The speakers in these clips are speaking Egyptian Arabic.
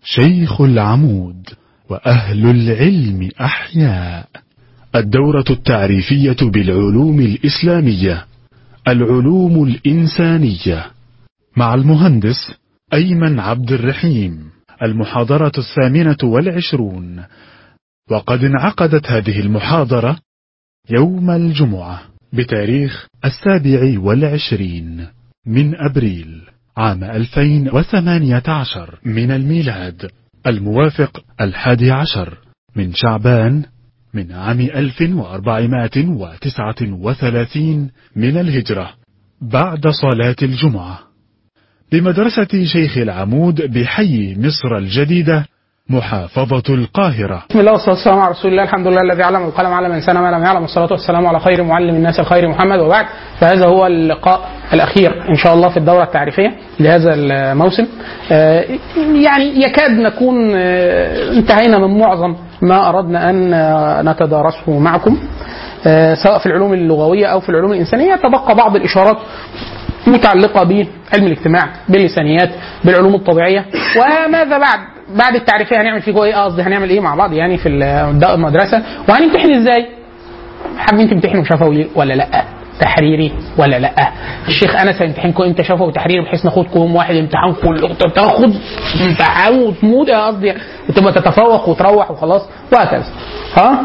شيخ العمود وأهل العلم أحياء الدورة التعريفية بالعلوم الإسلامية العلوم الإنسانية مع المهندس أيمن عبد الرحيم المحاضرة الثامنة والعشرون وقد انعقدت هذه المحاضرة يوم الجمعة بتاريخ السابع والعشرين من أبريل عام 2018 من الميلاد الموافق الحادي عشر من شعبان من عام 1439 من الهجرة بعد صلاة الجمعة بمدرسة شيخ العمود بحي مصر الجديدة محافظة القاهرة بسم الله والصلاة والسلام على رسول الله الحمد لله الذي علم القلم علم الإنسان ما لم يعلم والصلاة والسلام على خير معلم الناس الخير محمد وبعد فهذا هو اللقاء الأخير إن شاء الله في الدورة التعريفية لهذا الموسم آه، يعني يكاد نكون آه، انتهينا من معظم ما أردنا أن آه، نتدارسه معكم آه، سواء في العلوم اللغوية أو في العلوم الإنسانية تبقى بعض الإشارات متعلقة بعلم الاجتماع باللسانيات بالعلوم الطبيعية وماذا بعد بعد التعريفية هنعمل فيه ايه قصدي هنعمل ايه مع بعض يعني في المدرسة وهنمتحن ازاي حابين تمتحنوا شفوي ولا لا تحريري ولا لا الشيخ انس هيمتحنكم امتى شفوي وتحريري بحيث ناخدكم يوم واحد امتحان كل تاخد امتحان وتموت يا قصدي وتبقى تتفوق وتروح وخلاص وهكذا ها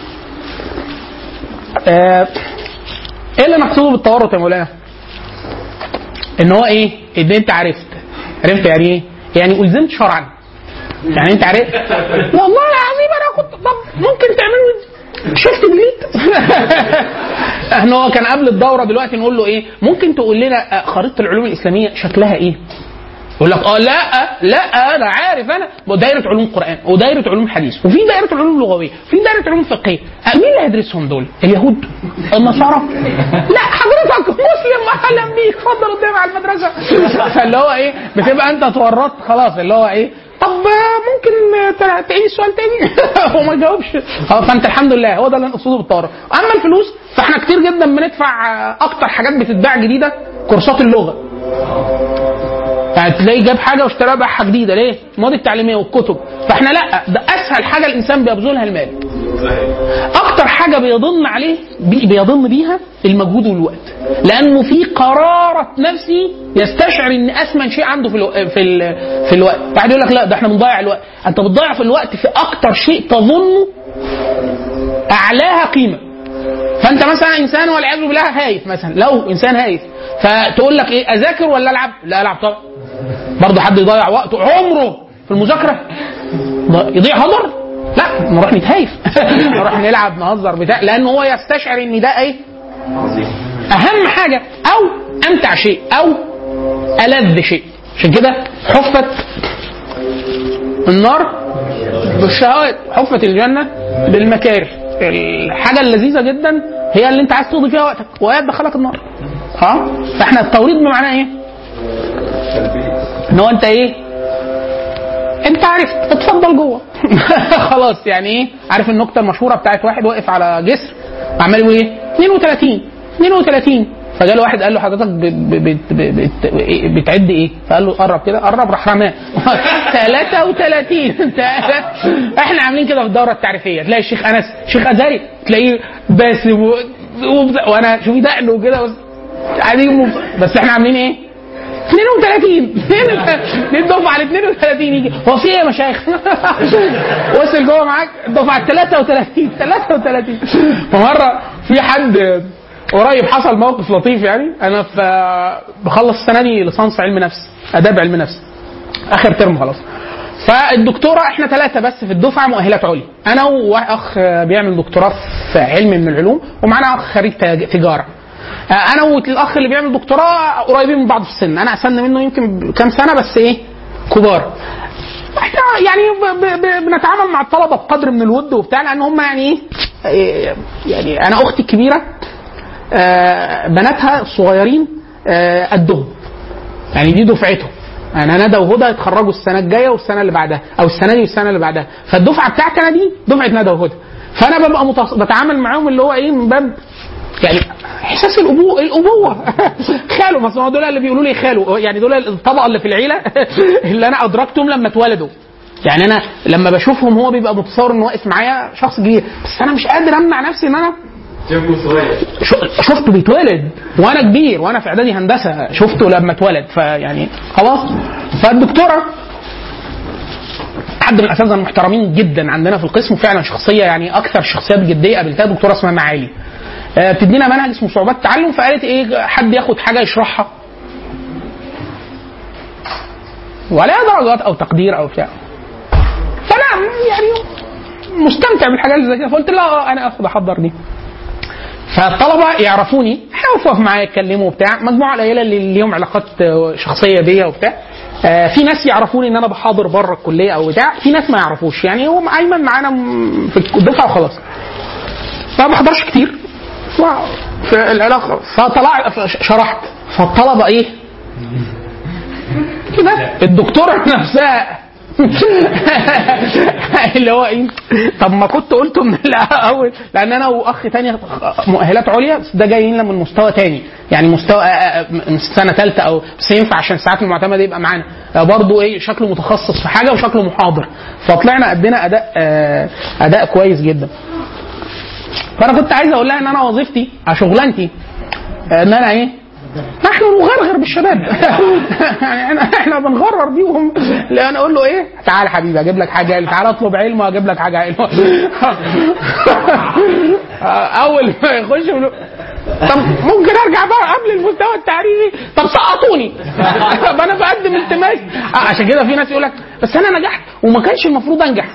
آه، ايه اللي نقصده بالتورط يا مولانا؟ ان هو ايه؟ ان انت عرفت عرفت يعني ايه؟ يعني الزمت شرعا يعني انت عرفت والله العظيم انا كنت طب ممكن تعملوا شفت جديد احنا هو كان قبل الدوره دلوقتي نقول له ايه ممكن تقول لنا آه، خريطه العلوم الاسلاميه شكلها ايه يقول لك اه لا لا انا عارف انا دايره علوم قران ودايره علوم حديث وفي دايره علوم لغويه في دايره علوم فقهيه آه، مين اللي هيدرسهم دول اليهود النصارى لا حضرتك مسلم اهلا بيك اتفضل قدامي على المدرسه فاللي هو ايه بتبقى انت اتورطت خلاص اللي هو ايه طب ممكن ت- تعيد السؤال تاني هو ما جاوبش اه فانت الحمد لله هو ده اللي نقصده بالطوارئ اما الفلوس فاحنا كتير جدا بندفع آه، اكتر حاجات بتتباع جديده كورسات اللغه هتلاقي جاب حاجه واشتراها بحاجه جديده ليه؟ المواد التعليميه والكتب فاحنا لا ده اسهل حاجه الانسان بيبذلها المال اكتر حاجه بيضن عليه بي- بيضن بيها المجهود والوقت لانه في قراره نفسي يستشعر ان اثمن شيء عنده في الو... في ال... في الوقت واحد يقول لك لا ده احنا بنضيع الوقت انت بتضيع في الوقت في اكتر شيء تظنه اعلاها قيمه فانت مثلا انسان والعياذ بالله هايف مثلا لو انسان هايف فتقول لك ايه اذاكر ولا العب؟ لا العب طبعا برضه حد يضيع وقته عمره في المذاكره ض- يضيع هدر لا نروح نتهايف نروح نلعب نهزر بتاع لان هو يستشعر ان ده ايه اهم حاجه او امتع شيء او الذ شيء عشان كده حفت النار بالشهوات حفت الجنه بالمكاره الحاجه اللذيذه جدا هي اللي انت عايز تقضي فيها وقتك وهي تدخلك النار ها فاحنا التوريط بمعنى ايه ان هو انت ايه انت عرفت اتفضل جوه خلاص يعني ايه عارف النكته المشهوره بتاعت واحد واقف على جسر عمال يقول ايه 32 32 فجاله واحد قال له حضرتك ب- ب- بت- ب- بت- إيه- بتعد ايه؟ فقال له قرب كده قرب راح رماه 33 انت احنا عاملين كده في الدوره التعريفيه تلاقي الشيخ انس شيخ ازهري تلاقيه باسم و... وبتاع- وانا شوفي دقنه كده بس قاعدين مب- بس احنا عاملين ايه؟ 32 دي الدفعه على 32 يجي هو في ايه يا مشايخ؟ وصل جوه معاك الدفعه 33 33 فمره في حد قريب حصل موقف لطيف يعني انا في بخلص السنه دي ليسانس علم نفس اداب علم نفس اخر ترم خلاص فالدكتوره احنا ثلاثه بس في الدفعه مؤهلات عليا انا واخ بيعمل دكتوراه في علم من العلوم ومعانا اخ خريج تج- تجاره آه، انا والاخ اللي بيعمل دكتوراه قريبين من بعض في السن انا اسن منه يمكن كام سنه بس ايه كبار احنا يعني ب- ب- ب- بنتعامل مع الطلبه بقدر من الود وبتاع لان هم يعني ايه إيه، يعني انا اختي الكبيره آه، بناتها الصغيرين آه، قدهم يعني دي دفعتهم يعني ندى وهدى يتخرجوا السنه الجايه والسنه اللي بعدها او السنه دي والسنه اللي بعدها فالدفعه بتاعتي انا دي دفعه ندى وهدى فانا ببقى متص... بتعامل معاهم اللي هو ايه من باب يعني احساس الابوه الابوه خاله مثلا هو دول اللي بيقولوا لي خاله يعني دول الطبقه اللي في العيله اللي انا ادركتهم لما اتولدوا يعني انا لما بشوفهم هو بيبقى متصور انه واقف معايا شخص كبير بس انا مش قادر امنع نفسي ان انا ش- شفته بيتولد وانا كبير وانا في اعدادي هندسه شفته لما اتولد فيعني خلاص فالدكتوره حد من الاساتذه المحترمين جدا عندنا في القسم وفعلا شخصيه يعني اكثر شخصيات جديه قابلتها دكتوره اسمها معالي آه، بتدينا منهج اسمه صعوبات التعلم فقالت ايه حد ياخد حاجه يشرحها ولا درجات او تقدير او بتاع فانا يعني مستمتع بالحاجات اللي زي كده فقلت لها انا اخد احضر دي فالطلبه يعرفوني يقفوا معايا يتكلموا وبتاع مجموعه قليله اللي ليهم علاقات آه، شخصيه بيا وبتاع آه، في ناس يعرفوني ان انا بحاضر بره الكليه او بتاع في ناس ما يعرفوش يعني هو ايمن معانا م- في الدفعه وخلاص فما بحضرش كتير و- في العلاقه فطلع شرحت فالطلبه ايه كده الدكتوره نفسها اللي هو ايه طب ما كنت قلته من الاول لان انا واخ تاني مؤهلات عليا بس ده جايين لنا من مستوى تاني يعني مستوى آه، آه، من سنه ثالثه او بس ينفع عشان الساعات المعتمده يبقى معانا آه، برضه ايه شكله متخصص في حاجه وشكله محاضر فطلعنا ادينا اداء آه، اداء كويس جدا فانا كنت عايز اقول لها ان انا وظيفتي أو شغلانتي آه، ان انا ايه نحن نغرغر بالشباب يعني احنا احنا بنغرر بيهم لان اقول له ايه تعال حبيبي اجيب لك حاجه علم تعال اطلب علم واجيب لك حاجه علم اول ما يخش يقول له، طب ممكن ارجع بقى قبل المستوى التعريفي طب سقطوني طب انا بقدم التماس آه، عشان كده في ناس يقول لك بس انا نجحت وما كانش المفروض انجح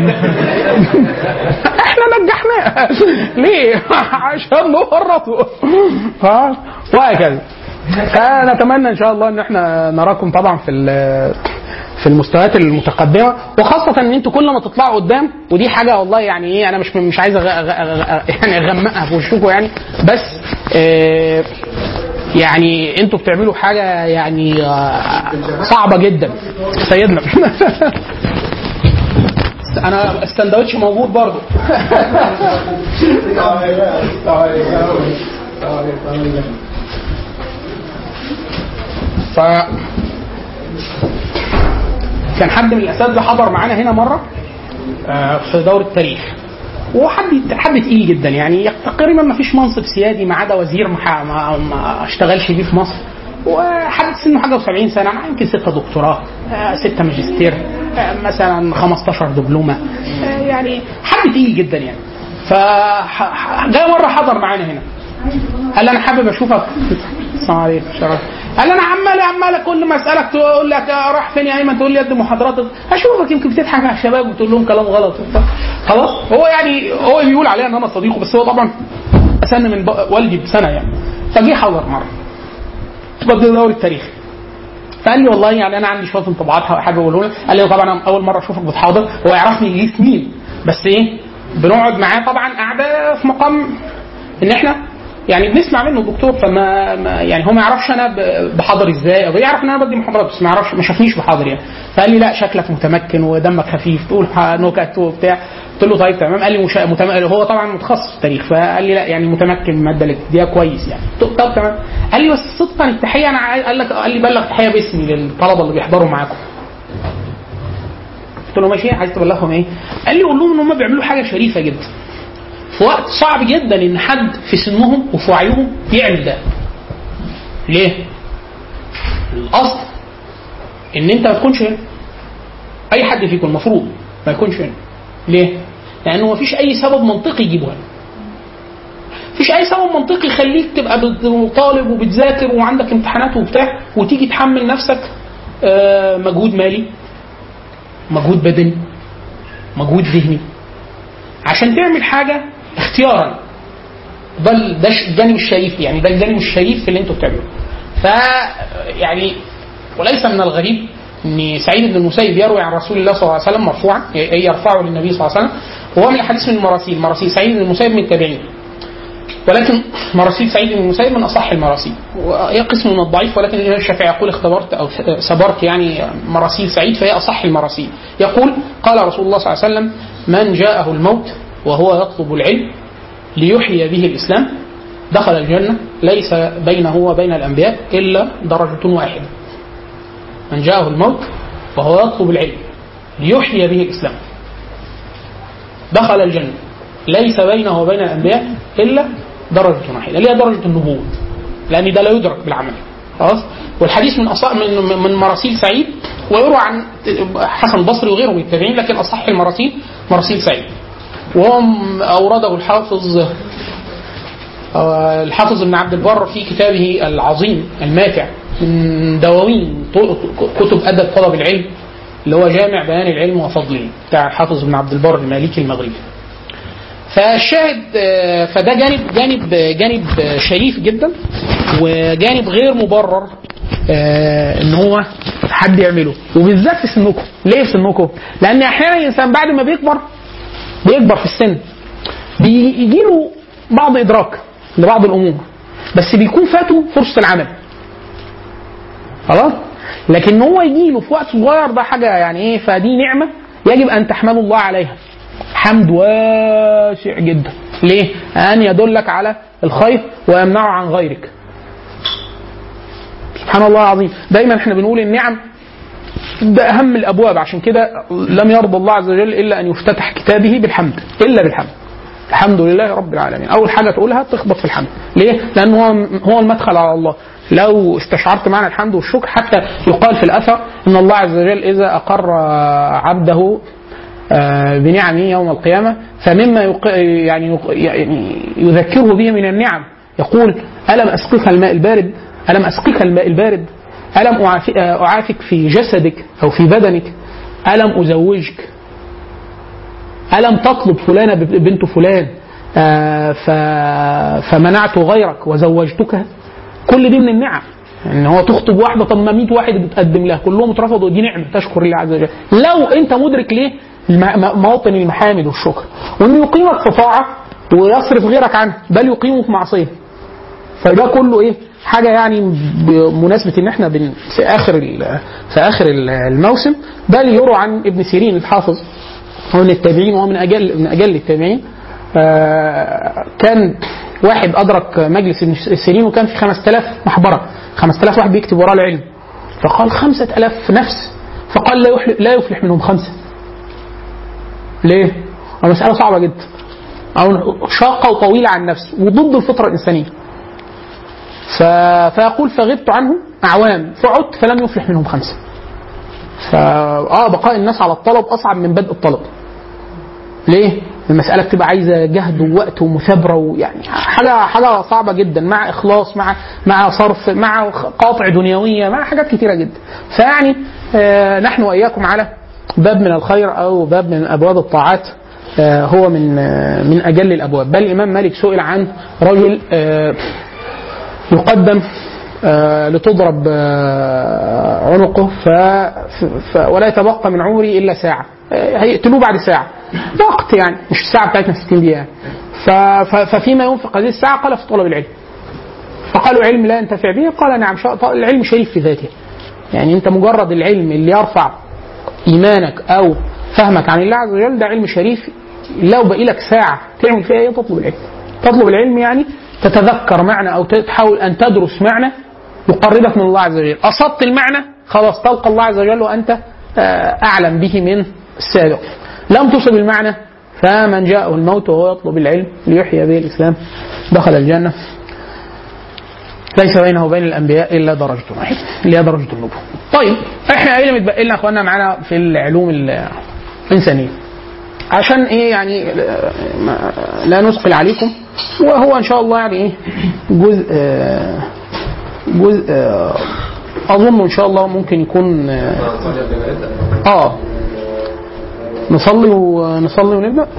احنا نجحناه ليه؟ عشان نورطه ف- وهكذا فنتمنى ان شاء الله ان احنا نراكم طبعا في ال- في المستويات المتقدمه وخاصه ان انتوا كل ما تطلعوا قدام ودي حاجه والله يعني ايه انا مش مش عايز أغ- أغ- أغ- يعني اغمقها في وشكم يعني بس آه، يعني انتوا بتعملوا حاجه يعني آه، صعبه جدا سيدنا انا السندوتش موجود برضه ف كان حد من الاساتذه حضر معانا هنا مره آه، في دوره تاريخ وحد حد تقيل جدا يعني تقريبا ما فيش منصب سيادي ما عدا وزير ما, ح- ما, ما اشتغلش بيه في مصر وحد سنه حاجه و70 سنه معاه يمكن ستة دكتوراه آه، ستة ماجستير آه، مثلا 15 دبلومه آه، يعني حد تقيل جدا يعني ف ح- ح- جاي مره حضر معانا هنا قال لي انا حابب اشوفك السلام عليكم شرف قال لي انا عمال عمال كل ما اسالك تقول لك آه، راح فين يا ايمن تقول لي قد محاضراتك اشوفك يمكن بتضحك على الشباب وتقول لهم كلام غلط وبتاع. خلاص هو يعني هو بيقول عليا ان انا صديقه بس هو طبعا اسن من ب- والدي بسنه يعني فجه حضر مره بدي دوري التاريخ فقال لي والله يعني انا عندي شويه انطباعات حابب اقوله لك قال لي طبعا انا اول مره اشوفك بتحاضر هو يعرفني ليه سنين بس ايه بنقعد معاه طبعا قاعده في مقام ان احنا يعني بنسمع منه الدكتور فما ما يعني هو ما يعرفش انا ب- بحاضر ازاي او يعرف ان انا بدي محاضرات بس ما يعرفش ما شافنيش بحاضر يعني فقال لي لا شكلك متمكن ودمك خفيف تقول ح- نكت وبتاع قلت له طيب تمام قال لي مش متم... هو طبعا متخصص في التاريخ فقال لي لا يعني متمكن من الماده اللي بتديها كويس يعني قلت له طب تمام قال لي بس صدقا التحيه انا عايز- قال لك قال لي بلغ تحيه باسمي للطلبه اللي بيحضروا معاكم قلت له ماشي عايز تبلغهم ايه؟ قال لي قول لهم ان هم بيعملوا حاجه شريفه جدا في وقت صعب جدا ان حد في سنهم وفي وعيهم يعمل ده ليه؟ الاصل ان انت ما تكونش هنا اي حد فيكم المفروض ما يكونش هنا ليه؟ لانه ما فيش اي سبب منطقي يجيبه هنا مفيش اي سبب منطقي يخليك تبقى بت- طالب وبتذاكر وعندك امتحانات وبتاع وتيجي تحمل نفسك آه، مجهود مالي مجهود بدني مجهود ذهني عشان تعمل حاجه اختيارا ده ال- ده ش- الجانب الشريف يعني ده الجانب الشريف في اللي انتوا بتعملوه ف يعني وليس من الغريب ان سعيد بن المسيب يروي عن رسول الله صلى الله عليه وسلم مرفوعا ي- يرفعه للنبي صلى الله عليه وسلم وهو من الاحاديث من المراسيل مراسيل سعيد بن المسيب من التابعين ولكن مراسيل سعيد بن المسيب من اصح المراسيل وهي قسم من الضعيف ولكن الامام الشافعي يقول اختبرت او سبرت يعني مراسيل سعيد فهي اصح المراسيل يقول قال رسول الله صلى الله عليه وسلم من جاءه الموت وهو يطلب العلم ليحيي به الاسلام دخل الجنه ليس بينه وبين الانبياء الا درجه واحده من جاءه الموت وهو يطلب العلم ليحيي به الاسلام دخل الجنه ليس بينه وبين الانبياء الا درجه واحده اللي هي درجه النبوه لان ده لا يدرك بالعمل خلاص والحديث من أصح من من مراسيل سعيد ويروى عن حسن البصري وغيره من التابعين لكن اصح المراسيل مراسيل سعيد وهو م- اورده الحافظ آه، الحافظ ابن عبد البر في كتابه العظيم الماتع من دواوين ط- كتب ادب طلب العلم اللي هو جامع بيان العلم وفضله بتاع الحافظ ابن عبد البر المالكي المغربي فالشاهد آه، فده جانب جانب جانب آه، شريف جدا وجانب غير مبرر آه، ان هو حد يعمله وبالذات في سنكم ليه في سنكم؟ لان احيانا الانسان بعد ما بيكبر بيكبر في السن بيجي له بعض ادراك لبعض الامور بس بيكون فاته فرصه العمل خلاص لكن هو يجي له في وقت صغير ده حاجه يعني ايه فدي نعمه يجب ان تحمدوا الله عليها حمد واسع جدا ليه؟ ان يدلك على الخير ويمنعه عن غيرك سبحان الله العظيم دايما احنا بنقول النعم ده اهم الابواب عشان كده لم يرضى الله عز وجل الا ان يفتتح كتابه بالحمد الا بالحمد الحمد لله رب العالمين اول حاجه تقولها تخبط في الحمد ليه لان هو هو المدخل على الله لو استشعرت معنى الحمد والشكر حتى يقال في الاثر ان الله عز وجل اذا اقر عبده آه، بنعمه يوم القيامه فمما يق... يعني يق- يعني يذكره به من النعم يقول الم اسقك الماء البارد الم اسقك الماء البارد الم أعاف- آه، اعافك في جسدك او في بدنك الم ازوجك ألم تطلب فلانة بنت فلان آه، ف- فمنعت غيرك وزوجتك كل دي من النعم ان هو تخطب واحده طب ما 100 واحد بتقدم لها كلهم اترفضوا دي نعمه تشكر الله عز وجل لو انت مدرك ليه الم- م- مواطن المحامد والشكر وانه يقيمك في طاعه ويصرف غيرك عنها بل يقيمه في معصيه فده كله ايه حاجه يعني بمناسبه ان احنا بن في اخر ال- في اخر ال- الموسم بل يروى عن ابن سيرين الحافظ هو من التابعين وهو من اجل من اجل التابعين آه، كان واحد ادرك مجلس ابن سيرين وكان في 5000 محبره 5000 واحد بيكتب وراه العلم فقال 5000 نفس فقال لا يفلح, لا يفلح منهم خمسه ليه؟ المسألة صعبة جدا أو شاقة وطويلة عن النفس وضد الفطرة الإنسانية ف... فيقول فغبت عنه أعوام فعدت فلم يفلح منهم خمسة فا اه بقاء الناس على الطلب اصعب من بدء الطلب. ليه؟ المسألة بتبقى عايزة جهد ووقت ومثابرة ويعني حاجة حاجة صعبة جدا مع إخلاص مع مع صرف مع قاطع دنيوية مع حاجات كتيرة جدا. فيعني آه نحن وإياكم على باب من الخير أو باب من أبواب الطاعات آه هو من آه من أجل الأبواب، بل الإمام مالك سئل عن رجل آه يقدم آه، لتضرب آه، عنقه ف... ف... ولا يتبقى من عمري الا ساعه آه، هيقتلوه بعد ساعه وقت يعني مش الساعه بتاعتنا 60 دقيقه يعني. ف... ف... ففيما ينفق هذه الساعه قال في طلب العلم فقالوا علم لا ينتفع به قال نعم شاء العلم شريف في ذاته يعني انت مجرد العلم اللي يرفع ايمانك او فهمك عن الله عز وجل ده علم شريف لو بقي لك ساعه تعمل فيها ايه تطلب العلم تطلب العلم يعني تتذكر معنى او تحاول ان تدرس معنى يقربك من الله عز وجل اصبت المعنى خلاص تلقى الله عز وجل وانت آه، اعلم به من السابق لم تصب المعنى فمن جاءه الموت وهو يطلب العلم ليحيي به الاسلام دخل الجنه ليس بينه وبين الانبياء الا درجه واحده اللي هي درجه النبوه. طيب احنا ايه اللي متبقي لنا يا اخوانا معانا في العلوم الانسانيه؟ عشان ايه يعني آه، ما- لا نثقل عليكم وهو ان شاء الله يعني ايه جزء آه، جزء آه، اظن ان شاء الله ممكن يكون اه آه. نصلي ونصلي ونبدا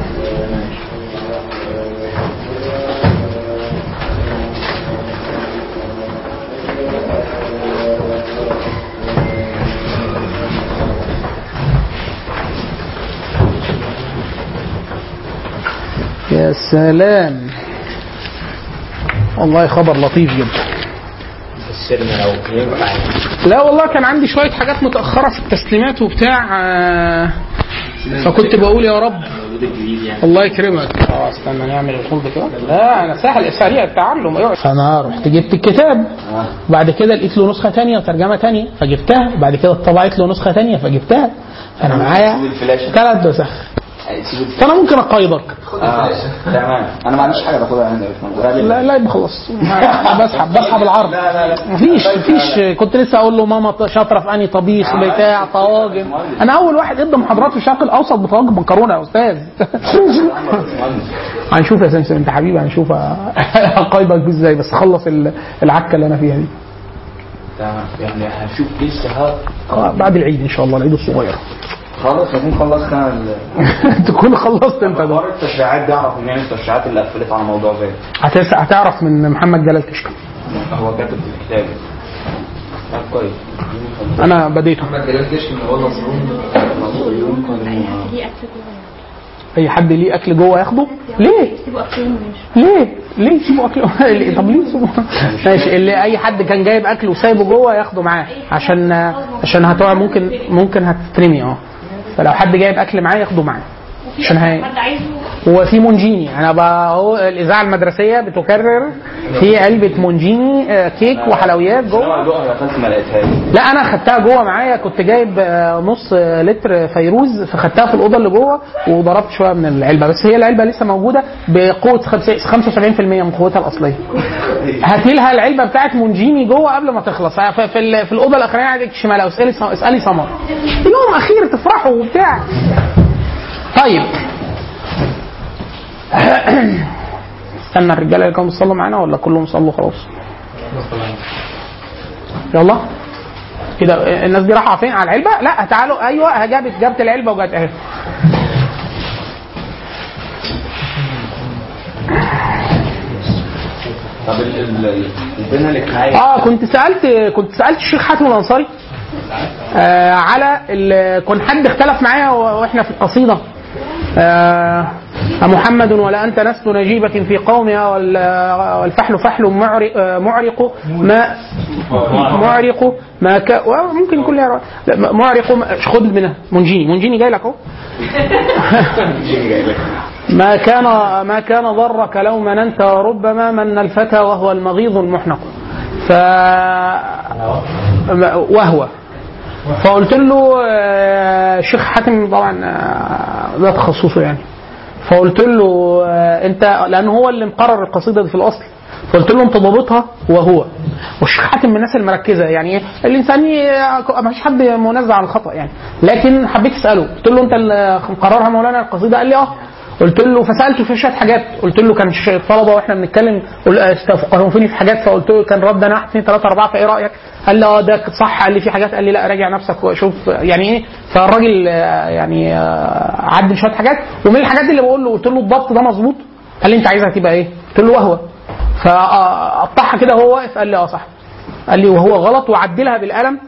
يا سلام والله خبر لطيف جدا السيرنا لو ينفع لا والله كان عندي شويه حاجات متاخره في التسليمات وبتاع آه، فكنت بقول يا رب المولود الجديد يعني الله يكرمك اه استنى نعمل الخلط كده لا انا سهل سريع التعلم ايوه فانا رحت جبت الكتاب بعد كده لقيت له نسخه تانية وترجمه تانية فجبتها بعد كده اتطبعت له نسخه تانية فجبتها انا معايا سيب الفلاشه ثلاث نسخ سيب الفلاشه فانا ممكن اقيدك آه. تمام انا ما عنديش حاجه باخدها عندي يا باشمهندس لا لا يبقى خلاص ما- بسحب بسحب العرض لا لا لا مفيش مفيش كنت لسه اقول له ماما شاطره في انهي طبيخ بتاع طواجن انا اول واحد ادى محاضرات في الشرق الاوسط بطواجن مكرونه يا استاذ هنشوف يا سمسم انت حبيبي هنشوف اقيدك بيه ازاي بس خلص ال- العكه اللي انا فيها دي تمام يعني هشوف لسه ها آه، بعد العيد ان شاء الله العيد الصغير خلاص هكون خلصت انا ال- تكون خلصت انت ده حوار التشريعات دي اعرف منين التشريعات اللي قفلت على موضوع زي ده. هتس- هتعرف من محمد جلال كشك هو كاتب في الكتاب طب كويس انا بديته ليه اكل جوه اي حد ليه اكل جوه ياخده ليه يسيبوا اكلهم ويمشوا ليه؟ ليه يسيبوا اكله؟ طب ليه يسيبوا؟ ماشي اللي اي حد كان جايب اكل وسايبه جوه ياخده معاه عشان عشان هتقع ممكن ممكن هتترمي اه فلو حد جايب اكل معاه ياخده معاه عشان هي حد عايزه هو في مونجيني انا بقى اهو الاذاعه المدرسيه بتكرر في علبه مونجيني آه، كيك وحلويات جوه انا ادوقها دخلت ما لقيتهاش لا انا خدتها جوه معايا كنت جايب آه، نص آه، لتر فيروز فخدتها في الاوضه اللي جوه وضربت شويه من العلبه بس هي العلبه لسه موجوده بقوه خمسة- 75% من قوتها الاصليه هاتي لها العلبه بتاعت مونجيني جوه قبل ما تخلص في, في, ال- في الاوضه الاخرانيه عندك شمال او اسالي اسالي سمر يوم اخير تفرحوا وبتاع طيب استنى الرجاله اللي كانوا بيصلوا معانا ولا كلهم صلوا خلاص يلا كده الناس دي رايحه فين على العلبه لا تعالوا ايوه جابت جابت العلبه وجت اهي طب ال- ال- البنى الاجتماعيه اه كنت سالت كنت سالت الشيخ حاتم الانصاري آه على ال- كان حد اختلف معايا و- واحنا في القصيده آه محمد ولا انت نسل نجيبه في قومها وال- والفحل فحل معرق, آه، معرق ما معرق ما ك... ممكن يكون لها لا، معرق ما- خد منها منجيني منجيني جاي لك اهو ما كان ما كان ضرك لو مننت وربما من الفتى وهو المغيظ المحنق ف وهو فقلت له آه، الشيخ حاتم طبعا آه، ده تخصصه يعني فقلت له آه، انت لان هو اللي مقرر القصيده دي في الاصل فقلت له انت ضابطها وهو والشيخ حاتم من الناس المركزه يعني ايه الانسان ما فيش حد منزع عن الخطا يعني لكن حبيت اساله قلت له انت اللي مقررها مولانا القصيده قال لي اه قلت له فسالته في شويه حاجات قلت له كان ش- الطلبه واحنا بنتكلم قل- استفقهوني في حاجات فقلت له كان رد انا واحد اثنين ثلاثه اربعه فايه رايك؟ قال لي اه ده صح قال لي في حاجات قال لي لا راجع نفسك وشوف يعني ايه فالراجل آه، يعني آه، عدل شويه حاجات ومن الحاجات اللي بقول له قلت له الضبط ده مظبوط قال لي انت عايزها تبقى ايه؟ قلت له وهو فقطعها كده وهو واقف قال لي اه صح قال لي وهو غلط وعدلها بالقلم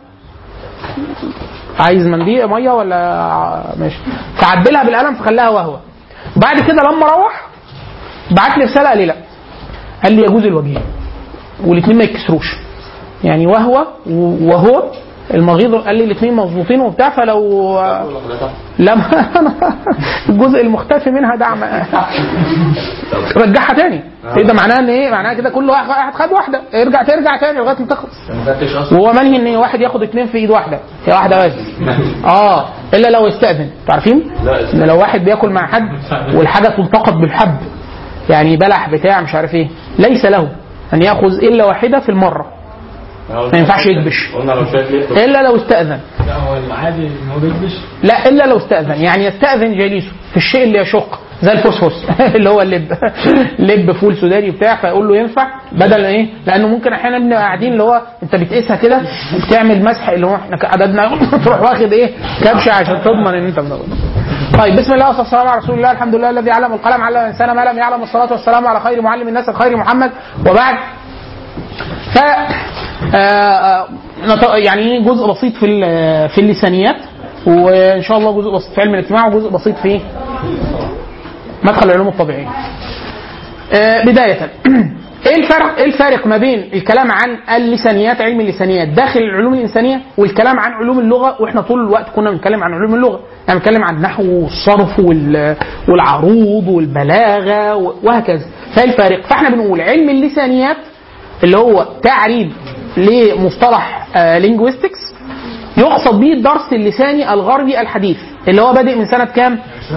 عايز منديل ميه ولا ماشي فعدلها بالقلم فخلاها وهو بعد كده لما روح بعت لي رساله قال لي لا قال لي يجوز الوجيه والاثنين ما يتكسروش يعني وهو وهو المغيض قال لي الاثنين مظبوطين وبتاع فلو لا ما أنا الجزء المختفي منها دعم رجعها تاني إيه ده معناه ان ايه معناها كده كل واحد واحد خد واحده ارجع ترجع تاني لغايه ما تخلص ما خدتش اصلا وهو منهي ان واحد ياخد اثنين في ايد واحده هي واحده بس اه الا لو استاذن انتوا عارفين لا، ان لو واحد بياكل مع حد والحاجه تلتقط بالحب يعني بلح بتاع مش عارف ايه ليس له ان ياخذ الا واحده في المره ما ينفعش يكبش قلنا لو شايف ليه الا لو استاذن لا هو العادي ان هو بيكبش لا الا لو استاذن يعني يستاذن جليسه في الشيء اللي يشق زي الفسفس اللي هو اللب لب فول سوداني بتاع فيقول له ينفع بدل ايه لانه ممكن احيانا بنبقى قاعدين اللي هو انت بتقيسها كده بتعمل مسح اللي هو احنا عددنا تروح واخد ايه كبشه عشان تضمن ان انت بتاخد طيب بسم الله والصلاه والسلام على رسول الله الحمد لله الذي علم القلم علم الانسان ما لم يعلم الصلاه والسلام على خير معلم الناس الخير محمد وبعد ف آه، آه، نط- يعني جزء بسيط في ال- في اللسانيات وان شاء الله جزء بسيط في علم الاجتماع وجزء بسيط في مدخل العلوم الطبيعيه. آه، بدايه ايه الفرق ايه الفارق ما بين الكلام عن اللسانيات علم اللسانيات داخل العلوم الانسانيه والكلام عن علوم اللغه واحنا طول الوقت كنا بنتكلم عن علوم اللغه يعني بنتكلم عن النحو والصرف وال- والعروض والبلاغه وهكذا فايه الفارق فاحنا بنقول علم اللسانيات اللي هو تعريب لمصطلح لينجويستكس يقصد به الدرس اللساني الغربي الحديث اللي هو بادئ من سنه كام؟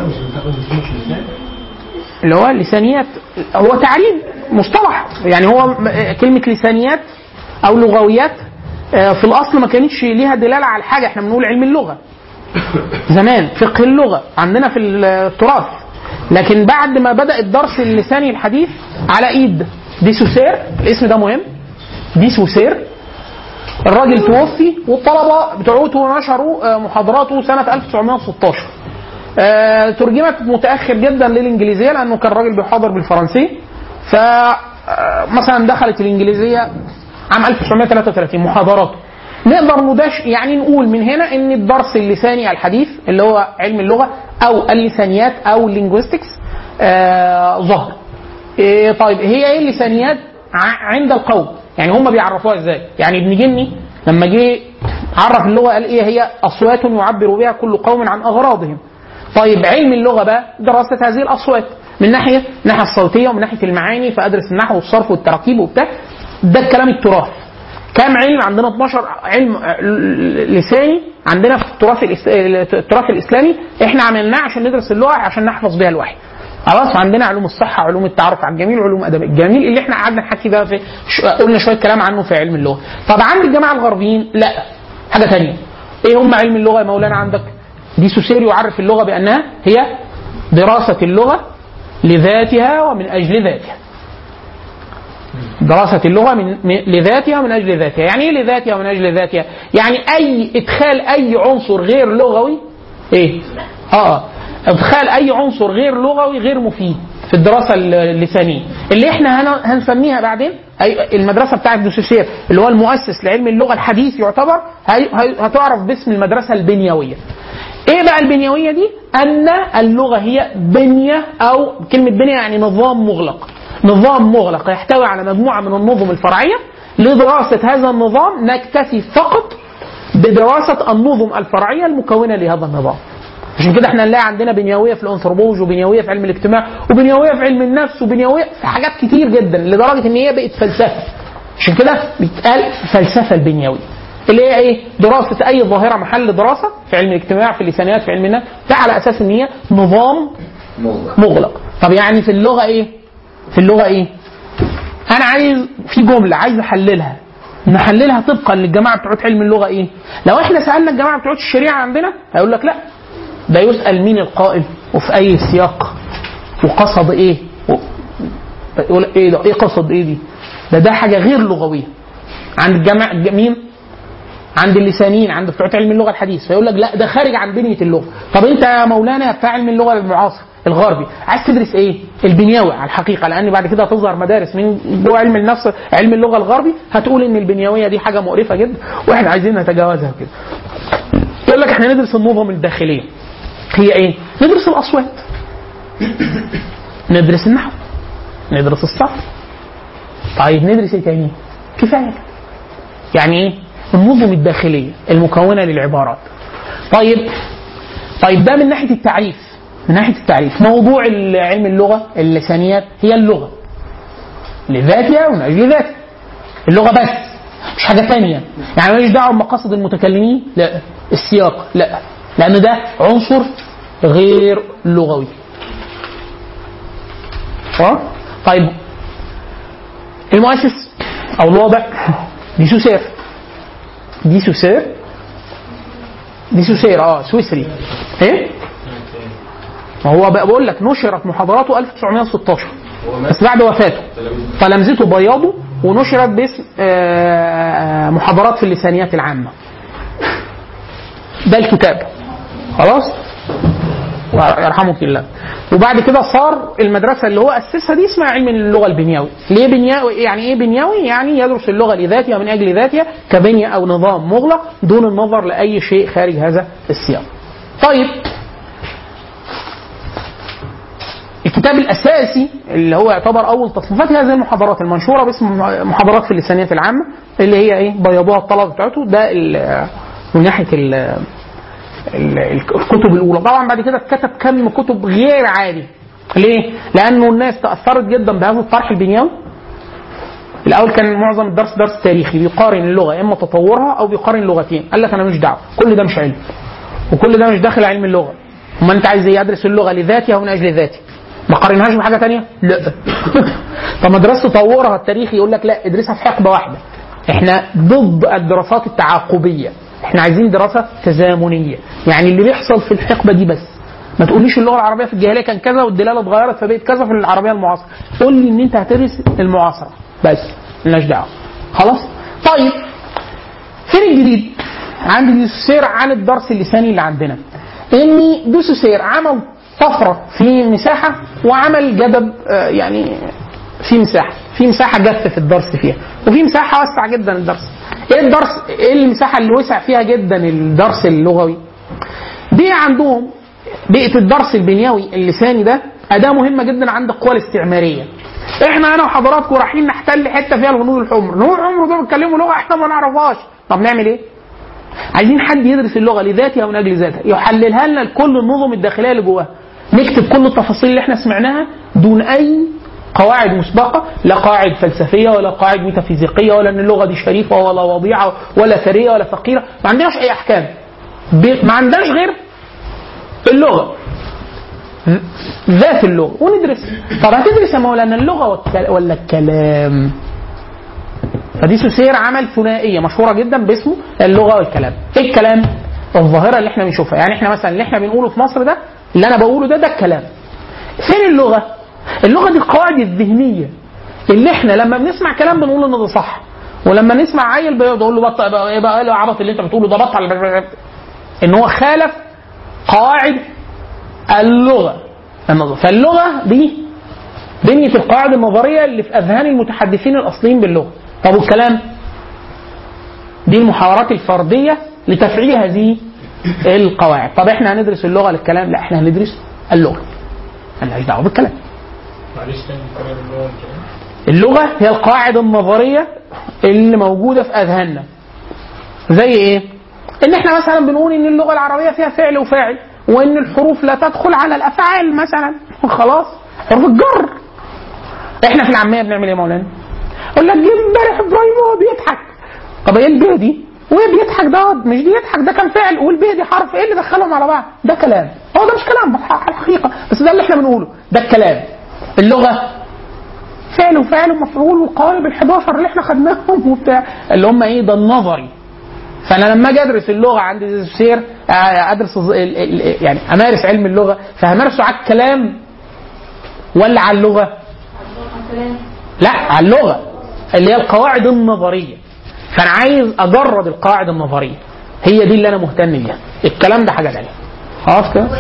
اللي هو اللسانيات هو تعريب مصطلح يعني هو م- كلمه لسانيات او لغويات آه، في الاصل ما كانتش ليها دلاله على حاجه احنا بنقول علم اللغه زمان فقه اللغه عندنا في التراث لكن بعد ما بدا الدرس اللساني الحديث على ايد ديسوسير الاسم ده مهم ديسوسير الراجل توفي والطلبه بتوعته نشروا آه، محاضراته سنه 1916 آه، ترجمت متاخر جدا للانجليزيه لانه كان راجل بيحاضر بالفرنسي ف آه، مثلا دخلت الانجليزيه عام 1933 محاضراته نقدر ندش يعني نقول من هنا ان الدرس اللساني الحديث اللي هو علم اللغه او اللسانيات او اللينجويستكس آه ظهر إيه طيب هي ايه اللسانيات ع- عند القوم يعني هم بيعرفوها ازاي يعني ابن جني لما جه عرف اللغه قال ايه هي اصوات يعبر بها كل قوم عن اغراضهم طيب علم اللغه بقى دراسه هذه الاصوات من ناحيه من الناحيه الصوتيه ومن ناحيه المعاني فادرس النحو والصرف والتراكيب وبتاع ده الكلام التراث كام علم عندنا 12 علم آه، لساني عندنا في التراث الإس- التراث الاسلامي احنا عملناه عشان ندرس اللغه عشان نحفظ بيها الوحي خلاص وعندنا علوم الصحه علوم التعرف على الجميل علوم ادب الجميل اللي احنا قعدنا نحكي بقى في ش- قلنا شويه كلام عنه في علم اللغه طب عند الجماعه الغربيين لا حاجه ثانيه ايه هم علم اللغه يا مولانا عندك دي سوسير يعرف اللغه بانها هي دراسه اللغه لذاتها ومن اجل ذاتها دراسة اللغة من من- لذاتها ومن أجل ذاتها، يعني إيه لذاتها ومن أجل ذاتها؟ يعني أي إدخال أي عنصر غير لغوي إيه؟ آه إدخال أي عنصر غير لغوي غير مفيد في الدراسة اللسانية، اللي إحنا هن- هنسميها بعدين أي المدرسة بتاعت دوسوسير اللي هو المؤسس لعلم اللغة الحديث يعتبر هي- هي- هتعرف باسم المدرسة البنيوية. ايه بقى البنيويه دي؟ ان اللغه هي بنيه او كلمه بنيه يعني نظام مغلق. نظام مغلق يحتوي على مجموعه من النظم الفرعيه لدراسه هذا النظام نكتفي فقط بدراسه النظم الفرعيه المكونه لهذا النظام. عشان كده احنا نلاقي عندنا بنيويه في الانثروبولوجي وبنيويه في علم الاجتماع وبنيويه في علم النفس وبنيويه في حاجات كتير جدا لدرجه ان هي بقت فلسفه. عشان كده بيتقال الفلسفه البنيويه. اللي هي ايه؟ دراسه اي ظاهره محل دراسه في علم الاجتماع في اللسانيات في علم النفس ده على اساس ان هي نظام مغلق. طب يعني في اللغه ايه؟ في اللغه ايه؟ انا عايز في جمله عايز احللها نحللها طبقا للجماعه بتوع علم اللغه ايه؟ لو احنا سالنا الجماعه بتوع الشريعه عندنا هيقول لك لا ده يسال مين القائل وفي اي سياق وقصد ايه؟ و... يقول ايه ده؟ ايه قصد ايه دي؟ ده ده حاجه غير لغويه. عند الجماعه مين؟ عند اللسانيين عند بتوع علم اللغه الحديث فيقول لك لا ده خارج عن بنيه اللغه طب انت يا مولانا بتاع علم اللغه المعاصر الغربي عايز تدرس ايه البنيوي على الحقيقه لان بعد كده هتظهر مدارس من جوه علم النفس علم اللغه الغربي هتقول ان البنيويه دي حاجه مقرفه جدا واحنا عايزين نتجاوزها كده يقول لك احنا ندرس النظم الداخليه هي ايه ندرس الاصوات ندرس النحو ندرس الصرف طيب ندرس ايه تاني كفايه كده. يعني ايه النظم الداخليه المكونه للعبارات طيب طيب ده من ناحيه التعريف من ناحيه التعريف موضوع علم اللغه اللسانيات هي اللغه لذاتها ومن اجل ذاتها اللغه بس مش حاجه ثانيه يعني ماليش دعوه بمقاصد المتكلمين لا السياق لا لان ده عنصر غير لغوي اه طيب المؤسس او الوضع دي سوسير دي سوسير دي سوسير اه سويسري ايه ما هو بقى بقول لك نشرت محاضراته 1916 بس بعد وفاته تلامذته بياضوا ونشرت باسم آه، محاضرات في اللسانيات العامه ده الكتاب خلاص يرحمك الله وبعد كده صار المدرسه اللي هو اسسها دي اسمها علم اللغه البنيوي ليه بنيوي يعني ايه بنيوي يعني يدرس اللغه لذاتها ومن اجل ذاتها كبنيه او نظام مغلق دون النظر لاي شيء خارج هذا السياق طيب الكتاب الاساسي اللي هو يعتبر اول تصنيفات هذه المحاضرات المنشوره باسم محاضرات في اللسانيات العامه اللي هي ايه بيضوها الطلبه بتاعته ده ال- من ناحيه ال ال- الكتب الاولى طبعا بعد كده اتكتب كم كتب غير عادي ليه؟ لانه الناس تاثرت جدا بهذا الطرح البنيوي الاول كان معظم الدرس درس تاريخي بيقارن اللغه اما تطورها او بيقارن لغتين قال لك انا مش دعوه كل ده مش علم وكل ده مش داخل علم اللغه امال انت عايز ايه ادرس اللغه لذاتي او من اجل ذاتي ما قارنهاش بحاجه تانية لا طب ما درست تطورها التاريخي يقول لك لا ادرسها في حقبه واحده احنا ضد الدراسات التعاقبيه احنا عايزين دراسه تزامنيه يعني اللي بيحصل في الحقبه دي بس ما تقوليش اللغه العربيه في الجاهليه كان كذا والدلاله اتغيرت فبقت كذا في العربيه المعاصره قول لي ان انت هتدرس المعاصره بس ملناش دعوه خلاص طيب فين الجديد عندي دوسير عن الدرس اللساني اللي عندنا ان دوسوسير عمل طفره في مساحه وعمل جدب آه، يعني في مساحه في مساحه جف في الدرس فيها وفي مساحه وسع جدا الدرس ايه الدرس ايه المساحه اللي وسع فيها جدا الدرس اللغوي دي عندهم بيئه الدرس البنيوي اللساني ده اداه مهمه جدا عند القوى الاستعماريه احنا انا وحضراتكم رايحين نحتل حته فيها الهنود الحمر الهنود الحمر دول بيتكلموا لغه احنا ما نعرفهاش طب نعمل ايه عايزين حد يدرس اللغه لذاتها ومن اجل ذاتها يحللها لنا لكل النظم الداخليه اللي جواها نكتب كل التفاصيل اللي احنا سمعناها دون اي قواعد مسبقه لا قواعد فلسفيه ولا قواعد ميتافيزيقيه ولا ان اللغه دي شريفه ولا وضيعه ولا ثريه ولا فقيره ما عندناش اي احكام ب- ما عندناش غير اللغه ذات اللغه وندرس طب هتدرس يا مولانا اللغه والكل- ولا الكلام فدي سوسير عمل ثنائيه مشهوره جدا باسمه اللغه والكلام ايه الكلام الظاهره اللي احنا بنشوفها يعني احنا مثلا اللي احنا بنقوله في مصر ده اللي انا بقوله ده ده الكلام فين اللغه اللغه دي القواعد الذهنيه اللي احنا لما بنسمع كلام بنقول ان ده صح ولما نسمع عيل بيقعد يقول له بطل بقى ايه بقى إيه العبط اللي انت بتقوله ده بطل ان هو خالف قواعد اللغه النظر فاللغه دي بنية القواعد النظرية اللي في أذهان المتحدثين الأصليين باللغة طب والكلام دي المحاورات الفردية لتفعيل هذه القواعد طب احنا هندرس اللغة للكلام لا احنا هندرس اللغة مالناش دعوة بالكلام معلش تاني الكلام اللي هو الكلام اللغة هي القواعد النظرية اللي موجودة في أذهاننا زي إيه؟ إن إحنا مثلا بنقول إن اللغة العربية فيها فعل وفاعل وإن الحروف لا تدخل على الأفعال مثلا خلاص حروف الجر إحنا في العامية بنعمل إيه يا مولانا؟ يقول لك جه امبارح إبراهيم وهو بيضحك طب إيه البيه دي؟ وهي بيضحك ده مش دي يضحك ده كان فعل والبيه دي حرف ايه اللي دخلهم على بعض؟ ده كلام هو ده مش كلام بالح- الحقيقه بس ده اللي احنا بنقوله ده الكلام اللغه فعل وفعل ومفعول والقوالب ال 11 اللي احنا خدناهم وبتاع اللي هم ايه ده النظري فانا لما اجي ادرس اللغه عند سير ادرس الز- ال- ال- يعني امارس علم اللغه فهمارسه على الكلام ولا على اللغه؟ لا على اللغه اللي هي القواعد النظريه فانا عايز اجرد القواعد النظريه هي دي اللي انا مهتم بيها الكلام ده حاجه ثانيه خلاص كده؟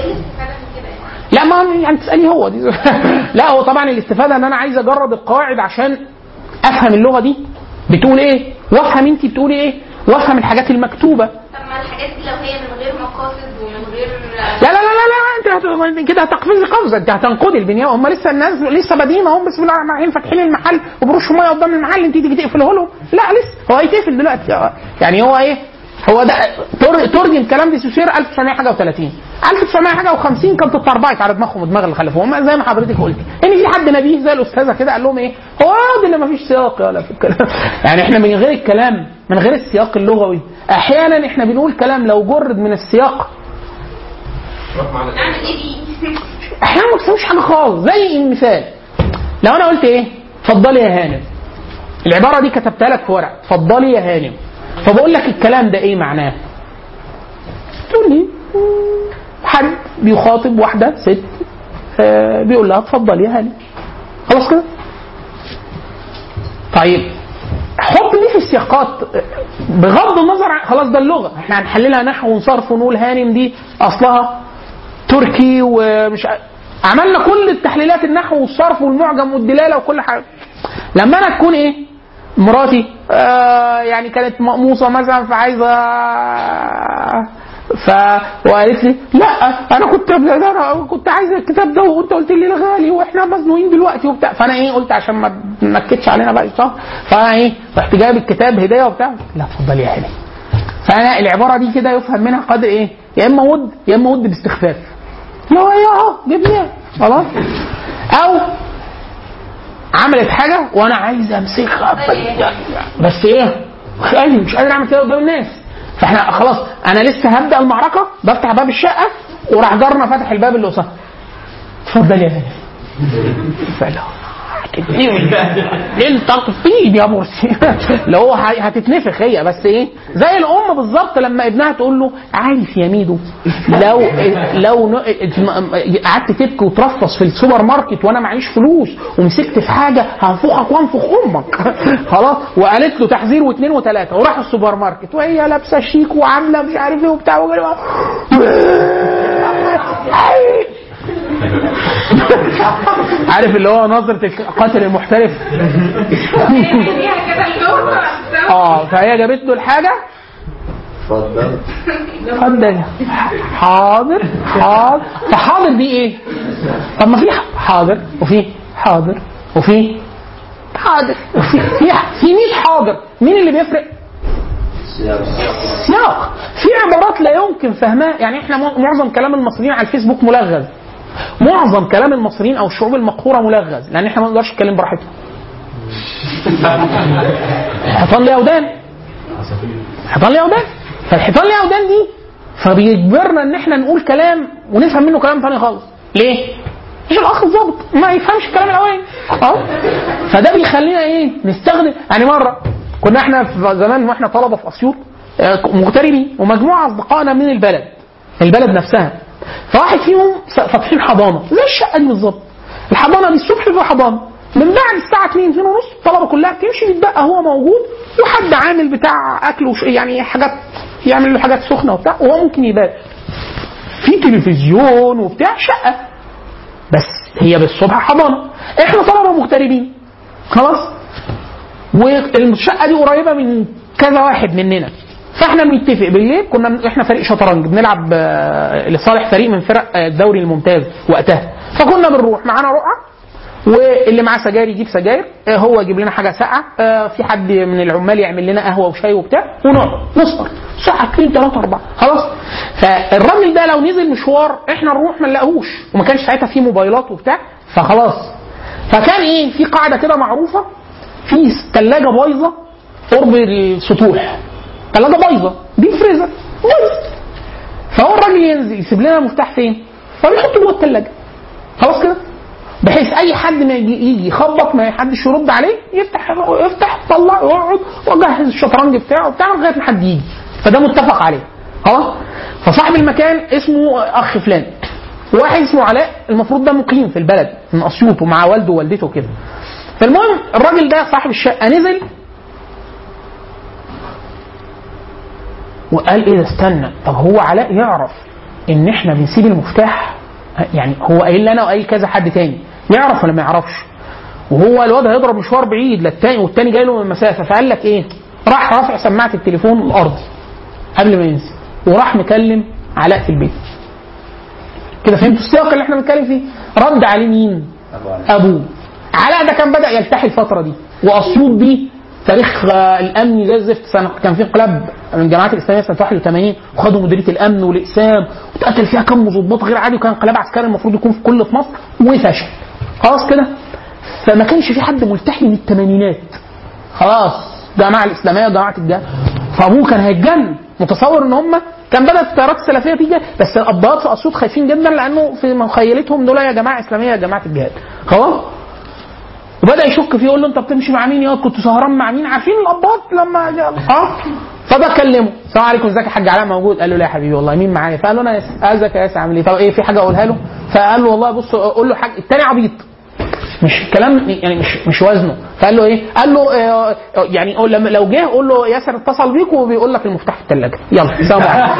لا ما يعني تسالي هو دي لا هو طبعا الاستفاده ان انا عايز اجرب القواعد عشان افهم اللغه دي بتقول ايه وافهم انت بتقولي ايه وافهم الحاجات المكتوبه طب ما الحاجات دي لو هي من غير مقاصد ومن غير لا لا لا لا, لا انت هت- انت كده هتقفزي قفزه انت هتنقضي البنيان هم لسه الناس لسه بادئين اهم بسم الله الرحمن الرحيم فاتحين المحل وبرشوا ميه قدام المحل انت تيجي تقفله لهم لا لسه هو هيتقفل دلوقتي يعني هو ايه هو ده تر- ترجم الكلام دي سوسير 1900 حاجه و30 1900 حاجه و50 كانت التربايت على دماغهم ودماغ اللي خلفوهم زي ما حضرتك قلت ان في حد نبيه زي الاستاذه كده قال لهم ايه هو ده اللي ما فيش سياق ولا في الكلام يعني احنا من غير الكلام من غير السياق اللغوي احيانا احنا بنقول كلام لو جرد من السياق نعمل ايه دي؟ احيانا ما بتسويش حاجه خالص زي المثال لو انا قلت ايه اتفضلي يا هانم العباره دي كتبتها لك في ورق اتفضلي يا هانم فبقول لك الكلام ده ايه معناه تقول لي مم، حد بيخاطب واحده ست آه، بيقول لها اتفضلي يا هانم خلاص كده طيب حط ليه في السياقات بغض النظر عن خلاص ده اللغه احنا هنحللها نحو وصرف ونقول هانم دي اصلها تركي ومش ع- عملنا كل التحليلات النحو والصرف والمعجم والدلاله وكل حاجه لما انا تكون ايه مراتي آه يعني كانت مقموصه مثلا فعايزه ف وقالت لي لا انا كنت انا كنت عايزه الكتاب ده وانت قلت لي ده غالي واحنا مزنوقين دلوقتي وبتاع فانا ايه قلت عشان ما تنكدش علينا بقى صح فانا ايه رحت جايب الكتاب هديه وبتاع لا اتفضلي يا هاني فانا العباره دي كده يفهم منها قدر ايه يا اما ود يا اما ود باستخفاف لا هي اهو جبناها خلاص او عملت حاجه وانا عايز امسكها ب- بس ايه مش قادر مش قادر اعمل كده قدام الناس فاحنا خلاص انا لسه هبدا المعركه بفتح باب الشقه وراح جارنا فاتح الباب اللي قصادها اتفضل يا هاني فلا انت طيب يا مرسي اللي هو ه- هتتنفخ هي بس ايه زي الام بالظبط لما ابنها تقول له عارف يا ميدو لو لو ن- قعدت تبكي وترفص في السوبر ماركت وانا معيش فلوس ومسكت في حاجه هنفخك وانفخ امك خلاص وقالت له تحذير واثنين وثلاثه وراحوا السوبر ماركت وهي لابسه شيك وعامله مش عارف ايه وبتاع وجري- عارف اللي هو نظرة القاتل المحترف فيها كده اللي هو اه فهي جابت له الحاجة اتفضل اتفضل حاضر حاضر فحاضر دي ايه؟ طب ما في حاضر وفي حاضر وفي حاضر وفي في في 100 حاضر مين اللي بيفرق؟ سياق في عبارات لا يمكن فهمها يعني احنا م- معظم كلام المصريين على الفيسبوك ملغز معظم كلام المصريين او الشعوب المقهوره ملغز لان احنا ما نقدرش نتكلم براحتنا الحيطان ليها ودان الحيطان ليها ودان فالحيطان ليها ودان دي فبيجبرنا ان احنا نقول كلام ونفهم منه كلام تاني خالص ليه؟ مش الاخ الظابط ما يفهمش الكلام الاولاني اه فده بيخلينا ايه نستخدم يعني مره كنا احنا في زمان واحنا طلبه في اسيوط آه، مغتربين ومجموعه اصدقائنا من البلد البلد نفسها فواحد فيهم س- فاتحين حضانه زي الشقه دي بالظبط الحضانه دي الصبح في حضانه من بعد الساعه 2 2 ونص الطلبه كلها بتمشي بيتبقى هو موجود وحد عامل بتاع اكل وش يعني حاجات يعمل له حاجات سخنه وبتاع وهو ممكن يبات في تلفزيون وبتاع شقه بس هي بالصبح حضانه احنا طلبه مغتربين خلاص والشقه دي قريبه من كذا واحد مننا فاحنا بنتفق بالليل كنا احنا فريق شطرنج بنلعب آه، لصالح فريق من فرق آه، الدوري الممتاز وقتها فكنا بنروح معانا رقعه واللي معاه سجاير يجيب سجاير آه، هو يجيب لنا حاجه ساقعه آه، في حد من العمال يعمل لنا قهوه وشاي وبتاع ونقعد نسهر ساعه 2 3 4 خلاص فالراجل ده لو نزل مشوار احنا نروح ما نلاقوش وما كانش ساعتها في موبايلات وبتاع فخلاص فكان ايه في قاعده كده معروفه في ثلاجه بايظه قرب السطوح ثلاجه بايظه دي فريزر بايظ فهو الراجل ينزل يسيب لنا المفتاح فين؟ فبيحطه جوه الثلاجه خلاص كده بحيث اي حد ما يجي يجي يخبط ما حدش يرد عليه يفتح يفتح يطلع يقعد وجهز الشطرنج بتاعه بتاع لغايه ما حد يجي فده متفق عليه خلاص فصاحب المكان اسمه اخ فلان واحد اسمه علاء المفروض ده مقيم في البلد من اسيوط ومع والده ووالدته كده فالمهم الراجل ده صاحب الشقه نزل وقال ايه ده استنى طب هو علاء يعرف ان احنا بنسيب المفتاح يعني هو قايل لي انا وقايل كذا حد تاني يعرف ولا ما يعرفش وهو الواد هيضرب مشوار بعيد للتاني والتاني جاي له من مسافه فقال لك ايه راح رافع سماعه التليفون الارضي قبل ما ينزل وراح مكلم علاء في البيت كده فهمتوا السياق اللي احنا بنتكلم فيه رد عليه مين ابوه علاء ده كان بدا يلتحي الفتره دي واسيوط دي تاريخ آه، الامن زي الزفت سنه كان في انقلاب من الجماعات الاسلاميه سنه 81 وخدوا مديريه الامن والاقسام واتقتل فيها كم ضباط غير عادي وكان انقلاب عسكري المفروض يكون في كل في مصر وفشل خلاص كده فما كانش في حد ملتحي من الثمانينات خلاص الجماعه الاسلاميه وجماعه الجهاد فابوه كان هيتجنن متصور ان هم كان بدات التيارات السلفيه تيجي بس الابهات في اسيوط خايفين جدا لانه في مخيلتهم دول يا جماعه اسلاميه يا جماعه الجهاد خلاص وبدا يشك فيه يقول له انت بتمشي مع مين يا كنت سهران مع مين عارفين الاباط لما جا- اه فده كلمه السلام عليكم ازيك يا حاج علاء موجود قال له لا يا حبيبي والله مين معايا فقال له انا ياسر قال ازيك يا ياسر عامل ايه طب ايه في حاجه اقولها له فقال له والله بص قول له حاجه التاني عبيط مش كلام يعني مش مش وزنه فقال له ايه؟ قال له آه، آه، يعني قول لما لو جه قول له ياسر اتصل بيك وبيقول لك المفتاح في الثلاجه يلا سلام عليكم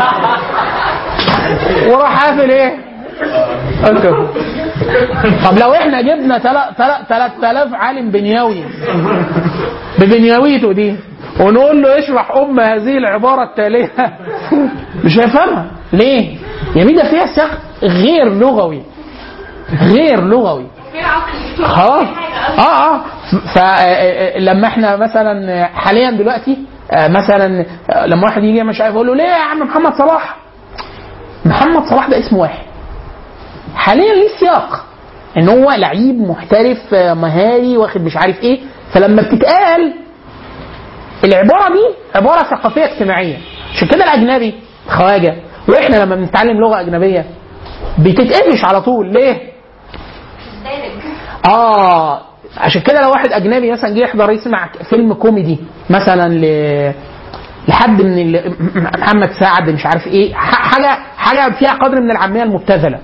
وراح قافل ايه؟ الكفر. طب لو احنا جبنا 3000 عالم بنيوي ببنيويته دي ونقول له اشرح ام هذه العباره التاليه مش هيفهمها ليه؟ يا مين ده فيها سياق غير لغوي غير لغوي غير عقلي خلاص اه اه فلما احنا مثلا حاليا دلوقتي آه، مثلا آه، لما واحد يجي مش عارف يقول له ليه يا عم محمد صلاح محمد صلاح ده اسم واحد حاليا ليه سياق ان هو لعيب محترف آه، مهاري واخد مش عارف ايه فلما بتتقال العباره دي عباره ثقافيه اجتماعيه عشان كده الاجنبي خواجه واحنا لما بنتعلم لغه اجنبيه بتتقفش على طول ليه؟ اه عشان كده لو واحد اجنبي مثلا جه يحضر يسمع فيلم كوميدي مثلا ل لحد من ال... محمد سعد مش عارف ايه ح- حاجه حاجه فيها قدر من العاميه المبتذله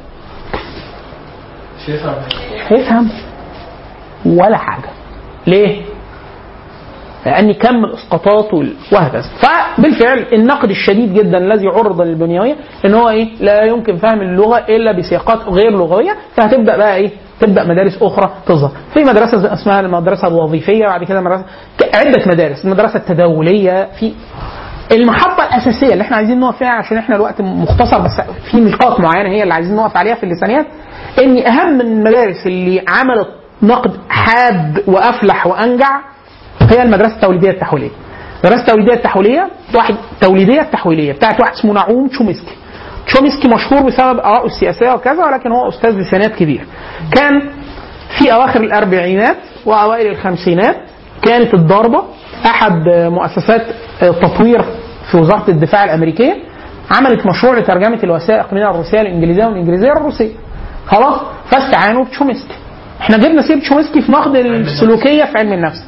هيفهم ولا حاجه ليه؟ لان كم الاسقاطات وال- وهكذا فبالفعل النقد الشديد جدا الذي عرض للبنيويه ان هو ايه لا يمكن فهم اللغه الا بسياقات غير لغويه فهتبدا بقى ايه تبدا مدارس اخرى تظهر في مدرسه اسمها المدرسه الوظيفيه وبعد كده مدرسه ك- عده مدارس المدرسه التداوليه في المحطة الأساسية اللي احنا عايزين نقف فيها عشان احنا الوقت مختصر بس في نقاط معينة هي اللي عايزين نقف عليها في اللسانيات ان أهم المدارس اللي عملت نقد حاد وأفلح وأنجع هي المدرسة التوليدية التحويلية. المدرسة التوليدية التحويلية واحد التوليدية التحويلية بتاعت واحد اسمه نعوم تشومسكي. تشومسكي مشهور بسبب آرائه السياسية وكذا ولكن هو أستاذ لسانيات كبير. كان في أواخر الأربعينات وأوائل الخمسينات كانت الضربة أحد مؤسسات التطوير في وزارة الدفاع الأمريكية عملت مشروع لترجمة الوثائق من الروسية للإنجليزية والإنجليزية للروسية. خلاص فاستعانوا بتشومسكي. احنا جبنا سيره تشومسكي في نقد السلوكيه في علم النفس.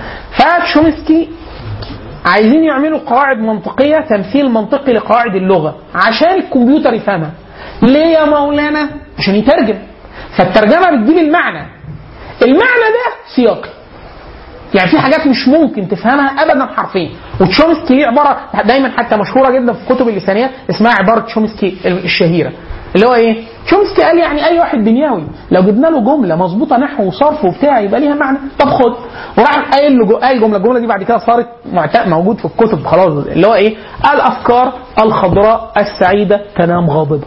فتشومسكي عايزين يعملوا قواعد منطقيه تمثيل منطقي لقواعد اللغه عشان الكمبيوتر يفهمها. ليه يا مولانا؟ عشان يترجم. فالترجمه بتجيب المعنى. المعنى ده سياقي. يعني في حاجات مش ممكن تفهمها ابدا حرفيا وتشومسكي ليه عباره دايما حتى مشهوره جدا في كتب اللسانيات اسمها عباره تشومسكي الشهيره اللي هو ايه؟ تشومسكي قال يعني اي واحد بنيوي لو جبنا له جمله مظبوطه نحو وصرف وبتاع يبقى ليها معنى طب خد وراح قايل له جو- قايل جمله الجمله دي بعد كده صارت معت- موجود في الكتب خلاص اللي هو ايه؟ الافكار الخضراء السعيده تنام غاضبه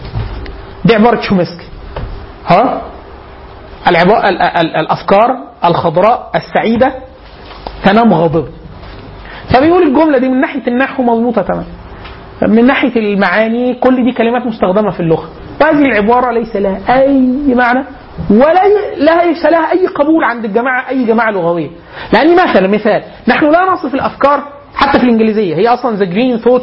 دي عباره تشومسكي ها؟ العبا... ال- ال- الافكار الخضراء السعيده تنام غاضبه فبيقول الجمله دي من ناحيه النحو مظبوطه تمام من ناحيه المعاني كل دي كلمات مستخدمه في اللغه وهذه العباره ليس لها اي معنى ولا ي- لا ليس لها اي قبول عند الجماعه اي جماعه لغويه لان مثلا مثال نحن لا نصف الافكار حتى في الانجليزيه هي اصلا ذا جرين ثوت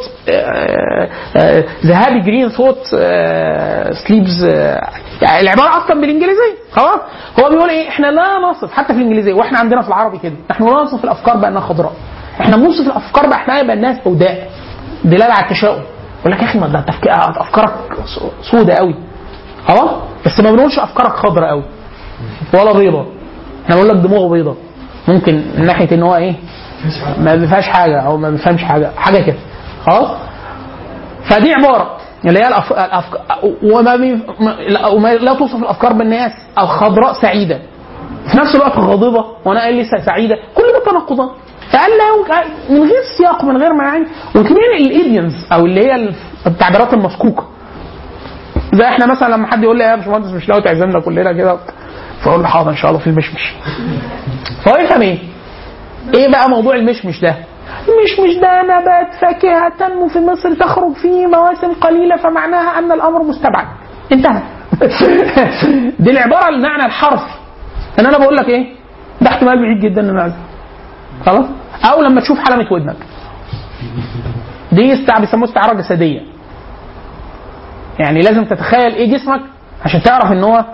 ذا هابي جرين ثوت سليبز العباره اصلا بالانجليزيه خلاص هو بيقول ايه احنا لا نصف حتى في الانجليزيه واحنا عندنا في العربي كده نحن لا نصف الافكار بانها خضراء احنا بنوصف الافكار باحنا بانها سوداء دلاله على التشاؤم يقول لك يا اخي ما ده تفكير افكارك سوداء قوي خلاص بس ما بنقولش افكارك خضراء قوي ولا بيضة احنا بنقول لك دماغه بيضة ممكن من ناحيه ان هو ايه ما بيفهمش حاجه او ما بيفهمش حاجه حاجه كده خلاص فدي عباره اللي هي الأف... الأفكار وما, بي... ما... لا- وما لا توصف الافكار بالناس الخضراء سعيده في نفس الوقت غاضبه وانا قايل لسه سعيده كل ده تناقضات فقال لا يمكن من غير سياق من غير معاني وكمان الايديومز او اللي هي التعبيرات المسكوكه زي احنا مثلا لما حد يقول لي يا باشمهندس مش ناوي تعزمنا كلنا كده فاقول له حاضر ان شاء الله في المشمش فهو يفهم ايه؟ ايه بقى موضوع المشمش ده؟ المشمش ده نبات فاكهة تنمو في مصر تخرج في مواسم قليلة فمعناها أن الأمر مستبعد انتهى دي العبارة المعنى الحرفي ان انا بقول لك ايه ده احتمال بعيد جدا ان انا اعزم خلاص او لما تشوف حلمة ودنك دي استع... بيسموها استعارة جسدية يعني لازم تتخيل ايه جسمك عشان تعرف ان هو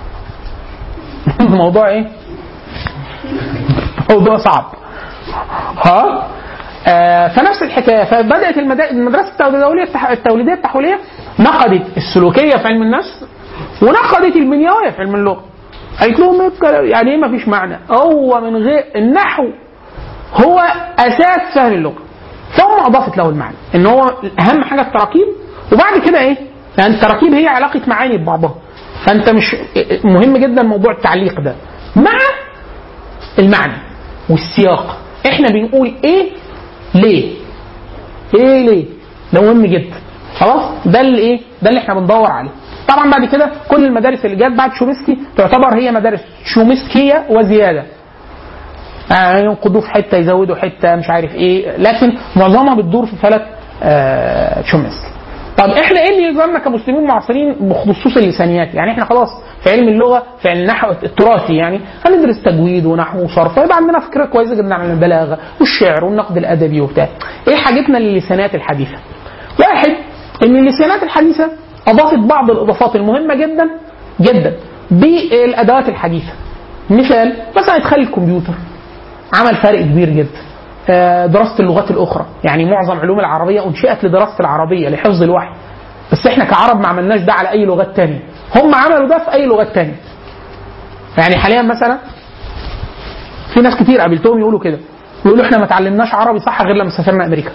الموضوع ايه موضوع صعب ها آه فنفس الحكايه فبدات المدا- المدرسه التوليديه التح- التوليديه التحويليه نقدت السلوكيه في علم النفس ونقدت البنيويه في علم اللغه قالت لهم إيه الكلام؟ يعني ايه ما فيش معنى هو من غير النحو هو اساس فهم اللغه ثم اضافت له المعنى ان هو اهم حاجه التراكيب وبعد كده ايه يعني التراكيب هي علاقه معاني ببعضها فانت مش مهم جدا موضوع التعليق ده مع المعنى والسياق احنا بنقول ايه ليه ايه ليه ده مهم جدا خلاص ده اللي ايه ده اللي احنا بندور عليه طبعا بعد كده كل المدارس اللي جت بعد شومسكي تعتبر هي مدارس شومسكيه وزياده يعني ينقضوه في حته يزودوا حته مش عارف ايه لكن معظمها بتدور في فلك آه شومسكي طب احنا ايه اللي يلزمنا كمسلمين معاصرين بخصوص اللسانيات يعني احنا خلاص في علم اللغه في علم النحو التراثي يعني هندرس تجويد ونحو وصرف ويبقى عندنا فكره كويسه جدا عن البلاغه والشعر والنقد الادبي وبتاع ايه حاجتنا للسانات الحديثه واحد ان اللسانات الحديثه اضافت بعض الاضافات المهمه جدا جدا بالادوات الحديثه مثال مثلا ادخال الكمبيوتر عمل فرق كبير جدا آه، دراسه اللغات الاخرى يعني معظم علوم العربيه انشئت لدراسه العربيه لحفظ الوحي بس احنا كعرب ما عملناش ده على اي لغات تانية هم عملوا ده في اي لغات تانية يعني حاليا مثلا في ناس كتير قابلتهم يقولوا كده يقولوا احنا ما اتعلمناش عربي صح غير لما سافرنا امريكا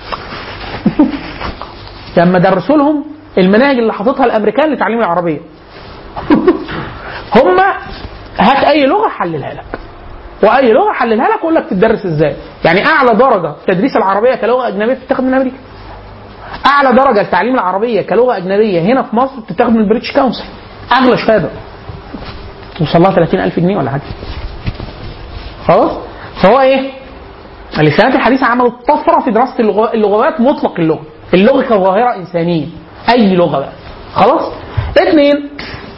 لما درسوا لهم المناهج اللي حاططها الامريكان لتعليم العربيه هم هات اي لغه حللها لك واي لغه حللها لك واقول لك تدرس ازاي يعني اعلى درجه في تدريس العربيه كلغه اجنبيه بتتاخد من امريكا اعلى درجه لتعليم العربيه كلغه اجنبيه هنا في مصر بتتاخد من البريتش كونسل اغلى شهاده توصل لها 30000 جنيه ولا حاجه خلاص فهو ايه اللسانات الحديثه عملت طفره في دراسه اللغة- اللغات مطلق اللغه اللغه كظاهره انسانيه اي لغه بقى خلاص اثنين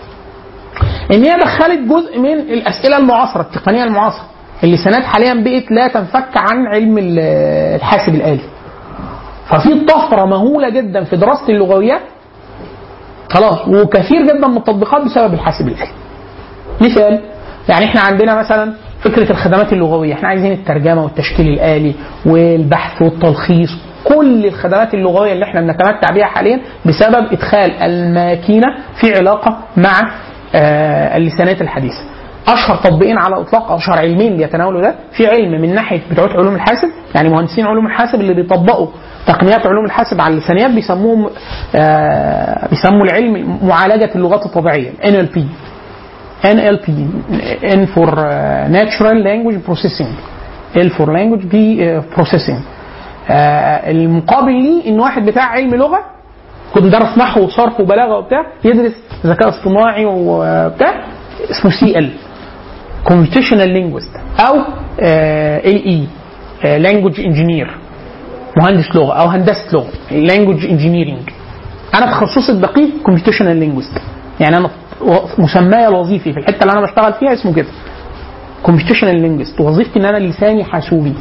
ان هي دخلت جزء من الاسئله المعاصره التقنيه المعاصره اللسانات حاليا بقت لا تنفك عن علم ال- الحاسب الالي ففي طفره مهوله جدا في دراسه اللغويات خلاص وكثير جدا من التطبيقات بسبب الحاسب الالي مثال يعني احنا عندنا مثلا فكره الخدمات اللغويه احنا عايزين الترجمه والتشكيل الالي والبحث والتلخيص كل الخدمات اللغويه اللي احنا بنتمتع بها حاليا بسبب ادخال الماكينه في علاقه مع آه، اللسانات الحديثه اشهر تطبيقين على الاطلاق او اشهر علمين بيتناولوا ده في علم من ناحيه بتوع علوم الحاسب يعني مهندسين علوم الحاسب اللي بيطبقوا تقنيات علوم الحاسب على اللسانيات بيسموهم آه بيسموا العلم معالجه اللغات الطبيعيه NLP NLP N for uh, Natural Language Processing L for Language P uh, Processing آه المقابل ليه ان واحد بتاع علم لغه كنت درس نحو وصرف وبلاغه وبتاع يدرس ذكاء اصطناعي وبتاع اسمه سي ال كومبيوتيشنال لينجويست او ال اي لانجوج انجينير مهندس لغه او هندسه لغه لانجوج انجينيرنج انا تخصصي الدقيق كومبيوتيشنال لينجويست يعني انا مسماي الوظيفي في الحته اللي انا بشتغل فيها اسمه كده كومبيوتيشنال لينجويست وظيفتي ان انا لساني حاسوبي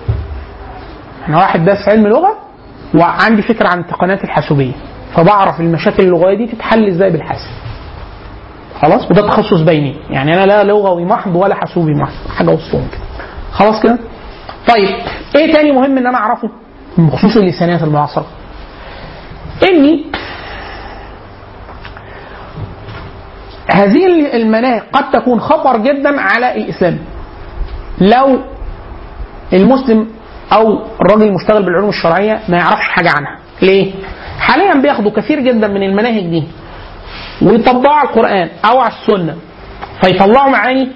انا واحد دارس علم لغه وعندي فكره عن التقنيات الحاسوبيه فبعرف المشاكل اللغويه دي تتحل ازاي بالحاسب خلاص وده تخصص بيني يعني انا لا لغوي محض ولا حاسوبي محض حاجه وسطهم كده خلاص كده طيب ايه تاني مهم ان انا اعرفه بخصوص اللسانيات المعاصره اني هذه المناهج قد تكون خطر جدا على الاسلام لو المسلم او الراجل المشتغل بالعلوم الشرعيه ما يعرفش حاجه عنها ليه حاليا بياخدوا كثير جدا من المناهج دي ويطبقوا على القران او على السنه فيطلعوا معاني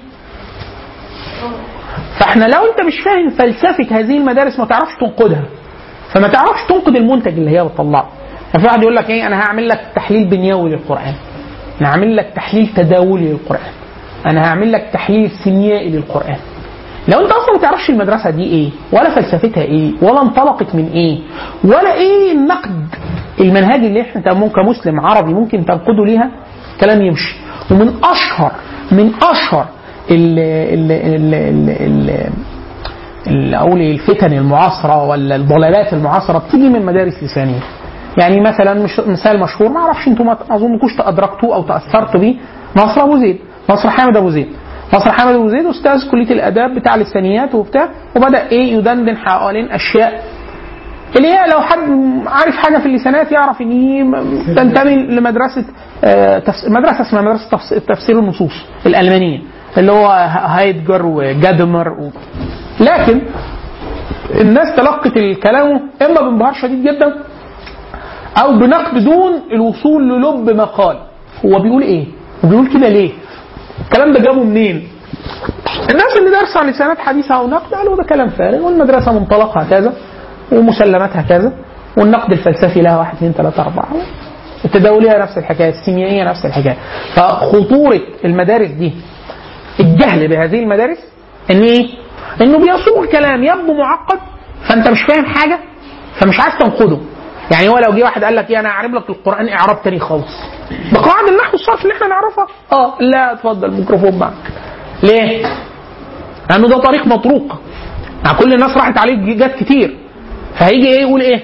فاحنا لو انت مش فاهم فلسفه هذه المدارس ما تعرفش تنقدها فما تعرفش تنقد المنتج اللي هي بتطلعه ففي واحد يقول لك ايه انا هعمل لك تحليل بنيوي للقران انا هعمل لك تحليل تداولي للقران انا هعمل لك تحليل سيميائي للقران لو انت اصلا ما تعرفش المدرسه دي ايه ولا فلسفتها ايه ولا انطلقت من ايه ولا ايه النقد المنهجي اللي احنا ممكن كمسلم عربي ممكن تنقده ليها كلام يمشي ومن اشهر من اشهر ال ال ال ال ال اقول ايه الفتن المعاصره ولا الضلالات المعاصره بتيجي من مدارس لسانيه يعني مثلا مش مثال مشهور ما اعرفش انتم ما اظنكوش ادركتوه او تاثرتوا بيه نصر ابو زيد نصر حامد ابو زيد نصر حامد ابو زيد استاذ كليه الاداب بتاع اللسانيات وبتاع وبدا ايه يدندن حوالين اشياء اللي هي لو حد عارف حاجه في اللسانات يعرف ان هي تنتمي لمدرسه آه، تفس- مدرسه اسمها مدرسه تفس- تفسير النصوص الالمانيه اللي هو هايدجر وجادمر و... لكن الناس تلقت الكلام اما بانبهار شديد جدا او بنقد دون الوصول للب ما قال هو بيقول ايه وبيقول كده ليه الكلام ده جابه منين الناس اللي دارسه عن لسانات حديثه او نقد قالوا ده كلام فارغ والمدرسه منطلقها كذا ومسلماتها كذا والنقد الفلسفي لها واحد اثنين ثلاثة أربعة التداولية نفس الحكاية السيميائية نفس الحكاية فخطورة المدارس دي الجهل بهذه المدارس ان ايه؟ انه بيصوغ كلام يبدو معقد فانت مش فاهم حاجة فمش عايز تنقده يعني هو لو جه واحد قال لك ايه انا هعرب لك القرآن اعراب تاني خالص بقواعد النحو والصرف اللي احنا نعرفها اه لا اتفضل الميكروفون معك ليه؟ لانه ده طريق مطروق مع كل الناس راحت عليه جات كتير فهيجي ايه يقول ايه؟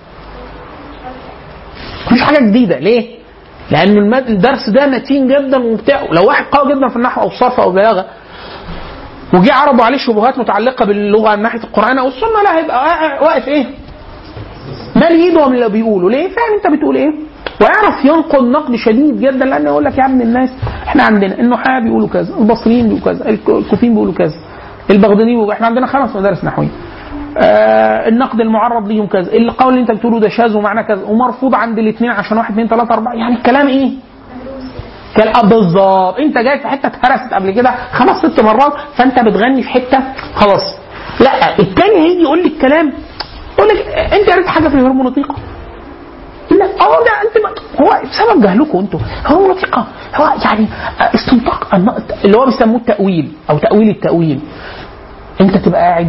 مفيش حاجه جديده ليه؟ لان المد... الدرس ده متين جدا وبتاع لو واحد قوي جدا في النحو او الصرف او البلاغه وجي عرضوا عليه شبهات متعلقه باللغه من ناحيه القران او السنه لا هيبقى واقف ايه؟ مال ايده من اللي بيقوله ليه؟ فاهم انت بتقول ايه؟ ويعرف ينقد نقد شديد جدا لانه يقول لك يا ابن الناس احنا عندنا النحاة بيقولوا كذا، البصريين بيقولوا كذا، الك- الكوفيين بيقولوا كذا، البغداديين بيقولوا احنا عندنا خمس مدارس نحويه. آه النقد المعرض ليهم كذا، القول اللي انت بتقوله ده شاذ ومعناه كذا ومرفوض عند الاثنين عشان واحد اثنين ثلاثه اربعه، يعني الكلام ايه؟ كلام آه بالظبط انت جاي في حته اتهرست قبل كده خمس ست مرات فانت بتغني في حته خلاص لا التاني هيجي يقول لي الكلام يقول لك انت قريت حاجه في الهرمونوطيقه لا اه ده انت ما هو بسبب جهلكم انتوا هو منطقه هو يعني استنطاق الن- اللي هو بيسموه التاويل او تاويل التاويل انت تبقى قاعد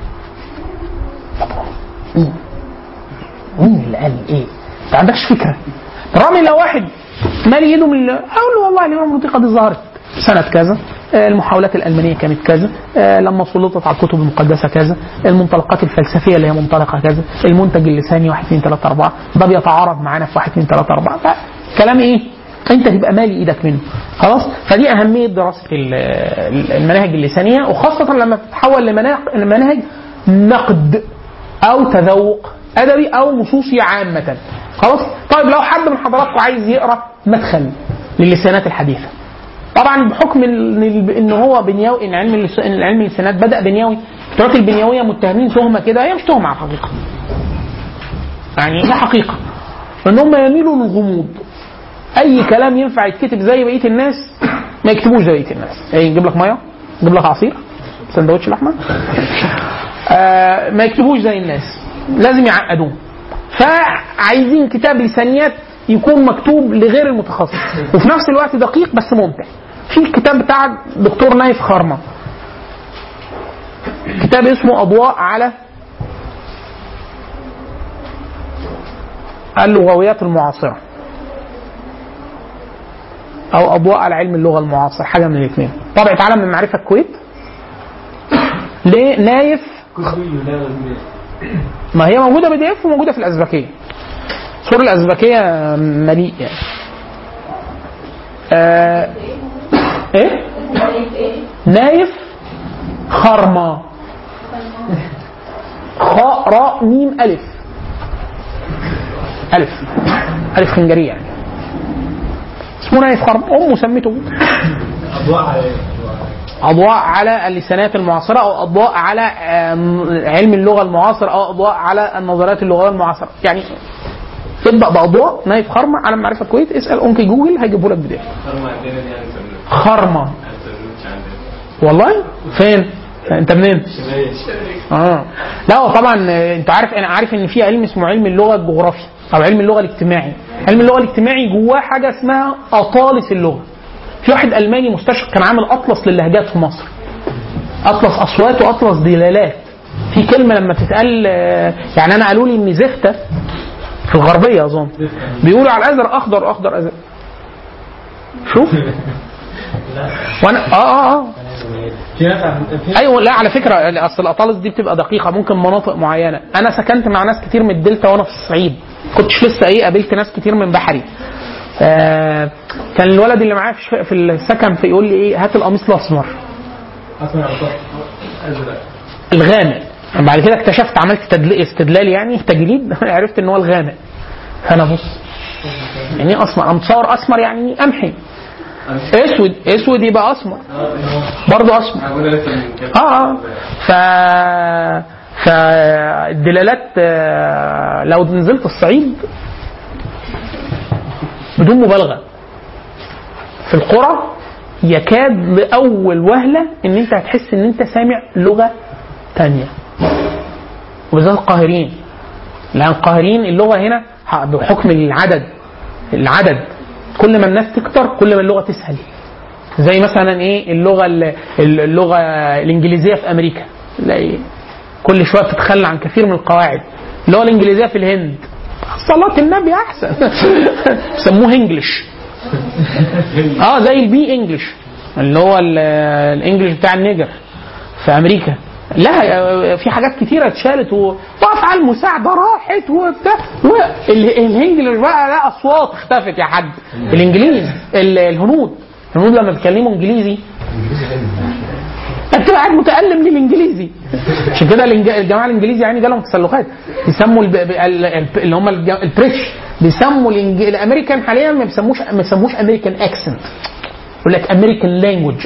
مين مين اللي قال ايه؟ ما عندكش فكره رامي لو واحد مالي ايده من اقول له والله اليوم المنطقه دي ظهرت سنه كذا آه، المحاولات الالمانيه كانت كذا آه، لما سلطت على الكتب المقدسه كذا المنطلقات الفلسفيه اللي هي منطلقه كذا المنتج اللساني 1 2 3 4 ده بيتعارض معانا في 1 2 3 4 فكلام ايه؟ انت تبقى مالي ايدك منه خلاص فدي اهميه دراسه ال- ال- المناهج اللسانيه وخاصه لما تتحول لمناهج لمناهج نقد او تذوق ادبي او نصوصي عامه خلاص طيب لو حد من حضراتكم عايز يقرا مدخل للسانات الحديثه طبعا بحكم ان ان هو بنيوي ان علم اللس- إن علم اللسانات بدا بنيوي التراث البنيويه متهمين تهمه كده هي مش تهمه على الحقيقه يعني هي حقيقه ان هم يميلوا للغموض اي كلام ينفع يتكتب زي بقيه الناس ما يكتبوش زي بقيه الناس ايه نجيب لك ميه نجيب لك عصير سندوتش لحمه آه ما يكتبوش زي الناس لازم يعقدوه فعايزين كتاب لسانيات يكون مكتوب لغير المتخصص وفي نفس الوقت دقيق بس ممتع في الكتاب بتاع دكتور نايف خرمة كتاب اسمه أضواء على اللغويات المعاصرة أو أضواء على علم اللغة المعاصر حاجة من الاثنين طبعة عالم من معرفة الكويت ليه نايف ما هي موجودة بي دي اف وموجودة في الأزبكية صور الأزبكية مليء يعني آه ايه نايف خرمة خاء راء ميم ألف ألف ألف خنجرية يعني اسمه نايف خرمة أمه سمته أضواء على أضواء على اللسانات المعاصرة أو أضواء على آم، علم اللغة المعاصر أو أضواء على النظريات اللغوية المعاصرة يعني تبدأ بأضواء نايف خرمة على معرفة الكويت اسأل أنكي جوجل هيجيبه لك بداية خرمة عندنا دي عن سلوك خرمة عن سلوك عندنا والله فين انت منين شمال اه لا هو طبعا آه، انت عارف انا عارف ان في علم اسمه علم اللغه الجغرافي او علم اللغه الاجتماعي علم اللغه الاجتماعي جواه حاجه اسمها اطالس اللغه في واحد الماني مستشرق كان عامل اطلس للهجات في مصر اطلس اصوات واطلس دلالات في كلمه لما تتقال آه، يعني انا قالوا لي ان زفته في الغربيه اظن بيقولوا على الازرق اخضر اخضر ازرق شوف وانا اه اه اه في ناس عن- في ايوه لا على فكره اصل الاطالس دي بتبقى دقيقه ممكن مناطق معينه انا سكنت مع ناس كتير من الدلتا وانا في الصعيد كنتش لسه ايه قابلت ناس كتير من بحري آه كان الولد اللي معايا في في السكن في يقول لي ايه هات القميص الاسمر أصلا أوصاف أزرق الغامق بعد كده اكتشفت عملت تدل... استدلال يعني تجريد عرفت ان هو الغامق فانا بص يعني ايه اسمر امصار اسمر يعني قمحي اسود اسود يبقى اسمر برضه اسمر هقول لسه من كده اه اه ف فالدلالات آه، لو نزلت الصعيد بدون مبالغه في القرى يكاد لاول وهله ان انت هتحس ان انت سامع لغه تانية وبالذات القاهرين لان القاهرين اللغه هنا ح- بحكم العدد العدد كل ما الناس تكتر كل ما اللغه تسهل زي مثلا ايه اللغه ال- اللغه الانجليزيه في امريكا تلاقي كل شويه بتتخلى عن كثير من القواعد اللغه الانجليزيه في الهند صلاة النبي احسن سموه انجلش اه زي البي انجلش اللي هو ال- الانجليش بتاع النيجر في امريكا لا في حاجات كتيره اتشالت و- وافعال مساعده راحت وبتاع والانجليش بقى لا اصوات اختفت يا حاج الانجليز ال- الهنود الهنود لما بيتكلموا انجليزي انت قاعد متالم للانجليزي عشان كده الإنج- الجماعه الانجليزي يعني جالهم تسلخات بيسموا الب... ب- ال- ال- اللي هم الج- البريتش بيسموا الإنج... الامريكان حاليا ما بيسموش ما بيسموش امريكان اكسنت يقول لك امريكان لانجوج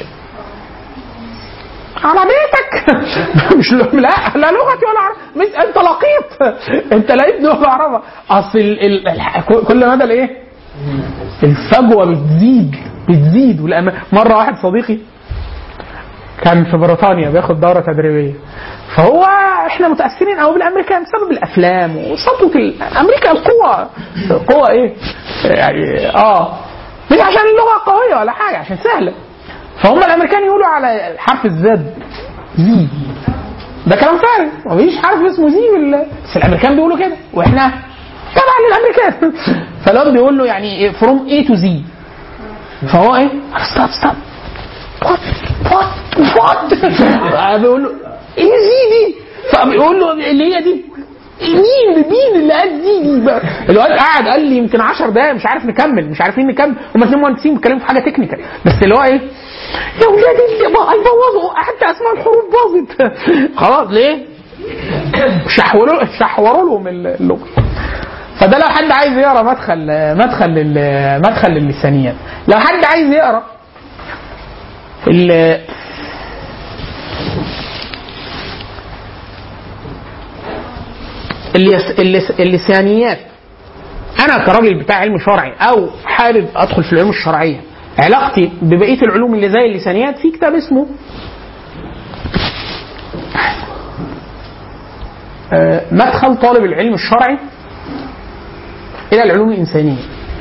على بيتك مش لا لا لغتي ولا عربي مش انت لقيط انت لا ابن ولا عربه اصل ال... ال... الح- كل مدى الايه الفجوه بتزيد بتزيد والأم... مره واحد صديقي كان في بريطانيا بياخد دوره تدريبيه فهو احنا متاثرين قوي بالامريكان بسبب الافلام وسطوه ال- امريكا القوه قوه ايه؟ يعني اه مش عشان اللغه قويه ولا حاجه عشان سهله فهم الامريكان يقولوا على حرف الزد زي ده كلام فارغ مفيش حرف اسمه زي ولا بس الامريكان بيقولوا كده واحنا تبع للامريكان فالواد بيقول له يعني فروم اي تو زي فهو ايه ستوب ستوب وات وات وات بيقول له ايه زي دي فبيقول له اللي هي دي مين مين اللي قال دي دي بقى الواد قاعد قال لي يمكن 10 دقايق مش عارف نكمل مش عارفين نكمل هم اثنين مهندسين بيتكلموا في حاجه تكنيكال بس اللي هو ايه يا ولاد اللي بقى يبوظوا حتى اسماء الحروف باظت خلاص ليه؟ شحوروا شحوروا لهم اللغه فده لو حد عايز يقرا مدخل مدخل لل- مدخل للسانيات لو حد عايز يقرا ال- اللس- اللس- اللسانيات انا كراجل بتاع علم شرعي او حابب ادخل في العلوم الشرعيه علاقتي ببقيه العلوم اللي زي اللسانيات في كتاب اسمه آه، مدخل طالب العلم الشرعي الى العلوم الانسانيه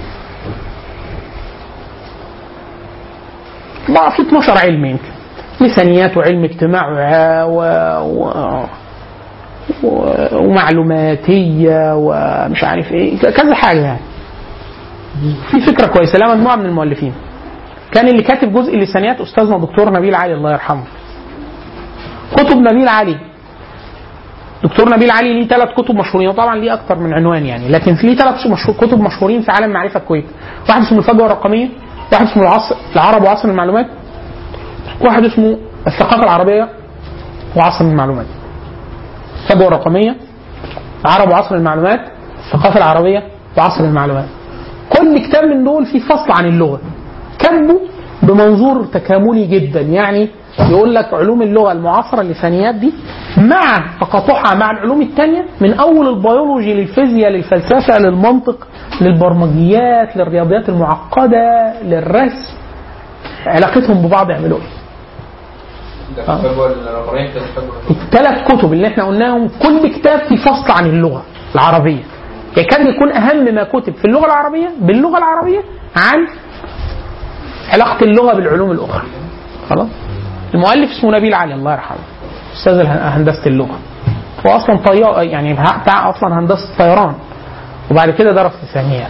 بقى في 12 علم يمكن لسانيات وعلم اجتماع و... و... و... ومعلوماتيه ومش عارف ايه كذا حاجه يعني في فكره كويسه لها مجموعه من المؤلفين كان اللي كاتب جزء اللسانيات استاذنا دكتور نبيل علي الله يرحمه كتب نبيل علي دكتور نبيل علي ليه ثلاث كتب مشهورين وطبعا ليه اكتر من عنوان يعني لكن ليه ثلاث مشهور كتب مشهورين في عالم معرفه الكويت واحد اسمه الفجوه الرقميه واحد اسمه العصر العرب وعصر المعلومات واحد اسمه الثقافه العربيه وعصر المعلومات الفجوه الرقميه العرب وعصر المعلومات الثقافه العربيه وعصر المعلومات كل كتاب من دول فيه فصل عن اللغه كاتبه بمنظور تكاملي جدا يعني يقول لك علوم اللغه المعاصره اللسانيات دي مع تقاطعها مع العلوم الثانيه من اول البيولوجي للفيزياء للفلسفه للمنطق للبرمجيات للرياضيات المعقده للرسم علاقتهم ببعض يعملوا ايه؟ ده الفجوة الرقمية كده الفجوة الثلاث كتب اللي احنا قلناهم كل كتاب فيه فصل عن اللغه العربيه يكاد يكون اهم ما كتب في اللغه العربيه باللغه العربيه عن علاقه اللغه بالعلوم الاخرى خلاص المؤلف اسمه نبيل علي الله يرحمه استاذ اله- هندسه اللغه هو اصلا طيار يعني بتاع اصلا هندسه طيران وبعد كده درس لسانيات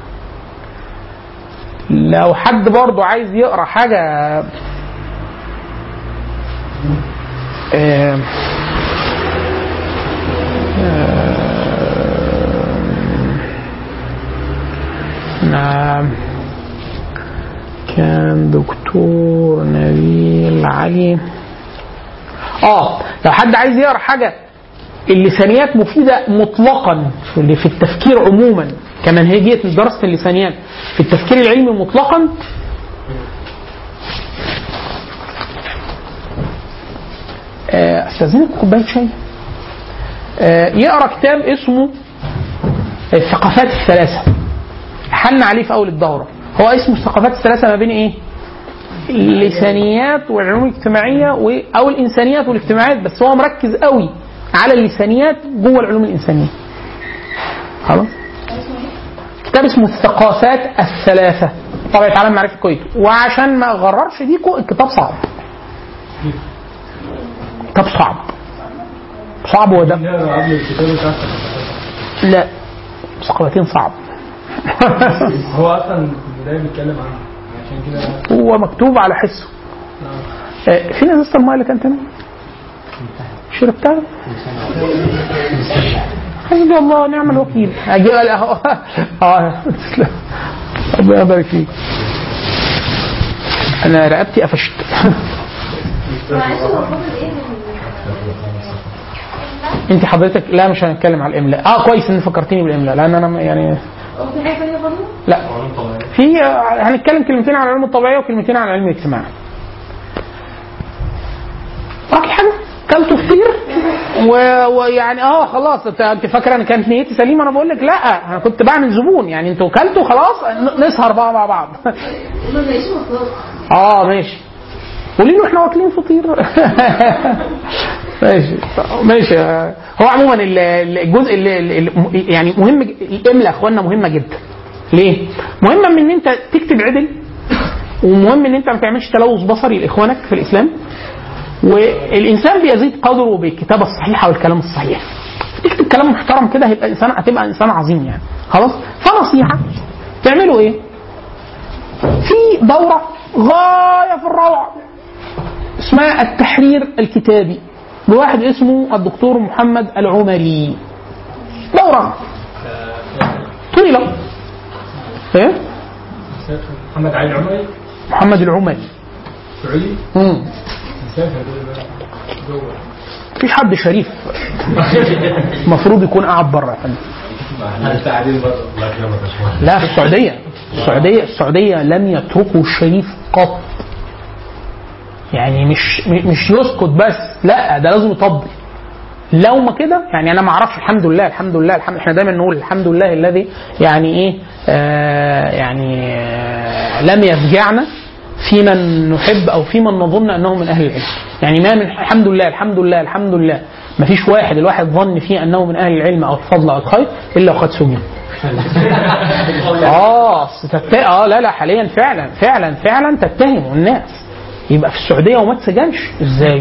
لو حد برضه عايز يقرا حاجه آه، نعم كان دكتور نبيل علي اه لو حد عايز يقرا حاجه اللسانيات مفيده مطلقا في في التفكير عموما كمنهجيه دراسه اللسانيات في التفكير العلمي مطلقا آه، استاذنك كوبايه شاي آه، يقرا كتاب اسمه الثقافات الثلاثه حن عليه في اول الدوره هو اسمه الثقافات الثلاثه ما بين ايه اللسانيات والعلوم الاجتماعيه و- او الانسانيات والاجتماعيات بس هو مركز قوي على اللسانيات جوه العلوم الانسانيه خلاص كتاب اسمه الثقافات الثلاثه طبعة عالم معرفة الكويت وعشان ما اغررش ديكو الكتاب صعب كتاب صعب صعب وده نقرا قبل الكتاب بتاع لا ثقافتين صعب هو اصلا ده بيتكلم عنه عشان كده هو مكتوب على حسه آه، فين ازازه الماء اللي كانت هنا؟ شربتها؟ حسبي الله ونعم الوكيل اجي اه اه تسلم. ربنا يبارك فيك انا رقبتي قفشت معلش هو فاضل ايه من انت حضرتك لا مش هنتكلم على الاملاء اه كويس ان فكرتني بالاملاء لان انا يعني هو في حاجه ثانيه برضه؟ لا في هنتكلم كلمتين عن العلوم الطبيعيه وكلمتين عن علم الاجتماع باقي حاجه كلته كتير و- ويعني اه خلاص انت انت فاكره ان كانت نيتي سليمه انا بقول لك لا انا كنت بعمل زبون يعني انتوا كلتوا خلاص ن- نسهر بقى مع بعض ما بلاقيش مصدر اه ماشي قولي له احنا واكلين فطير ماشي ماشي آه، هو عموما ال- ال- الجزء اللي اللي- يعني مهم ج- الاملاء يا اخوانا مهمه جدا ليه؟ مهمه من ان انت تكتب عدل ومهم ان انت ما تعملش تلوث بصري لاخوانك في الاسلام والانسان بيزيد قدره بالكتابه الصحيحه والكلام الصحيح تكتب كلام محترم كده هيبقى انسان هتبقى انسان عظيم يعني خلاص فنصيحه تعملوا ايه؟ في دوره غايه في الروعه اسمها التحرير الكتابي لواحد اسمه الدكتور محمد العمري دورة طويلة ايه محمد علي العمري محمد العمري سعودي مم. مسافر دول جوه في حد شريف المفروض يكون قاعد بره يا فندم انت قاعدين بره الله يكرمك يا باشمهندس لا في السعودية السعودية السعودية لم يتركوا الشريف قط يعني مش مش يسكت بس لا ده لازم يطبل لو ما كده يعني انا ما اعرفش الحمد لله الحمد لله الحمد احنا دايما نقول الحمد لله الذي يعني ايه آه يعني آه لم يفجعنا في من نحب او في من نظن انه من اهل العلم يعني ما من الحمد لله الحمد لله الحمد لله ما فيش واحد الواحد ظن فيه انه من اهل العلم او الفضل او الخير الا وقد سجن اه أصل تت... اه لا لا حاليا فعلا فعلا فعلا تتهموا الناس يبقى في السعوديه وما تسجنش ازاي؟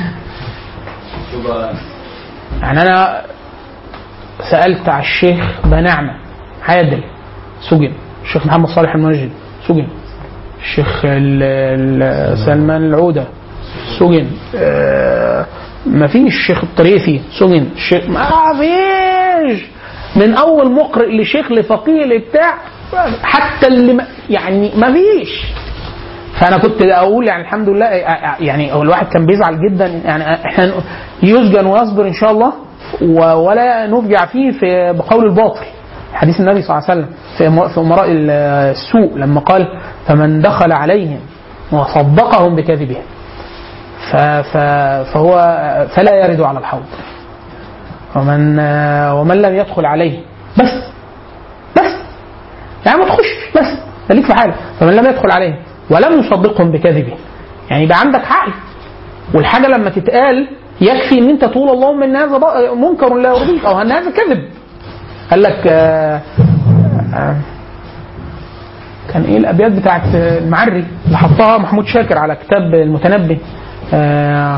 يعني انا سالت على الشيخ بنعمه عادل سجن الشيخ محمد صالح المنجد سجن الشيخ ال- ال- سلمان العوده سجن آه ما فيش الشيخ الطريفي سجن الشيخ ما فيش من اول مقرئ لشيخ لفقيه لبتاع حتى اللي ما يعني ما فيش فانا كنت اقول يعني الحمد لله يعني هو الواحد كان بيزعل جدا يعني احنا يسجن ويصبر ان شاء الله و- ولا نفجع فيه في بقول الباطل حديث النبي صلى الله عليه وسلم في أم- في امراء السوء لما قال فمن دخل عليهم وصدقهم بكذبهم ف- ف- فهو فلا يرد على الحوض ومن ومن لم يدخل عليه بس بس يعني ما تخش بس خليك في حالك فمن لم يدخل عليه ولم يصدقهم بكذبه يعني يبقى عندك عقل والحاجه لما تتقال يكفي ان انت تقول اللهم ان هذا ب- منكر لا يرضيك او ان هذا كذب قال لك آه، آه، كان ايه الابيات بتاعت المعري اللي حطها محمود شاكر على كتاب المتنبي آه،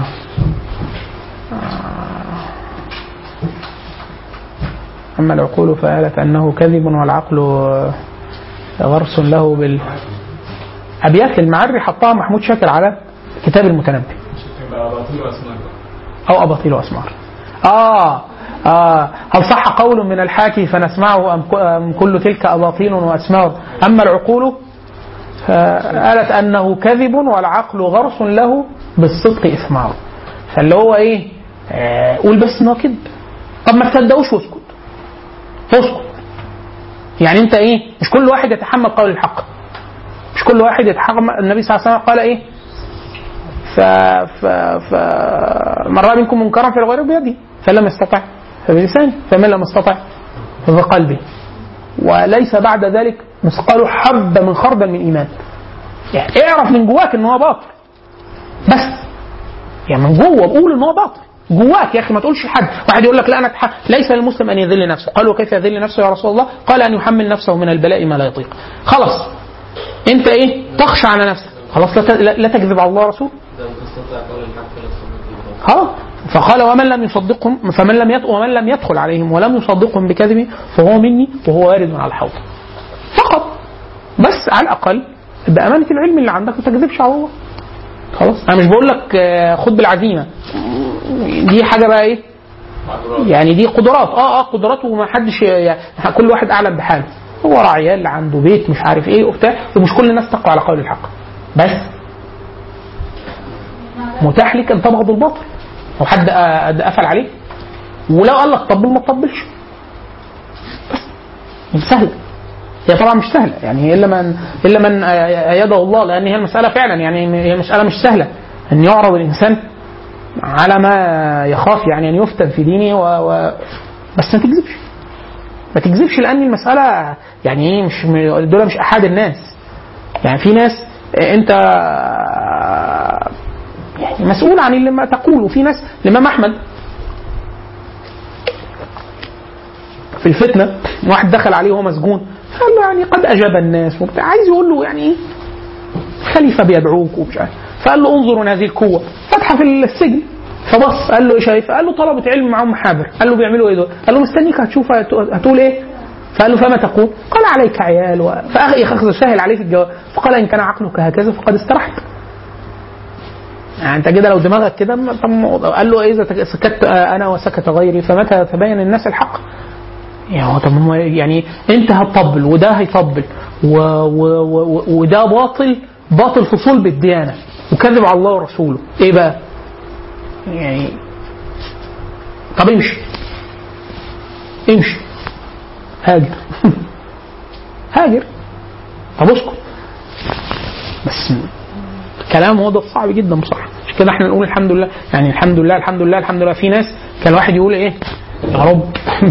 أما العقول فآلت أنه كذب والعقل غرس له بال أبيات للمعري حطها محمود شاكر على كتاب المتنبي يبقى باطل واسماء أو أباطيل وأسمار آه آه هل صح قول من الحاكي فنسمعه أم ك- أم كل تلك أباطيل وأسمار أما العقول فآلت أنه كذب والعقل غرس له بالصدق إثمار فاللي هو إيه آه قول بس إن هو كذب طب ما تصدقوش واسكت اسكت يعني أنت إيه مش كل واحد يتحمل قول الحق مش كل واحد يتحمل النبي صلى الله عليه وسلم قال إيه ف ف ف من راى منكم منكرا فليغيره بيده فلم يستطع فبلسانه فمن لم يستطع فبقلبه وليس بعد ذلك مثقال حبة من خردل من إيمان يعني اعرف من جواك ان هو باطل بس يعني من جوه قول ان هو باطل جواك يا اخي ما تقولش لحد واحد يقول لك لا انا أتح... ليس للمسلم ان يذل نفسه قال وكيف يذل نفسه يا رسول الله قال ان يحمل نفسه من البلاء ما لا يطيق خلاص انت ايه تخشى على نفسك خلاص لا, ت... لا لا تكذب على الله ورسوله خلاص فقال ومن لم يصدقهم فمن لم يدخل ومن لم يدخل عليهم ولم يصدقهم بكذبه فهو مني وهو وارد على الحوض فقط بس بس على الاقل بامانه العلم اللي عندك ما تكذبش على الله خلاص انا مش بقول لك آه، خد بالعزيمه دي حاجه بقى ايه يعني دي قدرات اه اه قدرات وما حدش يعني كل واحد اعلم بحاله هو راعي اللي عنده بيت مش عارف ايه وبتاع ومش كل الناس تقوى على قول الحق بس متاح لك ان تبغض الباطل لو حد آه، قفل عليك ولو قال لك طبل ما تطبلش بس سهله هي طبعا مش سهله يعني الا من الا من ايده الله لان هي المساله فعلا يعني هي مساله مش سهله ان يعرض الانسان على ما يخاف يعني ان يفتن في دينه و... و... بس ما تكذبش ما تكذبش لان المساله يعني ايه مش دول مش احد الناس يعني في ناس انت يعني مسؤول عن اللي ما تقول وفي ناس الامام احمد في الفتنه واحد دخل عليه وهو مسجون قال له يعني قد اجاب الناس وبتاع عايز يقول له يعني ايه خليفه بيدعوك ومش عارف فقال له انظروا هذه القوه فتحه في السجن فبص قال له ايه شايف؟ قال له طلبه علم معاهم محابر قال له بيعملوا ايه دول؟ قال له مستنيك هتشوف هت- هتقول ايه؟ فقال له فما تقول؟ قال عليك عيال و... فاخذ سهل عليه في الجواب فقال ان كان عقلك هكذا فقد استرحت يعني انت كده لو دماغك كده ما- طب ما- قال له اذا تك- سكت انا وسكت غيري فمتى تبين الناس الحق؟ يعني هو طب ما هو يعني انت هتطبل وده هيطبل و و و وده باطل باطل في صلب الديانه وكذب على الله ورسوله ايه بقى؟ يعني طب امشي امشي هاجر هاجر طب اسكت بس كلام واضح صعب جدا بصراحه مش كده احنا نقول الحمد لله يعني الحمد لله الحمد لله الحمد لله في ناس كان الواحد يقول ايه يا رب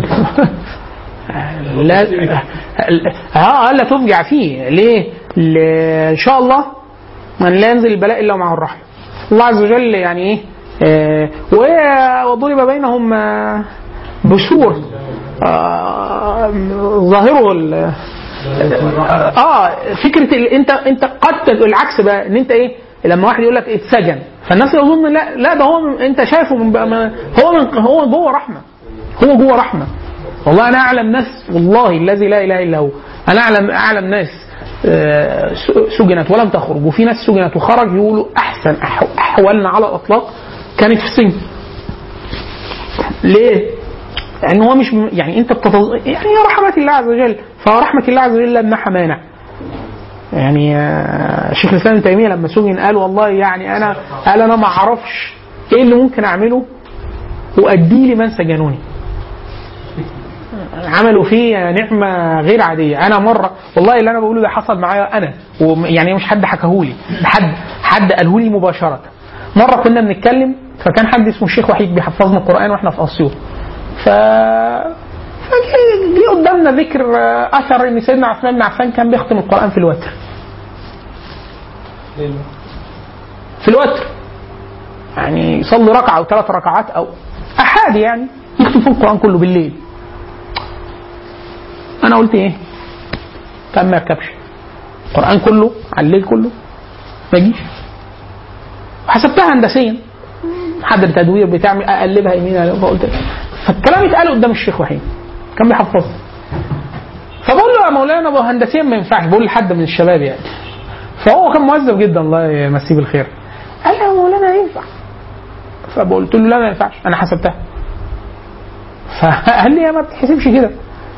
لا اه لا تفجع فيه ليه؟ ل- ان شاء الله من لا ينزل البلاء الا معه الرحمه الله عز وجل يعني ايه آه و- وضرب بينهم آه، بسور آه ظاهره ال- اه فكره ال- انت انت قد العكس بقى ان انت ايه لما واحد يقول لك اتسجن فالناس يظن لا لا ده هو من انت شايفه من بقى ما- هو من هو جوه رحمه هو جوه رحمه والله انا اعلم ناس والله الذي لا اله الا هو انا اعلم اعلم ناس آه، س- سجنت ولم تخرج وفي ناس سجنت وخرج يقولوا احسن أح- احوالنا على الاطلاق كانت في السجن ليه؟ لان هو مش يعني انت بتتظ... يعني هي رحمه الله عز وجل فرحمه الله عز وجل لمنحها مانع يعني آه، شيخ الاسلام ابن تيميه لما سجن قال والله يعني انا قال انا ما اعرفش ايه اللي ممكن اعمله واديه لمن سجنوني عملوا فيه نعمة غير عادية أنا مرة والله اللي أنا بقوله ده حصل معايا أنا ويعني مش حد حكاهولي حد حد قاله لي مباشرة مرة كنا بنتكلم فكان حد اسمه الشيخ وحيد بيحفظنا القرآن واحنا في أسيوط ف فجه جه قدامنا ذكر آه، اثر ان سيدنا عثمان بن عفان كان بيختم القران في الوتر في الوتر يعني يصلي ركعه او ثلاث ركعات او احاد يعني يختم في القران كله بالليل انا قلت ايه كان ما يركبش القران كله على الليل كله ما يجيش وحسبتها هندسيا حد تدوير بتاع اقلبها يمين فقلت فالكلام اتقال قدام الشيخ وحيد كان بيحفظ فبقول له يا مولانا ابو هندسيا ما ينفعش بقول لحد من الشباب يعني فهو كان مهذب جدا الله يمسيه بالخير قال لي يا مولانا ينفع فقلت له لا ما ينفعش انا حسبتها فقال لي يا ما بتحسبش كده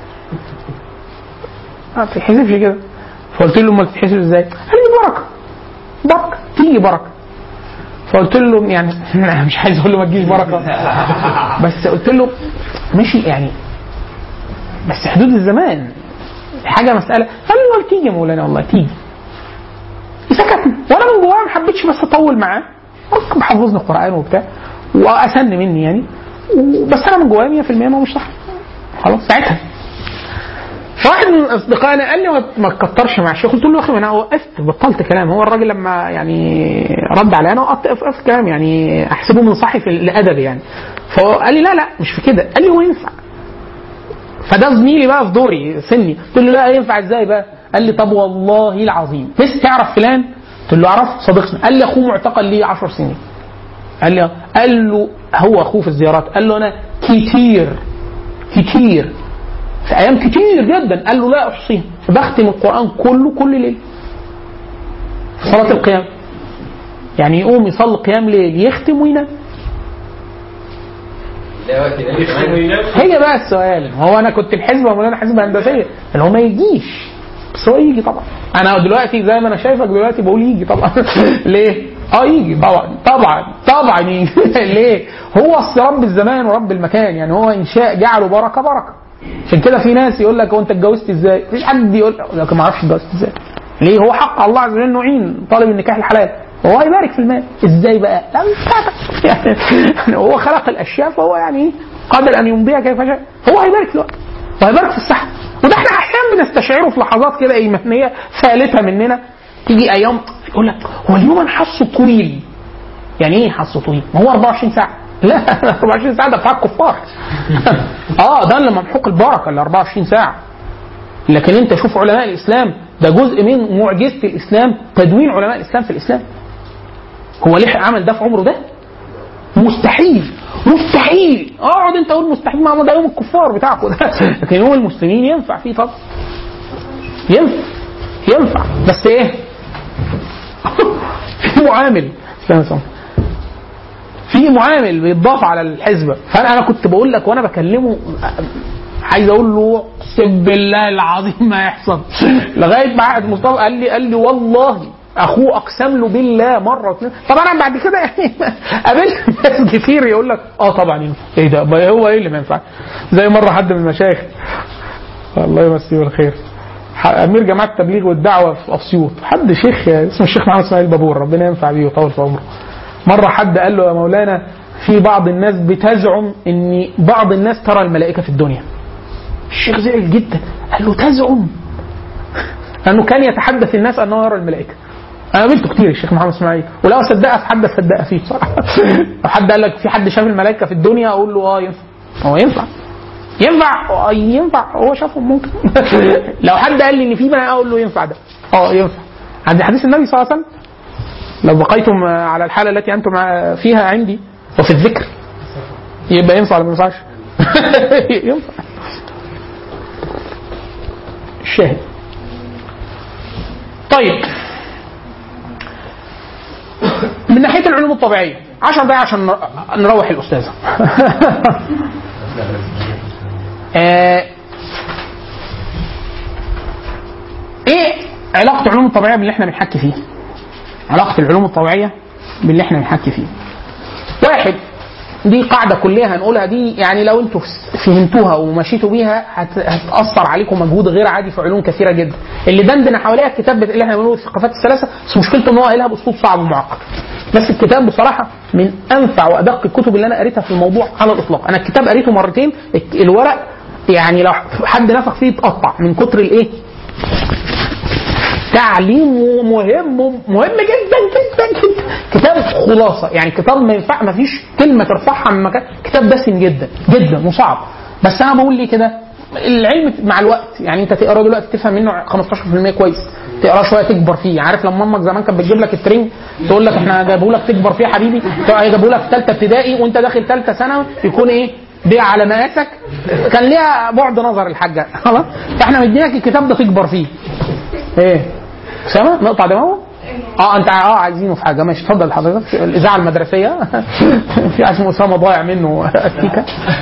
ما بتحسبش كده فقلت له امال بتتحسب ازاي؟ قال لي بركه بركه تيجي بركه فقلت له يعني مش عايز اقول له ما تجيش بركه بس قلت له ماشي يعني بس حدود الزمان حاجه مساله قال لي والله تيجي يا مولانا والله تيجي سكتنا وانا من جوايا ما حبيتش بس اطول معاه كان بحفظني القران وبتاع واسن مني يعني بس انا من جوايا 100% ما هو مش صح خلاص ساعتها فواحد من اصدقائنا قال لي ما- ما تكترش مع الشيخ قلت له يا اخي انا وقفت بطلت كلام هو الراجل لما يعني رد علي انا وقفت وقفت كلام يعني احسبه من صحي في الادب يعني فهو قال لي لا لا مش في كده قال لي هو ينفع فده زميلي بقى في دوري سني قلت له لا ينفع ازاي بقى قال لي طب والله العظيم بس تعرف فلان قلت له اعرف صديقنا قال لي اخوه معتقل ليه 10 سنين قال لي قال له هو اخوه في الزيارات قال له انا كتير كتير في ايام كتير جدا قال له لا احصيها بختم القران كله كل ليله في صلاه القيام يعني يقوم يصلي قيام ليل يختم وينام لا وقت ينام كمان هي بقى السؤال هو انا كنت الحزبه ولا انا حزبه هندسيه اللي هو ما يجيش بس هو يجي طبعا انا دلوقتي زي ما انا شايفك دلوقتي بقول يجي طبعا ليه؟ اه يجي طبعا طبعا طبعا يجي ليه؟ هو اصل رب الزمان ورب المكان يعني هو ان شاء جعله بركه بركه عشان كده في ناس يقول لك هو انت اتجوزت ازاي؟ مفيش حد يقول لك ما اعرفش اتجوزت ازاي ليه هو حق الله عز وجل انه يعين طالب النكاح الحلال وهو هيبارك في المال ازاي بقى؟ لا مش بتاعتك يعني هو خلق الاشياء فهو يعني ايه؟ قادر ان يمضيها كيف شاء هو هيبارك في الوقت وهيبارك في الصحه وده احنا احيانا بنستشعره في لحظات كده ايمانيه ثالثه مننا تيجي ايام يقول لك هو اليوم انا حاسه طويل يعني ايه حاسه طويل؟ ما هو 24 ساعه لا 24 ساعه ده بتاع الكفار اه ده اللي ممحوق البركه ال 24 ساعه لكن انت شوف علماء الاسلام ده جزء من معجزه الاسلام تدوين علماء الاسلام في الاسلام هو ليه عمل ده في عمره ده؟ مستحيل مستحيل اقعد انت قول مستحيل ما هو ده يوم الكفار بتاعكم ده لكن يوم المسلمين ينفع فيه طبعا ينفع ينفع بس ايه في معامل استنى استنى. في معامل بيتضاف على الحسبه فانا انا كنت بقول لك وانا بكلمه عايز اقول له اقسم بالله العظيم ما يحصل لغايه ما قعد مصطفى قال لي قال لي والله اخوه اقسم له بالله مره واثنين طبعا انا بعد كده يعني قابلت ناس كتير يقول لك اه طبعا ينفع ايه ده ما هو ايه اللي ما ينفعش زي مره حد من المشايخ الله يمسيه بالخير ح- امير جماعه التبليغ والدعوه في اسيوط حد شيخ اسمه الشيخ محمد اسماعيل بابور ربنا ينفع بيه ويطول في عمره مره حد قال له يا مولانا في بعض الناس بتزعم ان بعض الناس ترى الملائكه في الدنيا الشيخ زعل جدا قال له تزعم لانه كان يتحدث الناس انه يرى الملائكه انا قابلته كتير الشيخ محمد اسماعيل ولو صدقها في حد صدقها فيه بصراحه لو حد قال لك في حد شاف الملائكه في الدنيا اقول له اه ينفع هو ينفع ينفع آه، ينفع هو شافهم ممكن لو حد قال لي ان في ملائكه اقول له ينفع ده اه ينفع عند حديث النبي صلى الله عليه وسلم لو بقيتم آه، على الحاله التي انتم آه، فيها عندي وفي الذكر يبقى ينفع ولا ما ينفعش؟ ينفع الشاهد طيب من ناحيه العلوم الطبيعيه 10 دقايق عشان نر- نروح الاستاذه آه، ايه علاقه العلوم الطبيعيه باللي احنا بنحكي فيه علاقه العلوم الطبيعيه باللي احنا بنحكي فيه واحد دي قاعده كليه هنقولها دي يعني لو انتوا فهمتوها ومشيتوا بيها هت- هتاثر عليكم مجهود غير عادي في علوم كثيره جدا اللي دندن حواليها الكتاب اللي احنا بنقوله الثقافات الثلاثه بس مشكلته ان هو قايلها باسلوب صعب ومعقد بس الكتاب بصراحه من انفع وادق الكتب اللي انا قريتها في الموضوع على الاطلاق انا الكتاب قريته مرتين الك- الورق يعني لو حد نفخ فيه يتقطع من كتر الايه تعليم مهم مهم جدا جدا جدا كتاب خلاصه يعني كتاب ما ينفع ما فيش كلمه ترفعها من مكان كتاب دسم جدا جدا وصعب بس انا بقول ليه كده العلم مع الوقت يعني انت تقرا دلوقتي تفهم منه 15% كويس تقرا شويه تكبر فيه عارف لما امك زمان كانت بتجيب لك الترنج تقول لك احنا جابوا لك تكبر فيه يا حبيبي هي جابوا لك في ثالثه ابتدائي وانت داخل ثالثه ثانوي يكون ايه بيع على مقاسك كان ليها بعد نظر الحاجه خلاص فاحنا مدينك الكتاب ده تكبر فيه ايه اسامه نقطع دماغه اه انت اه عايزينه في حاجه ماشي اتفضل حضرتك الاذاعه المدرسيه في واحد اسمه اسامه ضايع منه استيكه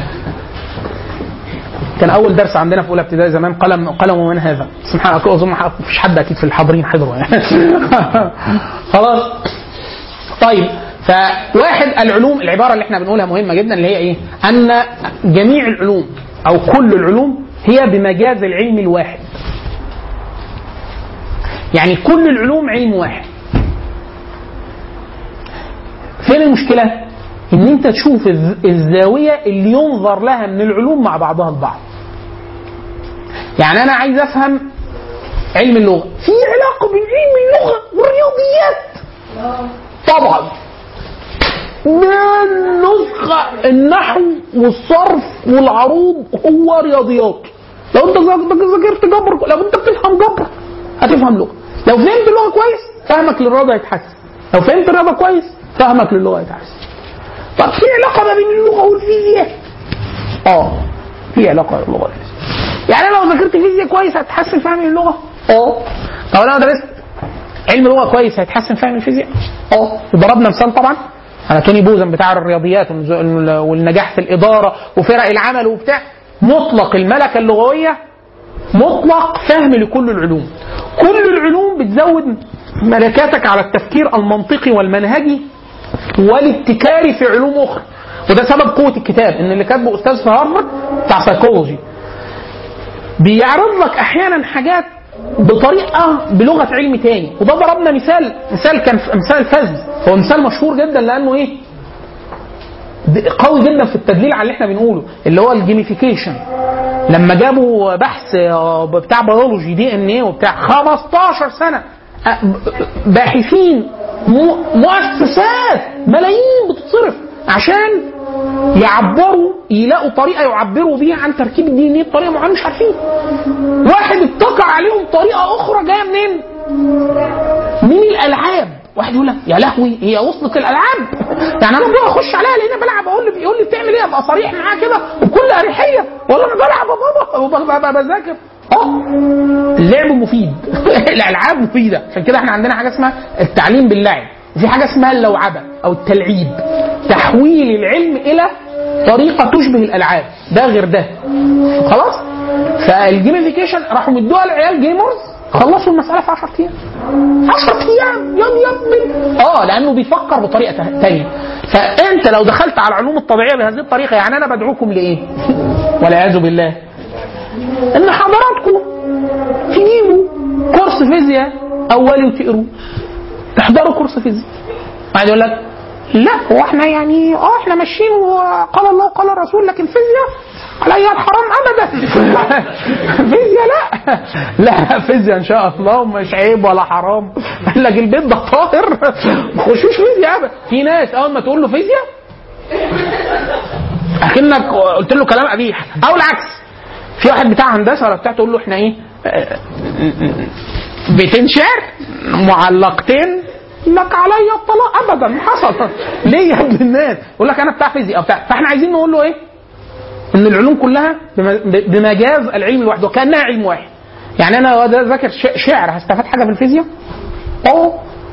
كان اول درس عندنا في اولى ابتدائي زمان قلم قلم ومن هذا سبحان الله اظن مفيش حد اكيد في الحاضرين حضره يعني خلاص طيب فواحد العلوم العباره اللي احنا بنقولها مهمه جدا اللي هي ايه؟ ان جميع العلوم او كل العلوم هي بمجاز العلم الواحد. يعني كل العلوم علم واحد. فين المشكله؟ ان انت تشوف الز- الزاويه اللي ينظر لها من العلوم مع بعضها البعض. يعني انا عايز افهم علم اللغه، في علاقه بين علم اللغه والرياضيات. طبعا من نسخة النحو والصرف والعروض هو رياضيات لو انت ذاك- ذاكرت جبر لو انت بتفهم جبر هتفهم لغة لو فهمت اللغة كويس فهمك للرياضة هيتحسن لو فهمت الرياضة كويس فهمك للغة هيتحسن طب في علاقة ما بين اللغة والفيزياء اه في علاقة بين اللغة والفيزياء يعني انا لو ذاكرت فيزياء كويس هتحسن فهمي للغه اه طب انا درست علم لغه كويس هيتحسن فهم الفيزياء اه وضربنا مثال طبعا على توني بوزن بتاع الرياضيات والنز- والنجاح في الاداره وفرق العمل وبتاع مطلق الملكه اللغويه مطلق فهم لكل العلوم كل العلوم بتزود ملكاتك على التفكير المنطقي والمنهجي والابتكاري في علوم اخرى وده سبب قوه الكتاب ان اللي كاتبه استاذ في هارفارد بتاع سيكولوجي بيعرض لك احيانا حاجات بطريقه بلغه علم تاني وده ضربنا مثال مثال كان مثال فذ هو مثال مشهور جدا لانه ايه د- قوي جدا في التدليل على اللي احنا بنقوله اللي هو الجيميفيكيشن لما جابوا بحث آه، بتاع بيولوجي دي ان ايه وبتاع 15 سنه آه، ب- باحثين م- مؤسسات ملايين بتتصرف عشان يعبروا يلاقوا طريقه يعبروا بيها عن تركيب الدي ان ايه بطريقه معينه مش عارفين واحد ابتكر عليهم طريقه اخرى جايه منين؟ من الالعاب واحد يقول لك يا لهوي هي وصلت الالعاب يعني انا بقى اخش عليها لان بلعب اقول لي بيقول لي بتعمل ايه ابقى صريح معاه كده وبكل اريحيه والله انا بلعب يا بابا وببقى بذاكر اه اللعب مفيد الالعاب مفيده عشان كده احنا عندنا حاجه اسمها التعليم باللعب وفي حاجه اسمها اللوعبه او التلعيب تحويل العلم الى طريقه تشبه الالعاب ده غير ده خلاص فالجيميفيكيشن راحوا مدوها للعيال جيمرز خلصوا المساله في 10 ايام 10 ايام يا يا اه لانه بيفكر بطريقه تا- تانية فانت لو دخلت على العلوم الطبيعيه بهذه الطريقه يعني انا بدعوكم لايه؟ والعياذ بالله ان حضراتكم تجيبوا كورس فيزياء اولي وتقروه تحضروا كورس فيزياء بعد يقول لك لا هو احنا يعني اه احنا ماشيين وقال الله وقال الرسول لكن فيزياء عليها الحرام ابدا فيزياء لا لا فيزياء ان شاء الله ومش عيب ولا حرام قال لك البيت ده طاهر ما تخشوش فيزياء ابدا في ناس اول ما تقول له فيزياء اكنك قلت له كلام قبيح او العكس في واحد بتاع هندسه ولا بتاع تقول له احنا ايه آه، بيتين شعر معلقتين لك علي الطلاق ابدا حصل ليه يا ابن الناس يقول لك انا بتاع فيزياء أو بتاع فاحنا عايزين نقول له ايه ان العلوم كلها بم- بمجاز العلم لوحده كانها علم واحد يعني انا لو ذاكر ش- شعر هستفاد حاجه في الفيزياء اه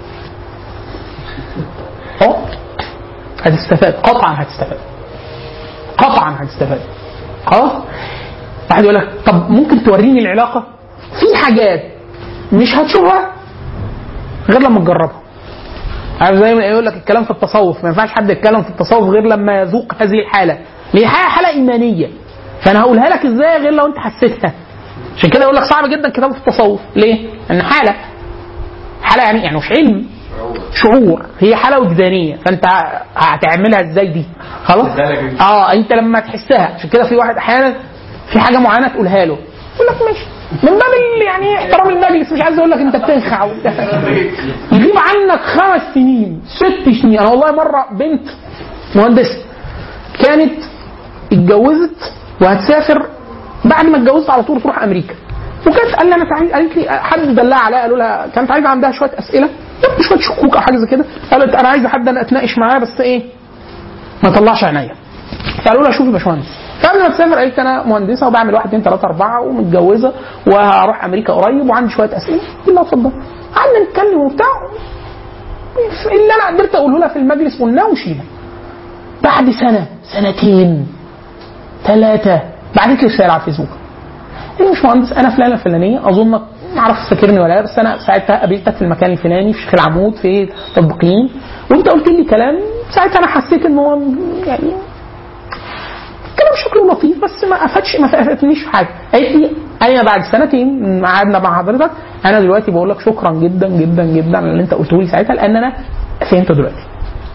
اه هتستفاد قطعا هتستفاد قطعا هتستفاد خلاص واحد يقول لك طب ممكن توريني العلاقه في حاجات مش هتشوفها غير لما تجربها عارف زي ما يقول لك الكلام في التصوف ما ينفعش حد يتكلم في التصوف غير لما يذوق هذه الحاله ليه حاله حاله ايمانيه فانا هقولها لك ازاي غير لو انت حسيتها عشان كده يقول لك صعب جدا كتاب في التصوف ليه؟ ان حاله حاله يعني يعني مش علم شعور هي حاله وجدانيه فانت هتعملها ازاي دي خلاص اه انت لما تحسها عشان كده في واحد احيانا في حاجه معينه تقولها له يقول لك ماشي من باب ال- يعني احترام المجلس مش عايز اقول لك انت بتنخع وبتاع. يغيب عنك خمس سنين ست سنين انا والله مره بنت مهندسه كانت اتجوزت وهتسافر بعد ما اتجوزت على طول تروح امريكا وكانت قال لي انا تعالي قالت لي حد دلها عليها قالوا لها كانت عايزه عندها شويه اسئله يعني شويه شكوك او حاجه زي كده قالت انا عايزه حد انا اتناقش معاه بس ايه ما يطلعش عينيا فقالوا لها شوفي يا باشمهندس فقبل ما تسافر قالت انا مهندسه وبعمل واحد اثنين ثلاثه اربعه ومتجوزه وهروح امريكا قريب وعندي شويه اسئله قلت لها اتفضل قعدنا نتكلم وبتاع اللي انا قدرت اقوله لها في المجلس قلناه ومشينا بعد سنه سنتين ثلاثه بعتت لي رساله على الفيسبوك قال لي مش مهندس انا فلانه الفلانيه اظنك ما اعرفش فاكرني ولا لا بس انا ساعتها قابلتك في المكان الفلاني في شيخ العمود في تطبيقين وانت قلت لي كلام ساعتها انا حسيت ان هو يعني كلام شكله لطيف بس ما افادش ما افادنيش في حاجه قالت لي انا بعد سنتين قعدنا مع حضرتك انا دلوقتي بقول لك شكرا جدا جدا جدا على اللي انت قلته لي ساعتها لان انا فهمت دلوقتي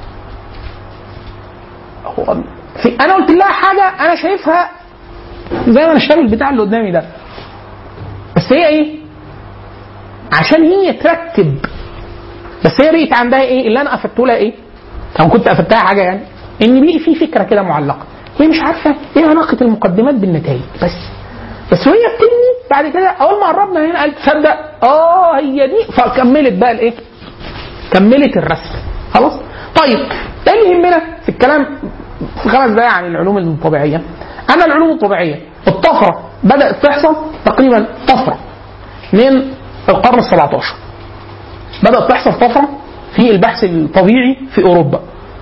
هو في انا قلت لها حاجه انا شايفها زي ما انا شايف البتاع اللي قدامي ده بس هي ايه عشان هي ترتب بس هي لقيت عندها ايه اللي انا افدته لها ايه او كنت افدتها حاجه يعني ان بقي في فكره كده معلقه هي مش عارفه ايه علاقه المقدمات بالنتائج بس بس وهي بتبني بعد كده اول ما قربنا هنا قالت تصدق اه هي دي فكملت بقى الايه كملت الرسم خلاص طيب ده اللي يهمنا في الكلام في خمس دقايق عن العلوم الطبيعيه انا العلوم الطبيعيه الطفره بدات تحصل تقريبا طفره من القرن ال 17 بدات تحصل طفره في البحث الطبيعي في اوروبا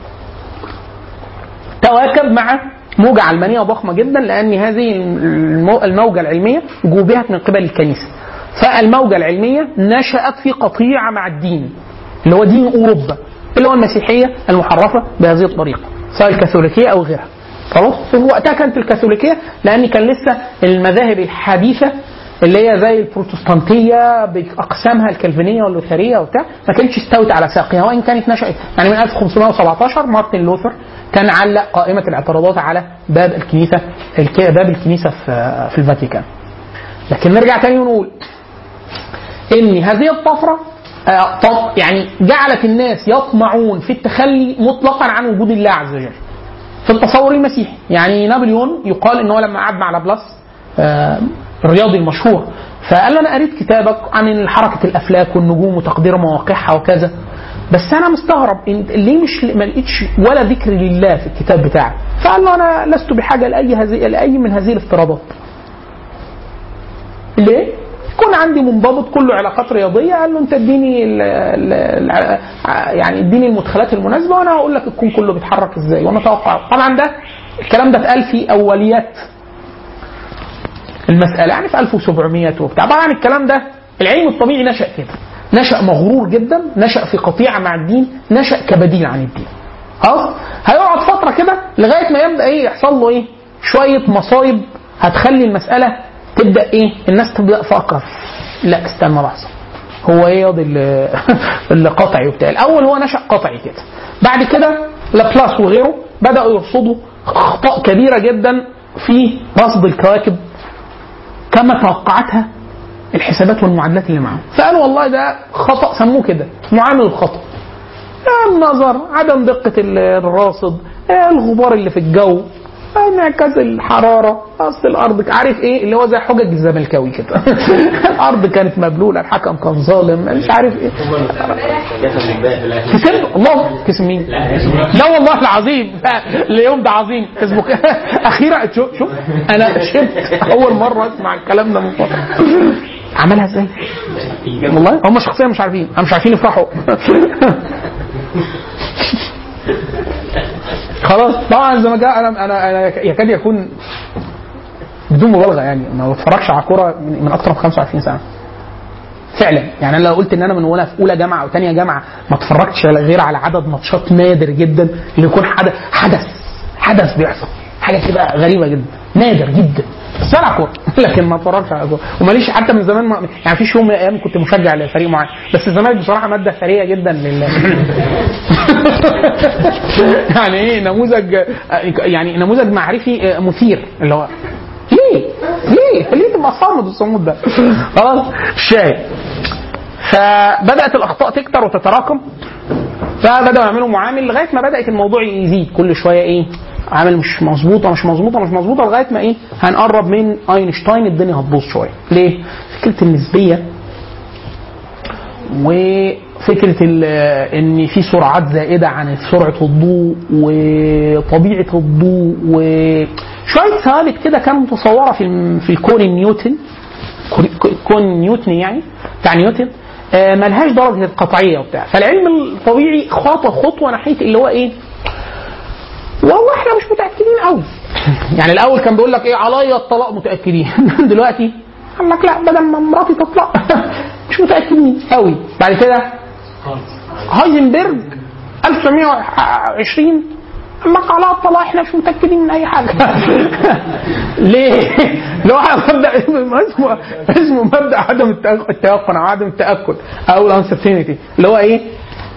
تواكب مع موجة علمانية ضخمة جدا لأن هذه المو- الموجة العلمية جوبهت من قبل الكنيسة فالموجة العلمية نشأت في قطيعة مع الدين اللي هو دين أوروبا اللي هو المسيحية المحرفة بهذه الطريقة سواء الكاثوليكية أو غيرها خلاص في وقتها كانت الكاثوليكية لأن كان لسه المذاهب الحديثة اللي هي زي البروتستانتية بأقسامها الكالفينية واللوثرية وبتاع ما كانتش استوت على ساقها وإن كانت نشأت يعني من 1517 مارتن لوثر كان علق قائمة الاعتراضات على باب الكنيسة الك- باب الكنيسة في في الفاتيكان لكن نرجع تاني ونقول ان هذه الطفره آه، طب يعني جعلت الناس يطمعون في التخلي مطلقا عن وجود الله عز وجل في التصور المسيحي يعني نابليون يقال ان هو لما قعد مع لابلاس آه، الرياضي المشهور فقال له انا قريت كتابك عن حركه الافلاك والنجوم وتقدير مواقعها وكذا بس انا مستغرب إن ليه مش ما لقيتش ولا ذكر لله في الكتاب بتاعك فقال له انا لست بحاجه لاي هذه لاي من هذه الافتراضات ليه؟ يكون عندي منضبط كله علاقات رياضيه قال له انت اديني ال ال ال يعني اديني المدخلات المناسبه وانا هقول لك الكون كله بيتحرك ازاي وانا اتوقع طبعا ده الكلام ده اتقال في اوليات المساله يعني في 1700 وبتاع طبعا الكلام ده العلم الطبيعي نشا كده نشا مغرور جدا نشا في قطيعه مع الدين نشا كبديل عن الدين خلاص هيقعد فتره كده لغايه ما يبدا ايه يحصل له ايه شويه مصايب هتخلي المساله تبدا ايه الناس تبدا تفكر لا استنى لحظه هو ايه ياض اللي, اللي قطعي وبتاع الاول هو نشا قطعي كده بعد كده لابلاس وغيره بداوا يرصدوا اخطاء كبيره جدا في رصد الكواكب كما توقعتها الحسابات والمعادلات اللي معاهم فقالوا والله ده خطا سموه كده معامل الخطا النظر عدم دقة الراصد الغبار اللي في الجو انعكاس الحرارة أصل الأرض عارف إيه اللي هو زي حجج الزملكاوي كده الأرض كانت مبلولة الحكم كان ظالم مش عارف إيه كسب الله كسب مين؟ لا والله العظيم اليوم ده عظيم كسبه أخيرا شوف شوف أنا شفت أول مرة أسمع الكلام ده من فترة عملها ازاي؟ والله هم شخصيا مش عارفين هم مش عارفين يفرحوا خلاص طبعا زي ما جاء انا انا انا يكاد يكون بدون مبالغه يعني ما بتفرجش على كوره من, من اكثر من 25 سنه فعلا يعني انا لو قلت ان انا من وانا في اولى جامعه او ثانيه جامعه ما اتفرجتش غير على عدد ماتشات نادر جدا اللي يكون حدث حدث حدث بيحصل حاجه كده غريبه جدا نادر جدا بس انا كوره لكن ما اتفرجش على كوره وماليش حتى من زمان ما يعني فيش يوم من الايام كنت مشجع لفريق معين بس الزمالك بصراحه ماده ثريه جدا لل يعني ايه نموذج يعني نموذج معرفي مثير اللي هو ليه؟ ليه؟ ليه تبقى صامد الصمود ده؟ خلاص الشاهد فبدات الاخطاء تكتر وتتراكم فبداوا يعملوا معامل لغايه ما بدات الموضوع يزيد كل شويه ايه عامل مش مظبوطه مش مظبوطه مش مظبوطه لغايه ما ايه هنقرب من اينشتاين الدنيا هتبوظ شويه ليه؟ فكره النسبيه وفكره ان في سرعات زائده عن سرعه الضوء وطبيعه الضوء وشويه ثوابت كده كانت متصوره في في الكون النيوتن كون نيوتني يعني بتاع نيوتن ملهاش درجه القطعيه وبتاع فالعلم الطبيعي خطوه خطوه ناحيه اللي هو ايه والله احنا مش متاكدين قوي يعني الاول كان بيقول لك ايه عليا الطلاق متاكدين دلوقتي قال لك لا بدل ما مراتي تطلق مش متاكدين قوي بعد كده هايزنبرج 1920 قال لك على الطلاق احنا مش متاكدين من اي حاجه ليه؟ اللي هو مبدا اسمه اسمه مبدا عدم التيقن او عدم التاكد او الانسرتينتي اللي هو ايه؟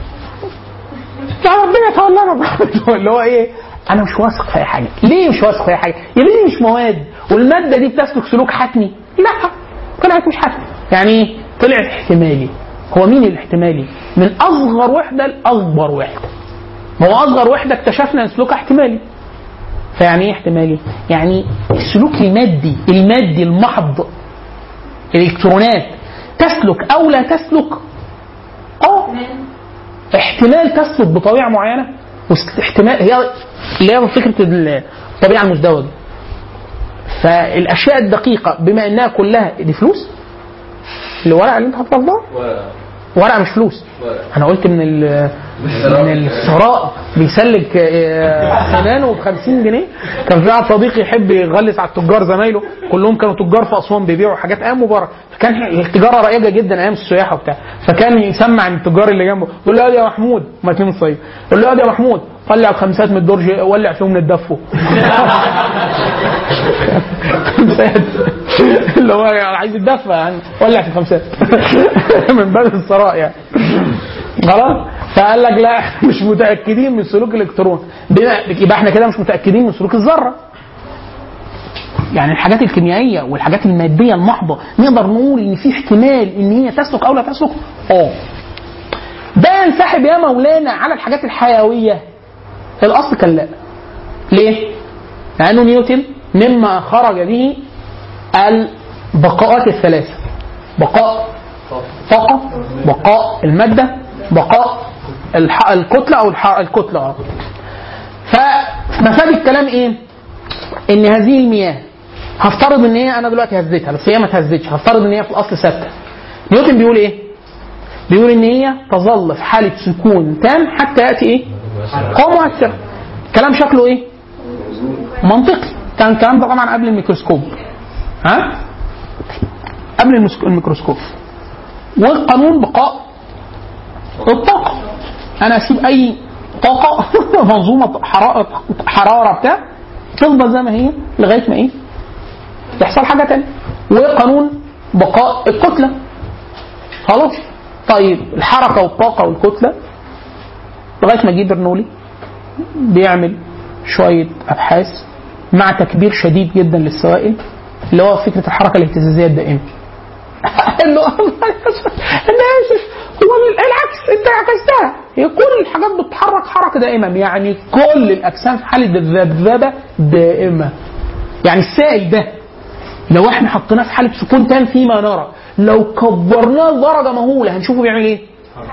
لا ربنا يتولانا اللي هو ايه؟ انا مش واثق في اي حاجه ليه مش واثق في اي حاجه يا بنتي مش مواد والماده دي بتسلك سلوك حتمي لا طلعت مش حتمي يعني ايه طلعت احتمالي هو مين الاحتمالي من اصغر وحده لاكبر وحده ما هو اصغر وحده اكتشفنا ان سلوكها احتمالي فيعني ايه احتمالي يعني السلوك المادي المادي المحض الالكترونات تسلك او لا تسلك اه احتمال تسلك بطبيعه معينه واحتمال هي اللي هي فكره الطبيعه المزدوجه فالاشياء الدقيقه بما انها كلها دي فلوس الورقه اللي انت حاططها ده ورقه مش فلوس انا قلت من ال من الثراء بيسلك آه، سنانه ب 50 جنيه كان في واحد صديقي يحب يغلس على التجار زمايله كلهم كانوا تجار في اسوان بيبيعوا حاجات ايام مبارك فكان التجاره رائجه جدا ايام السياحه وبتاع فكان يسمع عن التجار اللي جنبه يقول له يا محمود ما اتنين الصعيد يقول له يا محمود طلع الخمسات من الدرج ولع فيهم ندفوا خمسات اللي هو يعني عايز يتدفى يعني ولع في الخمسات من باب الثراء يعني خلاص فقال لك لا احنا مش متاكدين من سلوك الالكترون بما- يبقى احنا كده مش متاكدين من سلوك الذره يعني الحاجات الكيميائيه والحاجات الماديه المحضه نقدر نقول ان في احتمال ان هي تسلك او لا تسلك اه ده ينسحب يا مولانا على الحاجات الحيويه الاصل كان لا ليه؟ لانه نيوتن مما خرج به البقاءات الثلاثه بقاء طاقه بقاء الماده بقاء الح... الكتله او الح... الكتله اه فمفاد الكلام ايه؟ ان هذه المياه هفترض ان هي انا دلوقتي هزيتها بس هي ما اتهزتش هفترض ان هي في الاصل ثابته نيوتن بيقول ايه؟ بيقول ان هي تظل في حاله سكون تام حتى ياتي ايه؟ قوه مؤثره كلام شكله ايه؟ منطقي كان الكلام ده طبعا قبل الميكروسكوب ها؟ قبل المسك- الميكروسكوب والقانون بقاء الطاقه انا اسيب اي طاقه منظومه حراره حراره بتاع تفضل زي ما هي لغايه ما ايه؟ يحصل حاجه تانية وقانون بقاء الكتله خلاص طيب الحركه والطاقه والكتله لغايه ما جه برنولي بيعمل شويه ابحاث مع تكبير شديد جدا للسوائل اللي هو فكره الحركه الاهتزازيه الدائمه قال له انا اسف هو العكس انت عكستها هي كل الحاجات بتتحرك حركه دائمه يعني كل الاجسام في حاله ذبذبه دائمه يعني السائل ده لو احنا حطيناه في حاله سكون تام فيما نرى لو كبرناه لدرجه مهوله هنشوفه بيعمل ايه؟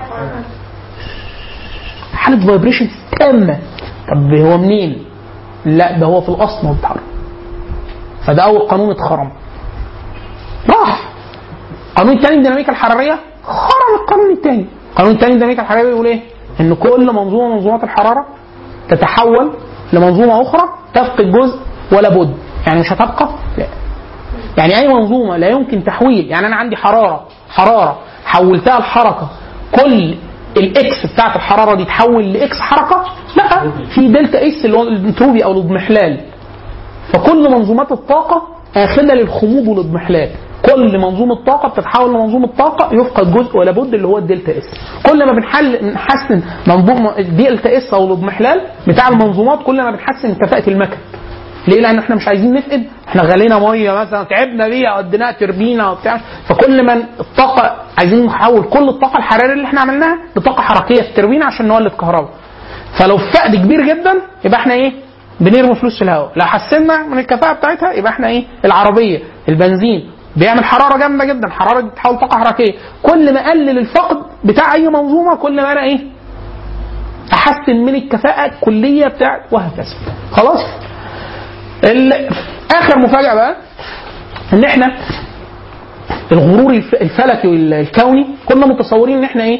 حاله فايبريشن تامه طب هو منين؟ لا ده هو في الاصل ما بيتحرك فده اول قانون اتخرم راح قانون الثاني الديناميكا الحراريه خرم القانون الثاني القانون الثاني الديناميكا الحراريه بيقول ايه؟ ان كل منظومه من منظومات الحراره تتحول لمنظومه اخرى تفقد جزء ولا بد يعني مش هتبقى لا يعني اي منظومه لا يمكن تحويل يعني انا عندي حراره حراره حولتها لحركه كل الاكس بتاعت الحراره دي تحول لاكس حركه لا في دلتا اس اللي هو الانتروبي او الاضمحلال فكل منظومات الطاقه اخذه للخمود والاضمحلال كل منظومه طاقه بتتحول لمنظومه طاقه يفقد جزء ولا بد اللي هو الدلتا اس كل ما بنحل نحسن منظومه الدلتا اس او الاضمحلال بتاع المنظومات كل ما بنحسن كفاءه المكن ليه؟ لان احنا مش عايزين نفقد احنا غلينا ميه مثلا تعبنا بيها وديناها تربينه وبتاع فكل ما الطاقه عايزين نحول كل الطاقه الحراريه اللي احنا عملناها لطاقه حركيه في التربينه عشان نولد كهرباء فلو فقد كبير جدا يبقى احنا ايه؟ بنرمي فلوس في الهواء لو حسنا من الكفاءه بتاعتها يبقى احنا ايه؟ العربيه البنزين بيعمل حراره جامده جدا حراره دي بتحول طاقه حركيه كل ما اقلل الفقد بتاع اي منظومه كل ما انا ايه؟ احسن من الكفاءه الكليه بتاعت وهكذا خلاص؟ ال- اخر مفاجاه بقى ان احنا الغرور الف- الفلكي والكوني كنا متصورين ان احنا ايه؟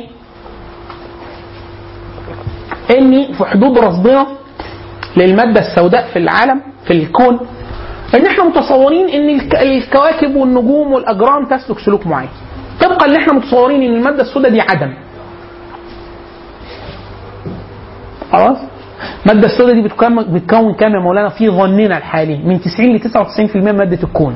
ان في حدود رصدنا للماده السوداء في العالم في الكون ان احنا متصورين ان الك- الكواكب والنجوم والاجرام تسلك سلوك معين طبقا اللي احنا متصورين ان الماده السوداء دي عدم خلاص المادة السوداء دي بتكون بتكون كام يا مولانا في ظننا الحالي من 90 ل 99% من مادة الكون.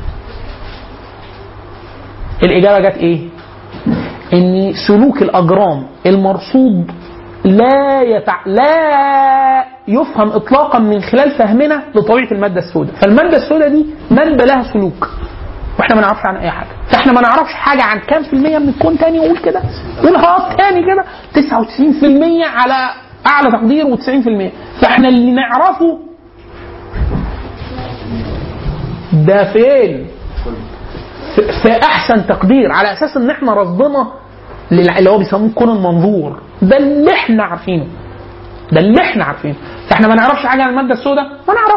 الإجابة جت إيه؟ إن سلوك الأجرام المرصود لا يتع... لا يفهم إطلاقا من خلال فهمنا لطبيعة المادة السوداء، فالمادة السوداء دي مادة لها سلوك. واحنا ما نعرفش عنها اي حاجه فاحنا ما نعرفش حاجه عن كام في المية من الكون تاني وقول كده قولها تاني كده 99% على اعلى تقدير و90% فاحنا اللي نعرفه ده فين في- في احسن تقدير على اساس ان احنا رصدنا للع- اللي هو بيسموه الكون المنظور ده اللي احنا عارفينه ده اللي احنا عارفينه فاحنا ما نعرفش حاجه عن الماده السوداء ما نعرفش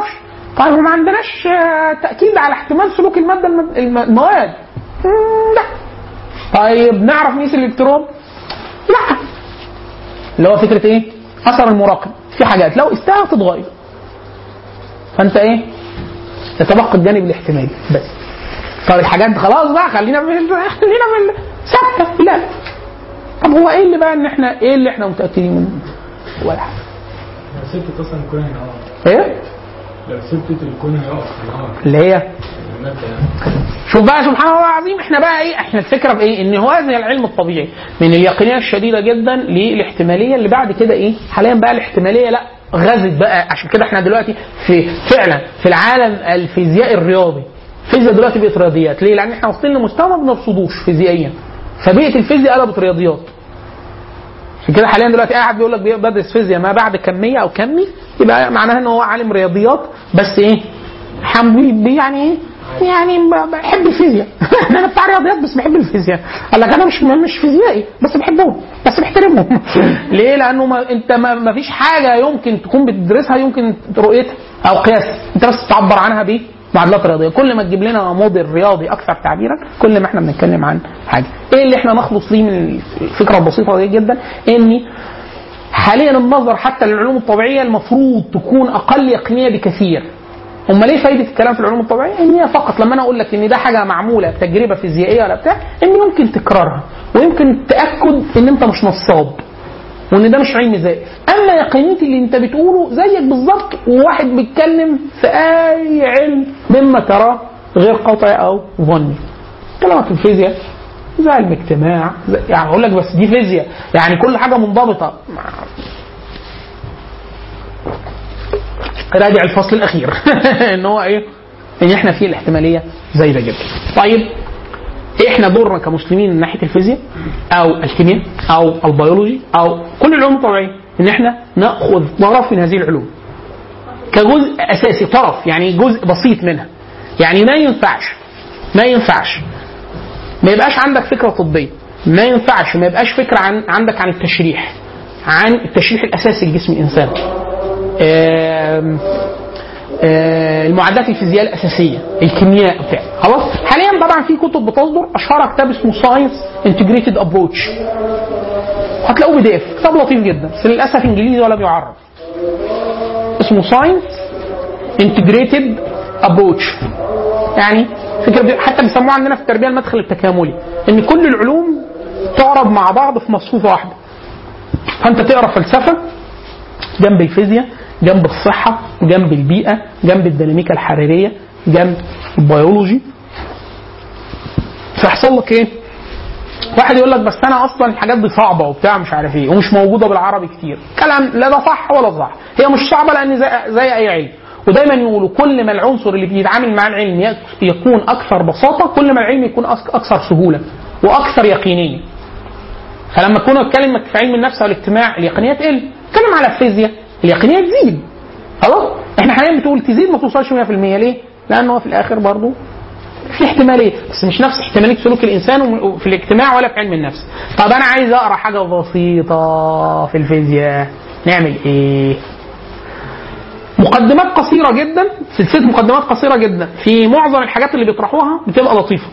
طيب وما عندناش آه، تاكيد على احتمال سلوك الماده الم- الم- المواد مم، لا طيب نعرف نقيس الالكترون لا اللي هو فكره ايه اثر المراقب في حاجات لو قستها تتغير فانت ايه يتبقى الجانب الاحتمالي بس طب الحاجات خلاص بقى خلينا في ال- خلينا في ال- ثابته لا طب هو ايه اللي بقى ان احنا ايه اللي احنا متاكدين منه ولا حاجه لو سبت اصلا الكون هيقف ايه لو سبت الكون هيقف هيقف اللي هي المادة يعني شوف بقى سبحان الله العظيم احنا بقى ايه احنا الفكره بايه ان هو هذا العلم الطبيعي من اليقينيه الشديده جدا للاحتماليه اللي بعد كده ايه حاليا بقى الاحتماليه لا غزت بقى عشان كده احنا دلوقتي في فعلا في العالم الفيزيائي الرياضي الفيزياء دلوقتي بقت رياضيات ليه؟ لان احنا واصلين لمستوى ما بنرصدوش فيزيائيا فبيئه الفيزياء قلبت رياضيات عشان كده حاليا دلوقتي قاعد بيقول لك بدرس فيزياء ما بعد كميه او كمي يبقى معناها ان هو عالم رياضيات بس ايه حمل يعني ايه يعني ب- بحب الفيزياء انا بتاع رياضيات بس بحب الفيزياء قال لك انا مش مش فيزيائي بس بحبهم بس بحترمهم ليه لانه ما انت ما ما فيش حاجه يمكن تكون بتدرسها يمكن رؤيتها او قياسها انت بس تعبر عنها بايه معادلات رياضيه كل ما تجيب لنا موديل رياضي اكثر تعبيرا كل ما احنا بنتكلم عن حاجه ايه اللي احنا نخلص ليه من الفكره البسيطه دي جدا ان حاليا النظر حتى للعلوم الطبيعيه المفروض تكون اقل يقينيه بكثير امال ايه فايده الكلام في العلوم الطبيعيه؟ ان هي فقط لما انا اقول لك ان ده حاجه معموله بتجربه فيزيائيه ولا بتاع ان يمكن تكرارها ويمكن التاكد ان انت مش نصاب وان ده مش علم زائف اما يقينيه اللي انت بتقوله زيك بالظبط وواحد بيتكلم في اي علم مما تراه غير قطعي او ظني كلامك في الفيزياء زي علم اجتماع زي يعني اقول لك بس دي فيزياء يعني كل حاجه منضبطه راجع الفصل الاخير ان هو ايه ان احنا في الاحتماليه زايده جدا طيب احنا دورنا كمسلمين من ناحيه الفيزياء او الكيمياء او البيولوجي او كل العلوم الطبيعيه ان احنا ناخذ طرف من هذه العلوم كجزء اساسي طرف يعني جزء بسيط منها يعني ما ينفعش ما ينفعش ما يبقاش عندك فكره طبيه ما ينفعش ما يبقاش فكره عن عندك عن التشريح عن التشريح الاساسي لجسم الانسان آم، آه، المعادلات الفيزياء الاساسيه الكيمياء بتاع خلاص حاليا طبعا في كتب بتصدر اشهرها كتاب اسمه ساينس انتجريتد ابروتش هتلاقوه بي دي اف كتاب لطيف جدا بس للاسف انجليزي ولا بيعرب اسمه ساينس انتجريتد ابروتش يعني فكره حتى بيسموها عندنا في التربيه المدخل التكاملي ان كل العلوم تعرض مع بعض في مصفوفه واحده فانت تقرا فلسفه جنب الفيزياء جنب الصحة جنب البيئة جنب الديناميكا الحرارية جنب البيولوجي فيحصل لك ايه؟ واحد يقول لك بس انا اصلا الحاجات دي صعبه وبتاع مش عارف ايه ومش موجوده بالعربي كتير كلام لا ده صح ولا صح هي مش صعبه لان زي, زي اي علم ودايما يقولوا كل ما العنصر اللي بيتعامل مع العلم يك- يكون اكثر بساطه كل ما العلم يكون أك- اكثر سهوله واكثر يقينيه فلما كنا نتكلم في علم النفس والاجتماع اليقينيه تقل نتكلم على الفيزياء اليقينيه تزيد خلاص احنا حاليا بتقول تزيد ما توصلش 100% ليه؟ لانه في الاخر برضه في احتماليه بس مش نفس احتماليه سلوك الانسان وم- في الاجتماع ولا في علم النفس طب انا عايز اقرا حاجه بسيطه في الفيزياء نعمل ايه مقدمات قصيره جدا سلسله مقدمات قصيره جدا في معظم الحاجات اللي بيطرحوها بتبقى لطيفه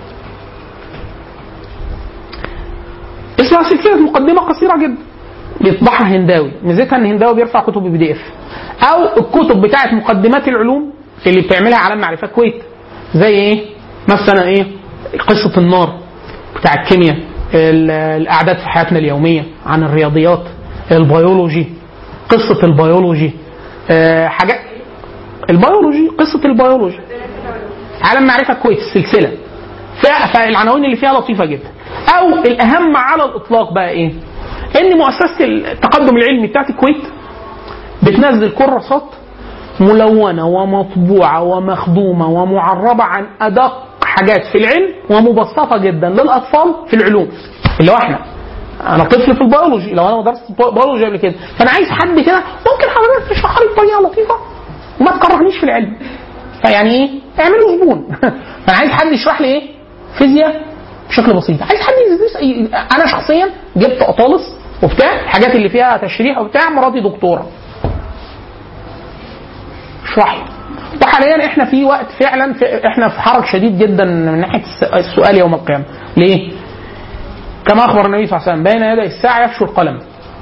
اسمها سلسله مقدمه قصيره جدا بيطبعها هنداوي ميزتها ان هنداوي بيرفع كتب بي دي اف او الكتب بتاعت مقدمات العلوم اللي بتعملها علم معرفه الكويت زي ايه مثلا ايه قصه النار بتاع الكيمياء ال- الاعداد في حياتنا اليوميه عن الرياضيات البيولوجي قصه البيولوجي آه حاجات البيولوجي قصه البيولوجي عالم معرفه الكويت السلسله ف- فالعناوين اللي فيها لطيفه جدا او الاهم على الاطلاق بقى ايه ان مؤسسه التقدم العلمي بتاعت الكويت بتنزل كراسات ملونه ومطبوعه ومخدومه ومعربه عن ادق حاجات في العلم ومبسطه جدا للاطفال في العلوم اللي هو احنا انا طفل في البيولوجي لو انا درست بيولوجي قبل كده فانا عايز حد كده ممكن حضرتك تشرح لي بطريقه لطيفه وما تكرهنيش في العلم فيعني ايه اعملوا زبون فانا عايز حد يشرح لي ايه فيزياء بشكل بسيط عايز حد يدرس انا شخصيا جبت اطالس وبتاع الحاجات اللي فيها تشريح وبتاع مراتي دكتوره اشرح لي وحاليا احنا في وقت فعلا في احنا في حرج شديد جدا من ناحيه الس- السؤال يوم القيامه ليه؟ كما اخبر النبي صلى الله عليه وسلم بين يدي الساعه يفشو القلم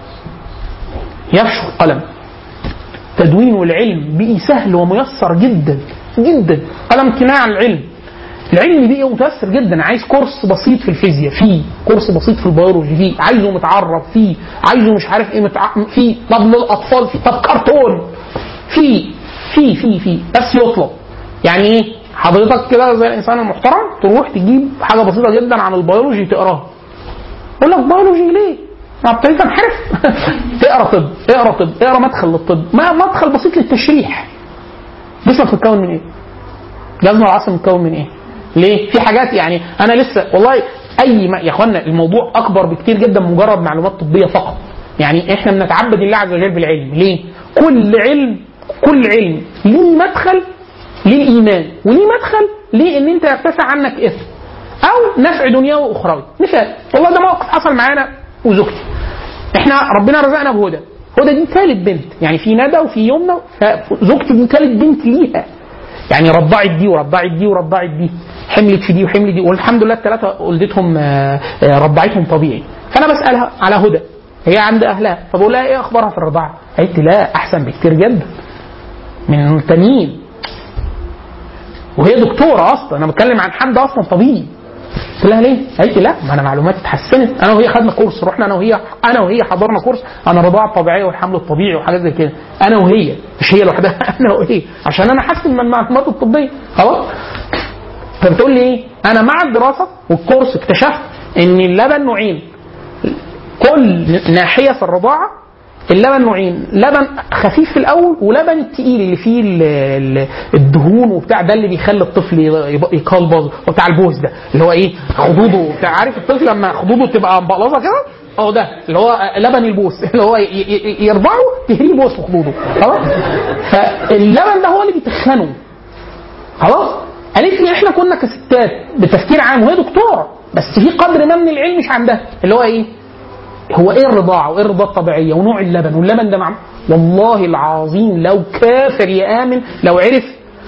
يفشو القلم تدوين العلم بقي سهل وميسر جدا جدا قلم امتناع عن العلم العلم بقي متيسر جدا عايز كورس بسيط في الفيزياء فيه كورس بسيط في البيولوجي فيه عايزه متعرف فيه عايزه مش عارف ايه متع... فيه طب للاطفال فيه طب كرتون فيه فيه فيه فيه بس يطلب يعني ايه حضرتك كده زي الانسان المحترم تروح تجيب حاجه بسيطه جدا عن البيولوجي تقراها يقول لك بيولوجي ليه؟ ما ابتديت انحرف تقرا طب اقرا طب اقرا مدخل للطب ما مدخل بسيط للتشريح جسمك متكون من ايه؟ جسم العصب متكون من ايه؟ ليه؟ في حاجات يعني انا لسه والله اي ما يا اخوانا الموضوع اكبر بكتير جدا من مجرد معلومات طبيه فقط. يعني احنا بنتعبد الله عز وجل بالعلم، ليه؟ كل علم كل علم ليه مدخل للايمان وليه مدخل ليه ان انت يرتفع عنك اثم او نفع دنيوي واخروي مثال والله ده موقف حصل معانا وزوجتي احنا ربنا رزقنا بهدى هدى دي ثالث بنت يعني في ندى وفي يمنى فزوجتي دي ثالث بنت ليها يعني رضعت دي ورضعت دي ورضعت دي حملت في دي وحملت دي والحمد لله الثلاثه والدتهم آه، آه، رضعتهم طبيعي فانا بسالها على هدى هي عند اهلها فبقول لها ايه اخبارها في الرضاعه؟ قالت لي لا احسن بكتير جدا من التانيين وهي دكتوره اصلا انا بتكلم عن حد اصلا طبيعي قلت لها ليه؟ قالت لي لا ما انا معلوماتي اتحسنت انا وهي خدنا كورس رحنا انا وهي انا وهي حضرنا كورس عن الرضاعه الطبيعيه والحمل الطبيعي وحاجات زي كده انا وهي مش هي لوحدها انا وهي عشان انا احسن من المعلومات الطبيه خلاص فبتقول لي ايه؟ انا مع الدراسه والكورس اكتشفت ان اللبن نوعين كل ناحيه في الرضاعه اللبن نوعين لبن خفيف في الاول ولبن التقيل اللي فيه ال- ال- الدهون وبتاع ده اللي بيخلي الطفل يبقى- يقلبظ وبتاع البوز ده اللي هو ايه خدوده وبتاع عارف الطفل لما خدوده تبقى مبقلظه كده اه ده اللي هو لبن البوس اللي هو ي- ي- يرضعه تهريه بوس في خدوده خلاص فاللبن ده هو اللي بيتخنه خلاص قالت لي احنا كنا كستات بتفكير عام وهي دكتوره بس في قدر ما من العلم مش عندها اللي هو ايه هو ايه الرضاعه وايه الرضاعه الطبيعيه ونوع اللبن واللبن ده مع والله العظيم لو كافر يامن لو عرف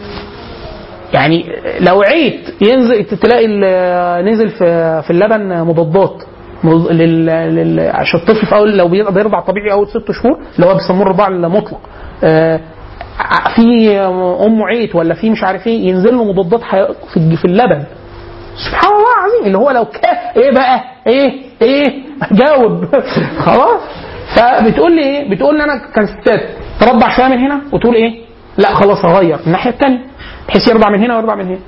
يعني لو عيت ينزل تلاقي ال- نزل في في اللبن مضادات مض- لل... لل... عشان الطفل في اول لو بيرضع بيرضع طبيعي اول ست شهور اللي هو بيسموه الرضاع المطلق آه، ع- في ام عيت ولا في مش عارف ايه ينزل له مضادات حي... في الج- في اللبن سبحان الله العظيم اللي هو لو كان ايه بقى ايه ايه جاوب خلاص فبتقول لي ايه بتقول لي انا كان ستات ترضع شويه من هنا وتقول ايه لا خلاص اغير الناحيه الثانيه بحيث يرضع من هنا ويرضع من هنا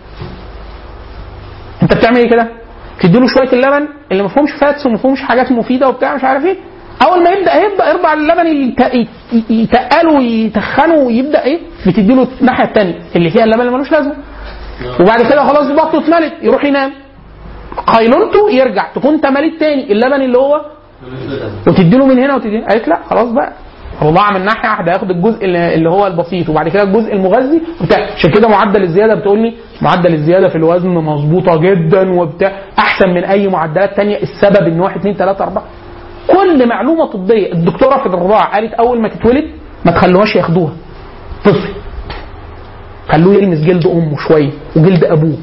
انت بتعمل ايه كده تديله شويه اللبن اللي ما فيهمش فاتس وما فيهمش حاجات مفيده وبتاع مش عارف ايه اول ما يبدا يبدا يرضع اللبن اللي يت- يت- يتقله ويتخنه ويبدا ايه بتديله الناحيه الثانيه اللي فيها اللبن اللي ملوش لازمه وبعد كده خلاص بطنه اتملت يروح ينام قيلولته يرجع تكون تملت تاني اللبن اللي هو وتديله من هنا وتديله قالت لا خلاص بقى رضاعة من ناحية واحدة هياخد الجزء اللي اللي هو البسيط وبعد كده الجزء المغذي وبتاع عشان كده معدل الزيادة بتقول لي معدل الزيادة في الوزن مظبوطة جدا وبتاع أحسن من أي معدلات تانية السبب إن واحد اتنين تلاتة أربعة كل معلومة طبية الدكتورة في الرضاعة قالت أول ما تتولد ما تخلوهاش ياخدوها طفل خلوه يلمس جلد امه شويه وجلد ابوه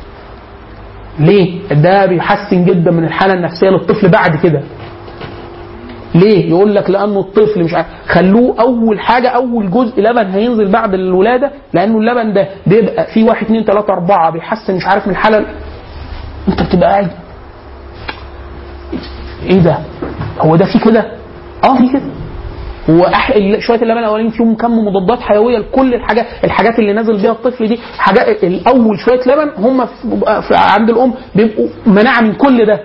ليه ده بيحسن جدا من الحاله النفسيه للطفل بعد كده ليه يقول لك لانه الطفل مش عارف خلوه اول حاجه اول جزء لبن هينزل بعد الولاده لانه اللبن ده بيبقى فيه واحد اتنين تلاته اربعه بيحسن مش عارف من الحاله انت بتبقى قاعد ايه ده هو ده في كده اه في كده وأح... شويه اللبن الاولانيين فيهم كم مضادات حيويه لكل الحاجات الحاجات اللي نازل بيها الطفل دي حاجات الاول شويه لبن هم في... في... عند الام بيبقوا مناعه من كل ده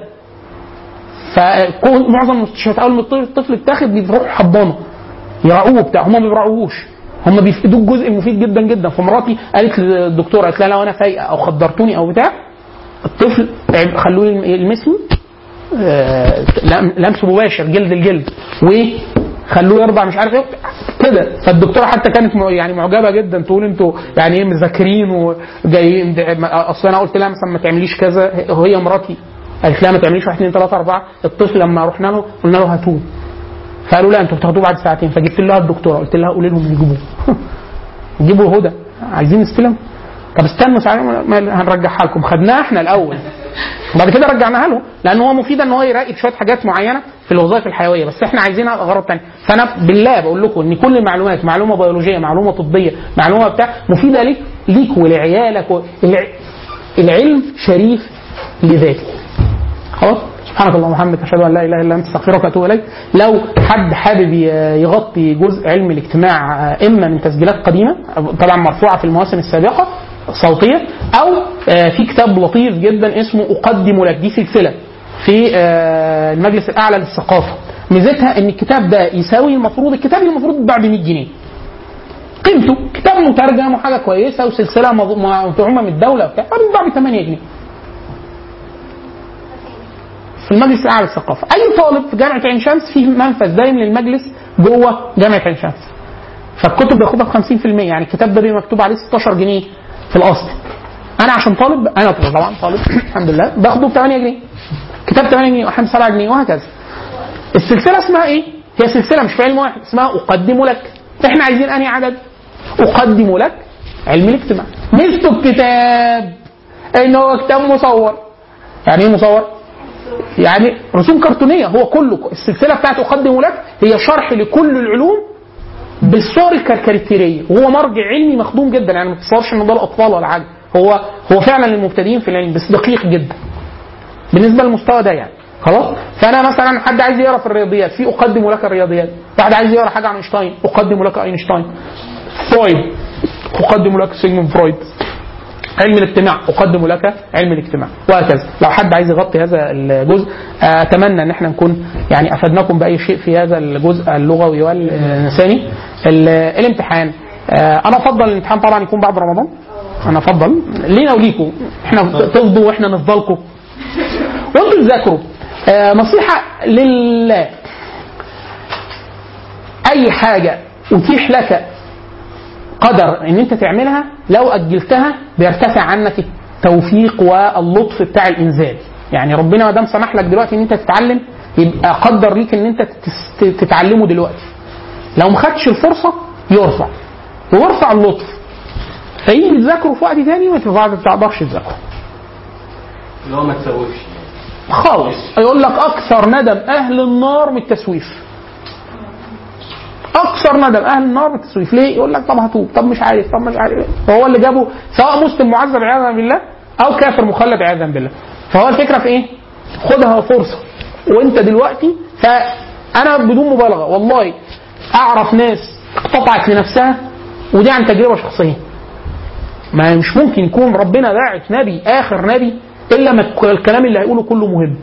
فمعظم المستشفيات اول ما الطفل الطفل اتاخد بيروحوا حضانه يراعوه بتاع هم ما بيراعوهوش هم بيفقدوه الجزء المفيد جدا جدا فمراتي قالت للدكتوره قالت لها لو انا فايقه او خدرتوني او بتاع الطفل خلوه يلمسني آه، لم- لمس مباشر جلد الجلد وخلوه يرضع مش عارف ايه كده فالدكتوره حتى كانت م- يعني معجبه جدا تقول انتوا يعني ايه مذاكرين وجايين ده- ما- اصل انا قلت لها مثلا ما تعمليش كذا وهي مراتي قالت لها ما تعمليش واحد اثنين ثلاثه اربعه الطفل لما رحنا له قلنا له هاتوه فقالوا لا انتوا بتاخدوه بعد ساعتين فجبت لها الدكتوره قلت لها قولي لهم يجيبوه جيبوا هدى عايزين نستلم طب استنوا ساعة ما هنرجعها لكم خدناها احنا الاول بعد كده رجعناها له لان هو مفيد ان هو يراقب شويه حاجات معينه في الوظائف الحيويه بس احنا عايزينها اغراض ثانيه فانا بالله بقول لكم ان كل المعلومات معلومه بيولوجيه معلومه طبيه معلومه بتاع مفيده ليك ليك ولعيالك و... الع... العلم شريف لذاته خلاص سبحانك اللهم وبحمدك اشهد ان لا اله الا انت استغفرك واتوب اليك لو حد حابب ي- يغطي جزء علم الاجتماع آه، اما من تسجيلات قديمه طبعا مرفوعه في المواسم السابقه صوتيه او آه، في كتاب لطيف جدا اسمه اقدم لك دي سلسله في آه، المجلس الاعلى للثقافه ميزتها ان الكتاب ده يساوي المفروض الكتاب المفروض يتباع ب 100 جنيه قيمته كتاب مترجم وحاجه كويسه وسلسله مض- مدعومه من الدوله وبتاع فبيتباع ب 8 جنيه في المجلس الاعلى للثقافه اي طالب في جامعه عين شمس فيه منفذ دايم للمجلس جوه جامعه عين شمس فالكتب بياخدها ب 50% يعني الكتاب ده بيبقى مكتوب عليه 16 جنيه في الاصل انا عشان طالب انا طبعا طالب الحمد لله باخده ب 8 جنيه كتاب 8 جنيه واحيانا 7 جنيه وهكذا السلسله اسمها ايه؟ هي سلسله مش في علم واحد اسمها اقدم لك احنا عايزين انهي عدد؟ اقدم لك علم الاجتماع ميزته الكتاب ان هو كتاب مصور يعني ايه مصور؟ يعني رسوم كرتونيه هو كله السلسله بتاعت اقدم لك هي شرح لكل العلوم بالصور الكاريكاتيريه وهو مرجع علمي مخدوم جدا يعني ما تتصورش ان ده الاطفال ولا حاجه هو هو فعلا للمبتدئين في العلم بس دقيق جدا بالنسبه للمستوى ده يعني خلاص فانا مثلا حد عايز يقرا في الرياضيات في اقدم لك الرياضيات واحد عايز يقرا حاجه عن اينشتاين اقدم لك اينشتاين فرويد اقدم لك سيجموند فرويد علم الاجتماع اقدم لك علم الاجتماع وهكذا لو حد عايز يغطي هذا الجزء آه، اتمنى ان احنا نكون يعني افدناكم باي شيء في هذا الجزء اللغوي واللساني ال- الامتحان آه، انا افضل الامتحان طبعا يكون بعد رمضان انا افضل لينا وليكم احنا تفضوا واحنا نفضلكم وانتم تذاكروا آه، نصيحه لله اي حاجه اتيح لك قدر ان انت تعملها لو اجلتها بيرتفع عنك التوفيق واللطف بتاع الانزال يعني ربنا ما دام سمح لك دلوقتي ان انت تتعلم يبقى قدر ليك ان انت تس- تتعلمه دلوقتي لو ما خدتش الفرصه يرفع ويرفع اللطف فيجي تذاكره في وقت تاني ما تقدرش تذاكره اللي هو ما تسويش خالص يقول لك اكثر ندم اهل النار من التسويف اكثر ندم اهل النار من التسويف ليه يقول لك طب هتوب طب مش عارف طب مش عارف فهو اللي جابه سواء مسلم معذب عياذا بالله او كافر مخلد عياذا بالله فهو الفكره في ايه خدها فرصه وانت دلوقتي فانا بدون مبالغه والله اعرف ناس اقتطعت لنفسها ودي عن تجربه شخصيه ما مش ممكن يكون ربنا باعث نبي اخر نبي الا ما الكلام اللي هيقوله كله مهم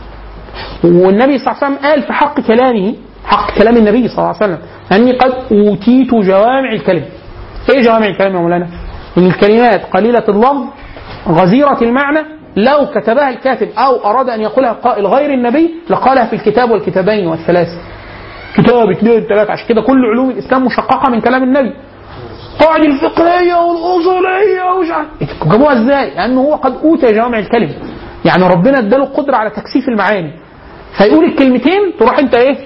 والنبي صلى الله عليه وسلم قال في حق كلامه حق كلام النبي صلى الله عليه وسلم اني قد اوتيت جوامع الكلم ايه جوامع الكلم يا مولانا ان الكلمات قليله اللفظ غزيره المعنى لو كتبها الكاتب او اراد ان يقولها قائل غير النبي لقالها في الكتاب والكتابين والثلاثه كتاب اثنين ثلاثه عشان كده كل علوم الاسلام مشققه من كلام النبي القواعد الفقهيه والاصوليه ومش عارف جابوها ازاي؟ لانه هو قد اوتي جوامع الكلم يعني ربنا اداله القدره على تكثيف المعاني فيقول الكلمتين تروح انت ايه؟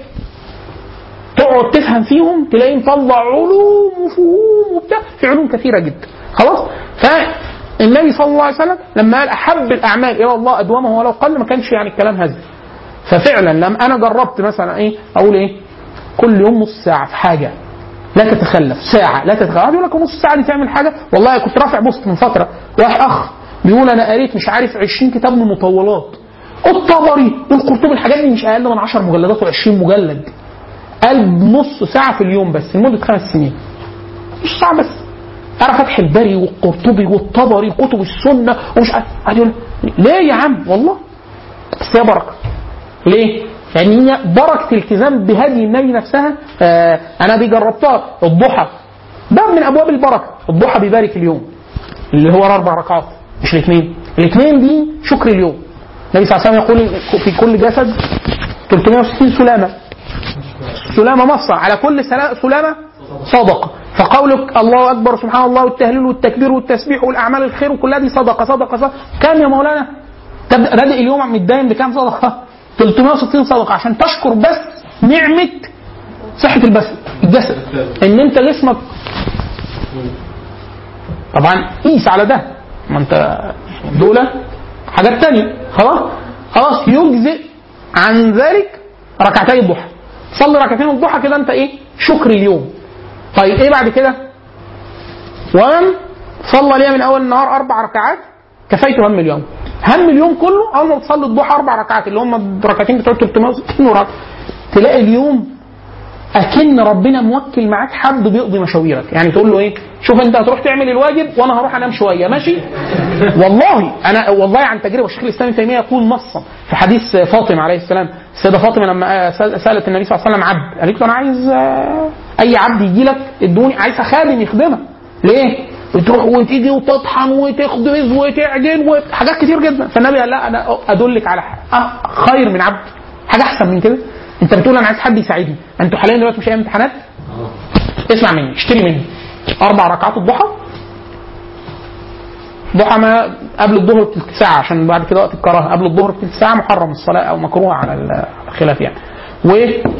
تقعد تفهم فيهم تلاقيه مطلع علوم وفهوم وبتاع في علوم كثيره جدا خلاص؟ فالنبي صلى الله عليه وسلم لما قال احب الاعمال الى الله ادومه ولو قل ما كانش يعني الكلام هزل ففعلا لما انا جربت مثلا ايه اقول ايه كل يوم نص ساعه في حاجه لا تتخلف ساعة لا تتخلف واحد يقول لك نص ساعة دي تعمل حاجة والله كنت رافع بوست من فترة واحد أخ بيقول أنا قريت مش عارف 20 كتاب من المطولات الطبري والقرطبي الحاجات دي مش أقل من 10 مجلدات و20 مجلد قال نص ساعة في اليوم بس لمدة خمس سنين نص ساعة بس أنا فتح البري والقرطبي والطبري وكتب السنة ومش عارف قاعد يقول ليه يا عم والله بس هي بركة ليه؟ لان هي بركه التزام بهدي النبي نفسها آه انا دي جربتها الضحى باب من ابواب البركه الضحى بيبارك اليوم اللي هو الاربع ركعات مش الاثنين الاثنين دي شكر اليوم النبي صلى الله عليه وسلم يقول في كل جسد 360 سلامه سلامه مصر على كل سلا- سلامه صدقه فقولك الله اكبر سبحان الله والتهليل والتكبير والتسبيح والاعمال الخير وكلها دي صدقه صدقه صدقه كام يا مولانا؟ تبدا بادئ اليوم متداين بكام صدقه؟ 360 صدقه عشان تشكر بس نعمه صحه البس الجسد ان انت جسمك طبعا قيس على ده ما انت دول حاجات تانية خلاص خلاص يجزئ عن ذلك ركعتي الضحى صلي ركعتين الضحى كده انت ايه شكر اليوم طيب ايه بعد كده ومن صلى لي من اول النهار اربع ركعات كفيته هم اليوم هم اليوم كله اول ما بتصلي الضحى اربع ركعات اللي هم الركعتين بتوع 360 ركعه تلاقي اليوم اكن ربنا موكل معاك حد بيقضي مشاويرك يعني تقول له ايه شوف انت هتروح تعمل الواجب وانا هروح انام شويه ماشي والله انا والله عن تجربه الشيخ الاسلام ابن تيميه يقول نصا في حديث فاطمه عليه السلام السيده فاطمه لما آه، سالت النبي صلى الله عليه وسلم عبد قالت له انا عايز آه، اي عبد يجي لك ادوني عايزه خادم يخدمها ليه؟ وتروح وتيجي وتطحن وتخبز وتعجن وحاجات كتير جدا فالنبي قال لا انا ادلك على ح- آه، خير من عبد حاجه احسن من كده انت بتقول انا عايز حد يساعدني انتوا حاليا دلوقتي مش ايام امتحانات اسمع مني اشتري مني اربع ركعات الضحى ضحى ما قبل الظهر بتلت ساعة عشان بعد كده وقت الكراهة قبل الظهر بتلت ساعة محرم الصلاة أو مكروه على ال- الخلاف يعني و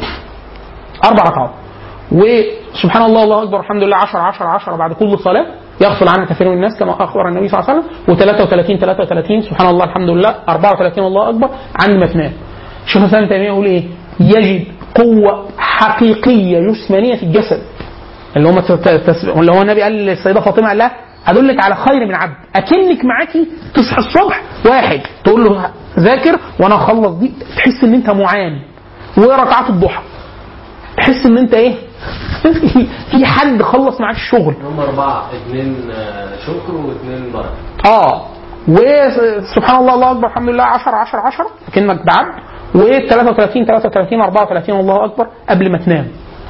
أربع ركعات وسبحان الله الله أكبر الحمد لله 10 10 10 بعد كل صلاة يغفل عنها كثير من الناس كما أخبر النبي صلى الله عليه وسلم و33 33 سبحان الله الحمد لله 34 الله أكبر عند ما تنام شوف الإسلام تيمية يقول إيه يجد قوة حقيقية جسمانية في الجسد اللي هم تس- تس- اللي هو النبي قال للسيده فاطمه قال لها ادلك على خير من عبد اكنك معاكي تصحى الصبح واحد تقول له ذاكر وانا اخلص دي تحس ان انت معان وركعات الضحى تحس ان انت ايه في حد خلص معاك الشغل هم أربعة اثنين آه، شكر واثنين بركة اه وسبحان الله الله اكبر الحمد لله 10 10 10 كانك بعد و 33 33 34 الله اكبر قبل ما تنام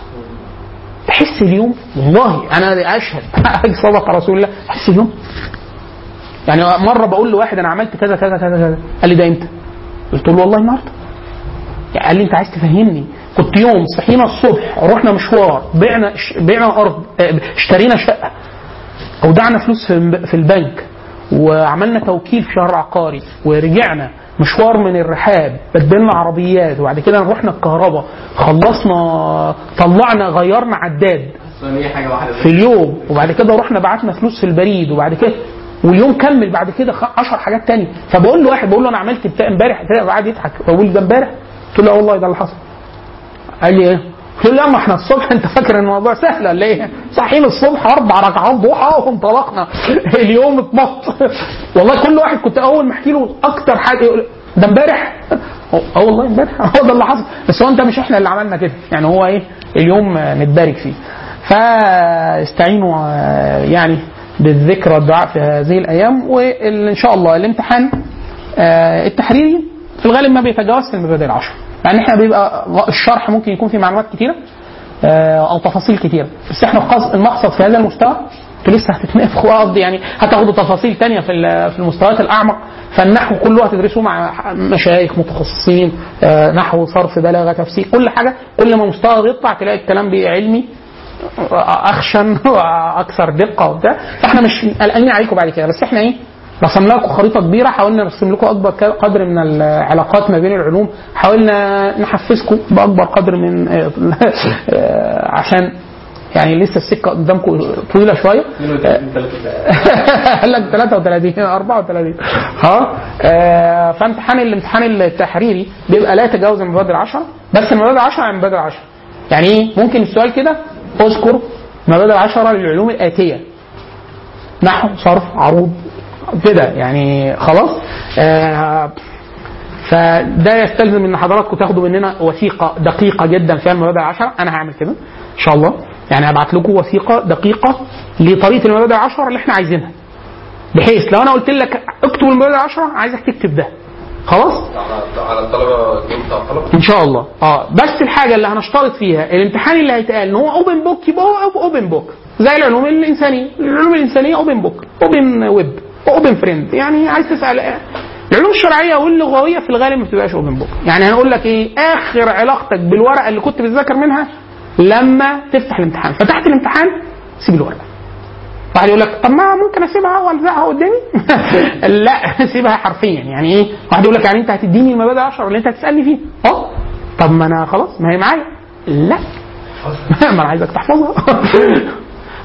تحس اليوم والله انا اشهد صدق رسول الله تحس اليوم يعني مره بقول لواحد انا عملت كذا كذا كذا كذا قال لي ده امتى؟ قلت له والله النهارده يعني قال لي انت عايز تفهمني كنت يوم صحينا الصبح رحنا مشوار بعنا بعنا ارض اه، اشترينا شقه اودعنا فلوس في في البنك وعملنا توكيل في شهر عقاري ورجعنا مشوار من الرحاب بدلنا عربيات وبعد كده رحنا الكهرباء خلصنا طلعنا غيرنا عداد بس هي حاجة واحدة في اليوم وبعد كده رحنا بعتنا فلوس في البريد وبعد كده واليوم كمل بعد كده 10 حاجات تانية فبقول له واحد بقول له انا عملت بتاع امبارح كده قاعد يضحك بقول ده امبارح قلت له اه والله ده اللي حصل قال لي ايه؟ قلت له لا ما احنا الصبح انت فاكر ان الموضوع سهل ولا ايه؟ صاحيين الصبح اربع ركعات ضحى وانطلقنا اليوم اتمط والله كل واحد كنت اول ما احكي له اكتر حاجه يقول ده امبارح اه والله امبارح هو ده اللي حصل بس هو انت مش احنا اللي عملنا كده يعني هو ايه اليوم آه، نتبارك فيه فاستعينوا آه، يعني بالذكر والدعاء في هذه الايام وان شاء الله الامتحان آه، التحريري في الغالب ما بيتجاوزش المبادئ العشر يعني احنا بيبقى غ- الشرح ممكن يكون فيه معلومات كتيره آه، او تفاصيل كتيره بس احنا القصد- المقصد في هذا المستوى انتوا لسه هتتنافقوا قصدي يعني هتاخدوا تفاصيل تانية في ال- في المستويات الاعمق فالنحو كله هتدرسوه مع ح- مشايخ متخصصين آه، نحو صرف بلاغه تفسير كل حاجه كل ما مستوى بيطلع تلاقي الكلام بي- علمي اخشن واكثر دقه وبتاع فاحنا مش قلقانين عليكم بعد كده بس احنا ايه رسمنا لكم خريطه كبيره حاولنا نرسم لكم اكبر ك- قدر من العلاقات ما بين العلوم حاولنا نحفزكم باكبر قدر من آه، عشان يعني لسه السكه قدامكم طويله شويه 32 33 قال لك 33 34 ها آه، فامتحان الامتحان التحريري بيبقى لا يتجاوز المبادئ العشرة بس المبادئ العشرة عن المبادئ العشرة يعني ايه ممكن السؤال كده اذكر مبادئ العشرة للعلوم الآتية نحو صرف عروض كده يعني خلاص آه فده يستلزم ان حضراتكم تاخدوا مننا وثيقه دقيقه جدا فيها المبادئ العشره انا هعمل كده ان شاء الله يعني هبعت لكم وثيقه دقيقه لطريقه المبادئ العشره اللي احنا عايزينها بحيث لو انا قلت لك اكتب المبادئ العشره عايزك تكتب ده خلاص على على الطلبه الجيم بتاع الطلبه ان شاء الله اه بس الحاجه اللي هنشترط فيها الامتحان اللي هيتقال ان هو اوبن بوك يبقى هو اوبن بوك زي العلوم الانسانيه العلوم الانسانيه اوبن بوك اوبن ويب اوبن فريند يعني عايز تسال العلوم الشرعيه واللغويه في الغالب ما بتبقاش اوبن بوك يعني هنقول لك ايه اخر علاقتك بالورقه اللي كنت بتذاكر منها لما تفتح الامتحان فتحت الامتحان سيب الورقه واحد يقول لك طب ما ممكن اسيبها والزقها قدامي لا سيبها حرفيا يعني ايه واحد يقول لك يعني انت هتديني المبادئ 10 اللي انت هتسالني فيه اه طب ما انا خلاص ما هي معايا لا ما انا عايزك تحفظها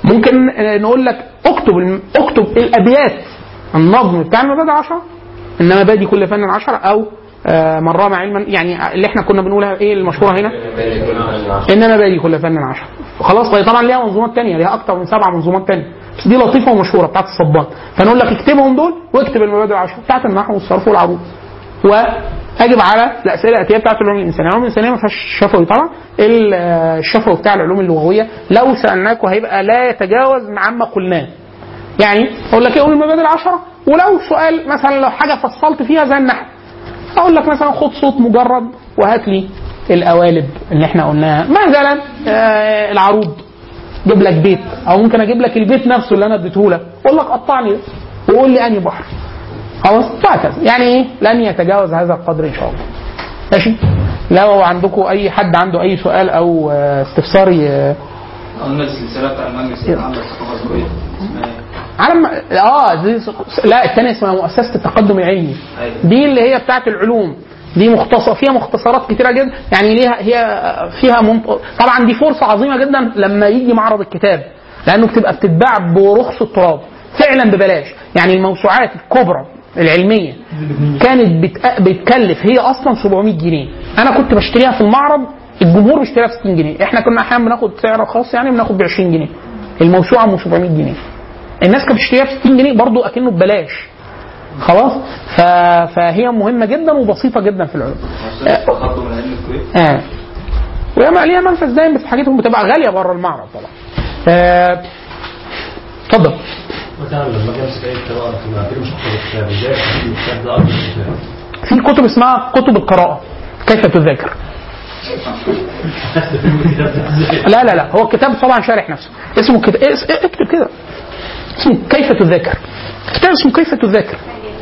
ممكن آه، نقول لك اكتب الم- اكتب الابيات النظم بتاع المبادئ 10 انما بادي كل فن 10 او آه، من رام علما يعني اللي احنا كنا بنقولها ايه المشهوره هنا انما بادي كل فن 10 خلاص طيب طبعا ليها منظومات تانية ليها اكتر من سبع منظومات تانية بس دي لطيفه ومشهوره بتاعت الصبان فنقول لك اكتبهم دول واكتب المبادئ 10 بتاعت النحو والصرف والعروض واجب على الاسئله الاتيه بتاعت العلوم الانسانيه، العلوم الانسانيه ما فيهاش شفوي طبعا، ال- الشفوي بتاع العلوم اللغويه لو سالناكوا هيبقى لا يتجاوز عما قلناه. يعني اقول لك ايه قول المبادئ العشره ولو سؤال مثلا لو حاجه فصلت فيها زي النحو اقول لك مثلا خد صوت مجرد وهات لي القوالب اللي احنا قلناها مثلا آه العروض جيب لك بيت او ممكن اجيب لك البيت نفسه اللي انا اديته لك اقول لك قطعني ده وقول لي انهي بحر خلاص وهكذا يعني ايه لن يتجاوز هذا القدر ان شاء الله ماشي لو عندكم اي حد عنده اي سؤال او آه، استفسار ي- قلنا السلسله بتاع المجلس اللي عامله الثقافه السوريه اسمها ايه؟ علم اه دي لا الثانيه اسمها مؤسسه التقدم العلمي دي اللي هي بتاعت العلوم دي مختصر فيها مختصرات كتيره جدا يعني ليها هي فيها منط... طبعا دي فرصه عظيمه جدا لما يجي معرض الكتاب لانه بتبقى بتتباع برخص التراب فعلا ببلاش يعني الموسوعات الكبرى العلميه كانت بتأ... بتكلف هي اصلا 700 جنيه انا كنت بشتريها في المعرض الجمهور بيشتريها ب 60 جنيه احنا كنا احيانا بناخد سعر خاص يعني بناخد ب 20 جنيه الموسوعه ب 700 جنيه الناس كانت بتشتريها ب 60 جنيه برضو اكنه ببلاش خلاص ف... فهي مهمه جدا وبسيطه جدا في العلوم مؤسسه التقدم العلمي الكويت اه وهي ليها منفذ دايم بس حاجتهم بتبقى غاليه بره المعرض طبعا آه، اتفضل مثلا لما اجي امسك اي كتاب اقرا فيه بعدين مش هحفظ الكتاب ازاي احفظ الكتاب ده اقرا الكتاب في كتب اسمها كتب القراءه كيف تذاكر استفيد من الكتاب ده ازاي لا لا لا هو الكتاب طبعا شارح نفسه اسمه كتاب اكتب كده اسمه كيف تذاكر كتاب اسمه كيف تذاكر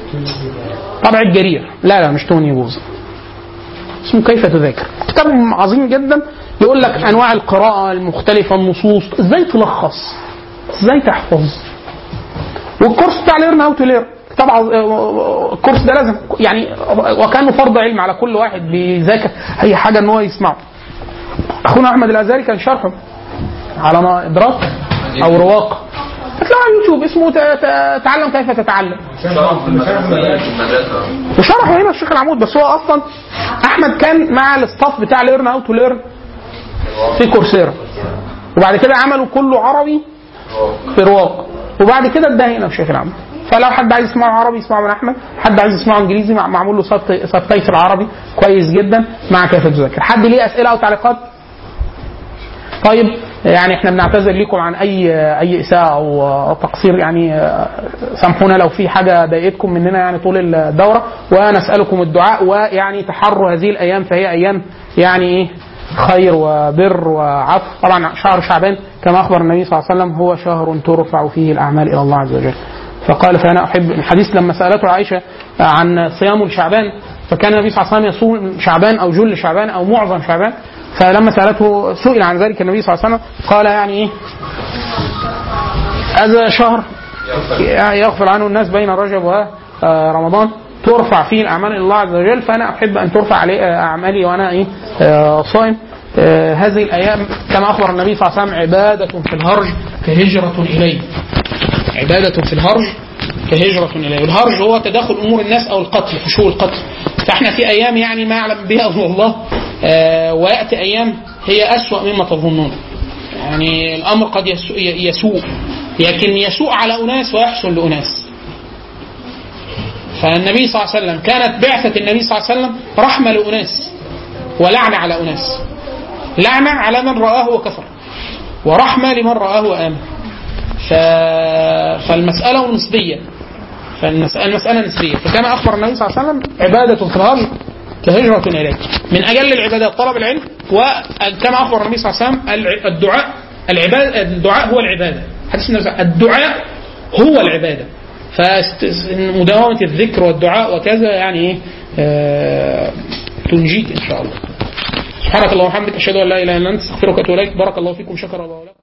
طبع الجرير لا لا مش توني بوز اسمه كيف تذاكر كتاب عظيم جدا يقول لك انواع القراءه المختلفه النصوص ازاي تلخص ازاي تحفظ والكورس بتاع ليرن هاو تو ليرن طبعا الكورس ده لازم يعني وكانه فرض علم على كل واحد بيذاكر اي حاجه ان هو يسمعه اخونا احمد الازهري كان شرحه على ما ادراك او رواق هتلاقوا على اليوتيوب اسمه ت- ت- تعلم كيف تتعلم شرح في المدرسه في المدرسه وشرحه هنا الشيخ العمود بس هو اصلا احمد كان مع الستاف بتاع ليرن هاو تو ليرن في كورسيرا وبعد كده عملوا كله عربي في رواق وبعد كده اداه هنا الشيخ العمود فلو حد عايز يسمعه عربي يسمعه من احمد حد عايز يسمعه انجليزي مع- معمول له سبت- سبتايتل عربي كويس جدا مع كيف تذاكر حد ليه اسئله او تعليقات طيب يعني احنا بنعتذر لكم عن اي اي اساءه او تقصير يعني سامحونا لو في حاجه ضايقتكم مننا يعني طول الدوره ونسالكم الدعاء ويعني تحروا هذه الايام فهي ايام يعني ايه خير وبر وعفو طبعا شهر شعبان كما اخبر النبي صلى الله عليه وسلم هو شهر ترفع فيه الاعمال الى الله عز وجل فقال فانا احب الحديث لما سالته عائشه عن صيام شعبان فكان النبي صلى الله عليه وسلم يصوم شعبان او جل شعبان او معظم شعبان فلما سالته سئل عن ذلك النبي صلى الله عليه وسلم قال يعني ايه هذا شهر يغفر عنه الناس بين رجب ورمضان ترفع فيه الاعمال الى الله عز وجل فانا احب ان ترفع علي اعمالي وانا ايه آه، صائم آه، هذه الايام كما اخبر النبي صلى الله عليه وسلم عباده في الهرج كهجره اليه عباده في الهرج كهجرة إليه والهرج هو تداخل أمور الناس أو القتل فشو القتل فإحنا في أيام يعني ما يعلم بها إلا الله آه ويأتي أيام هي أسوأ مما تظنون يعني الأمر قد يسوء, يسوء لكن يسوء على أناس ويحسن لأناس فالنبي صلى الله عليه وسلم كانت بعثة النبي صلى الله عليه وسلم رحمة لأناس ولعنة على أناس لعنة على من رآه وكفر ورحمة لمن رآه وآمن ف... فالمسألة نسبية فالمسألة المسألة نسبية فكما أخبر النبي صلى الله عليه وسلم عبادة في الهرج كهجرة إليه من أجل العبادات طلب العلم وكما أخبر النبي صلى الله عليه وسلم الع- الدعاء العبادة الدعاء هو العبادة حديث النبي صلى الله عليه وسلم، الدعاء هو العبادة فمداومة الذكر والدعاء وكذا يعني إيه آه، تنجيك إن شاء الله سبحانك اللهم وبحمدك أشهد أن لا إله إلا أنت أستغفرك وأتوب إليك بارك الله فيكم شكر الله لكم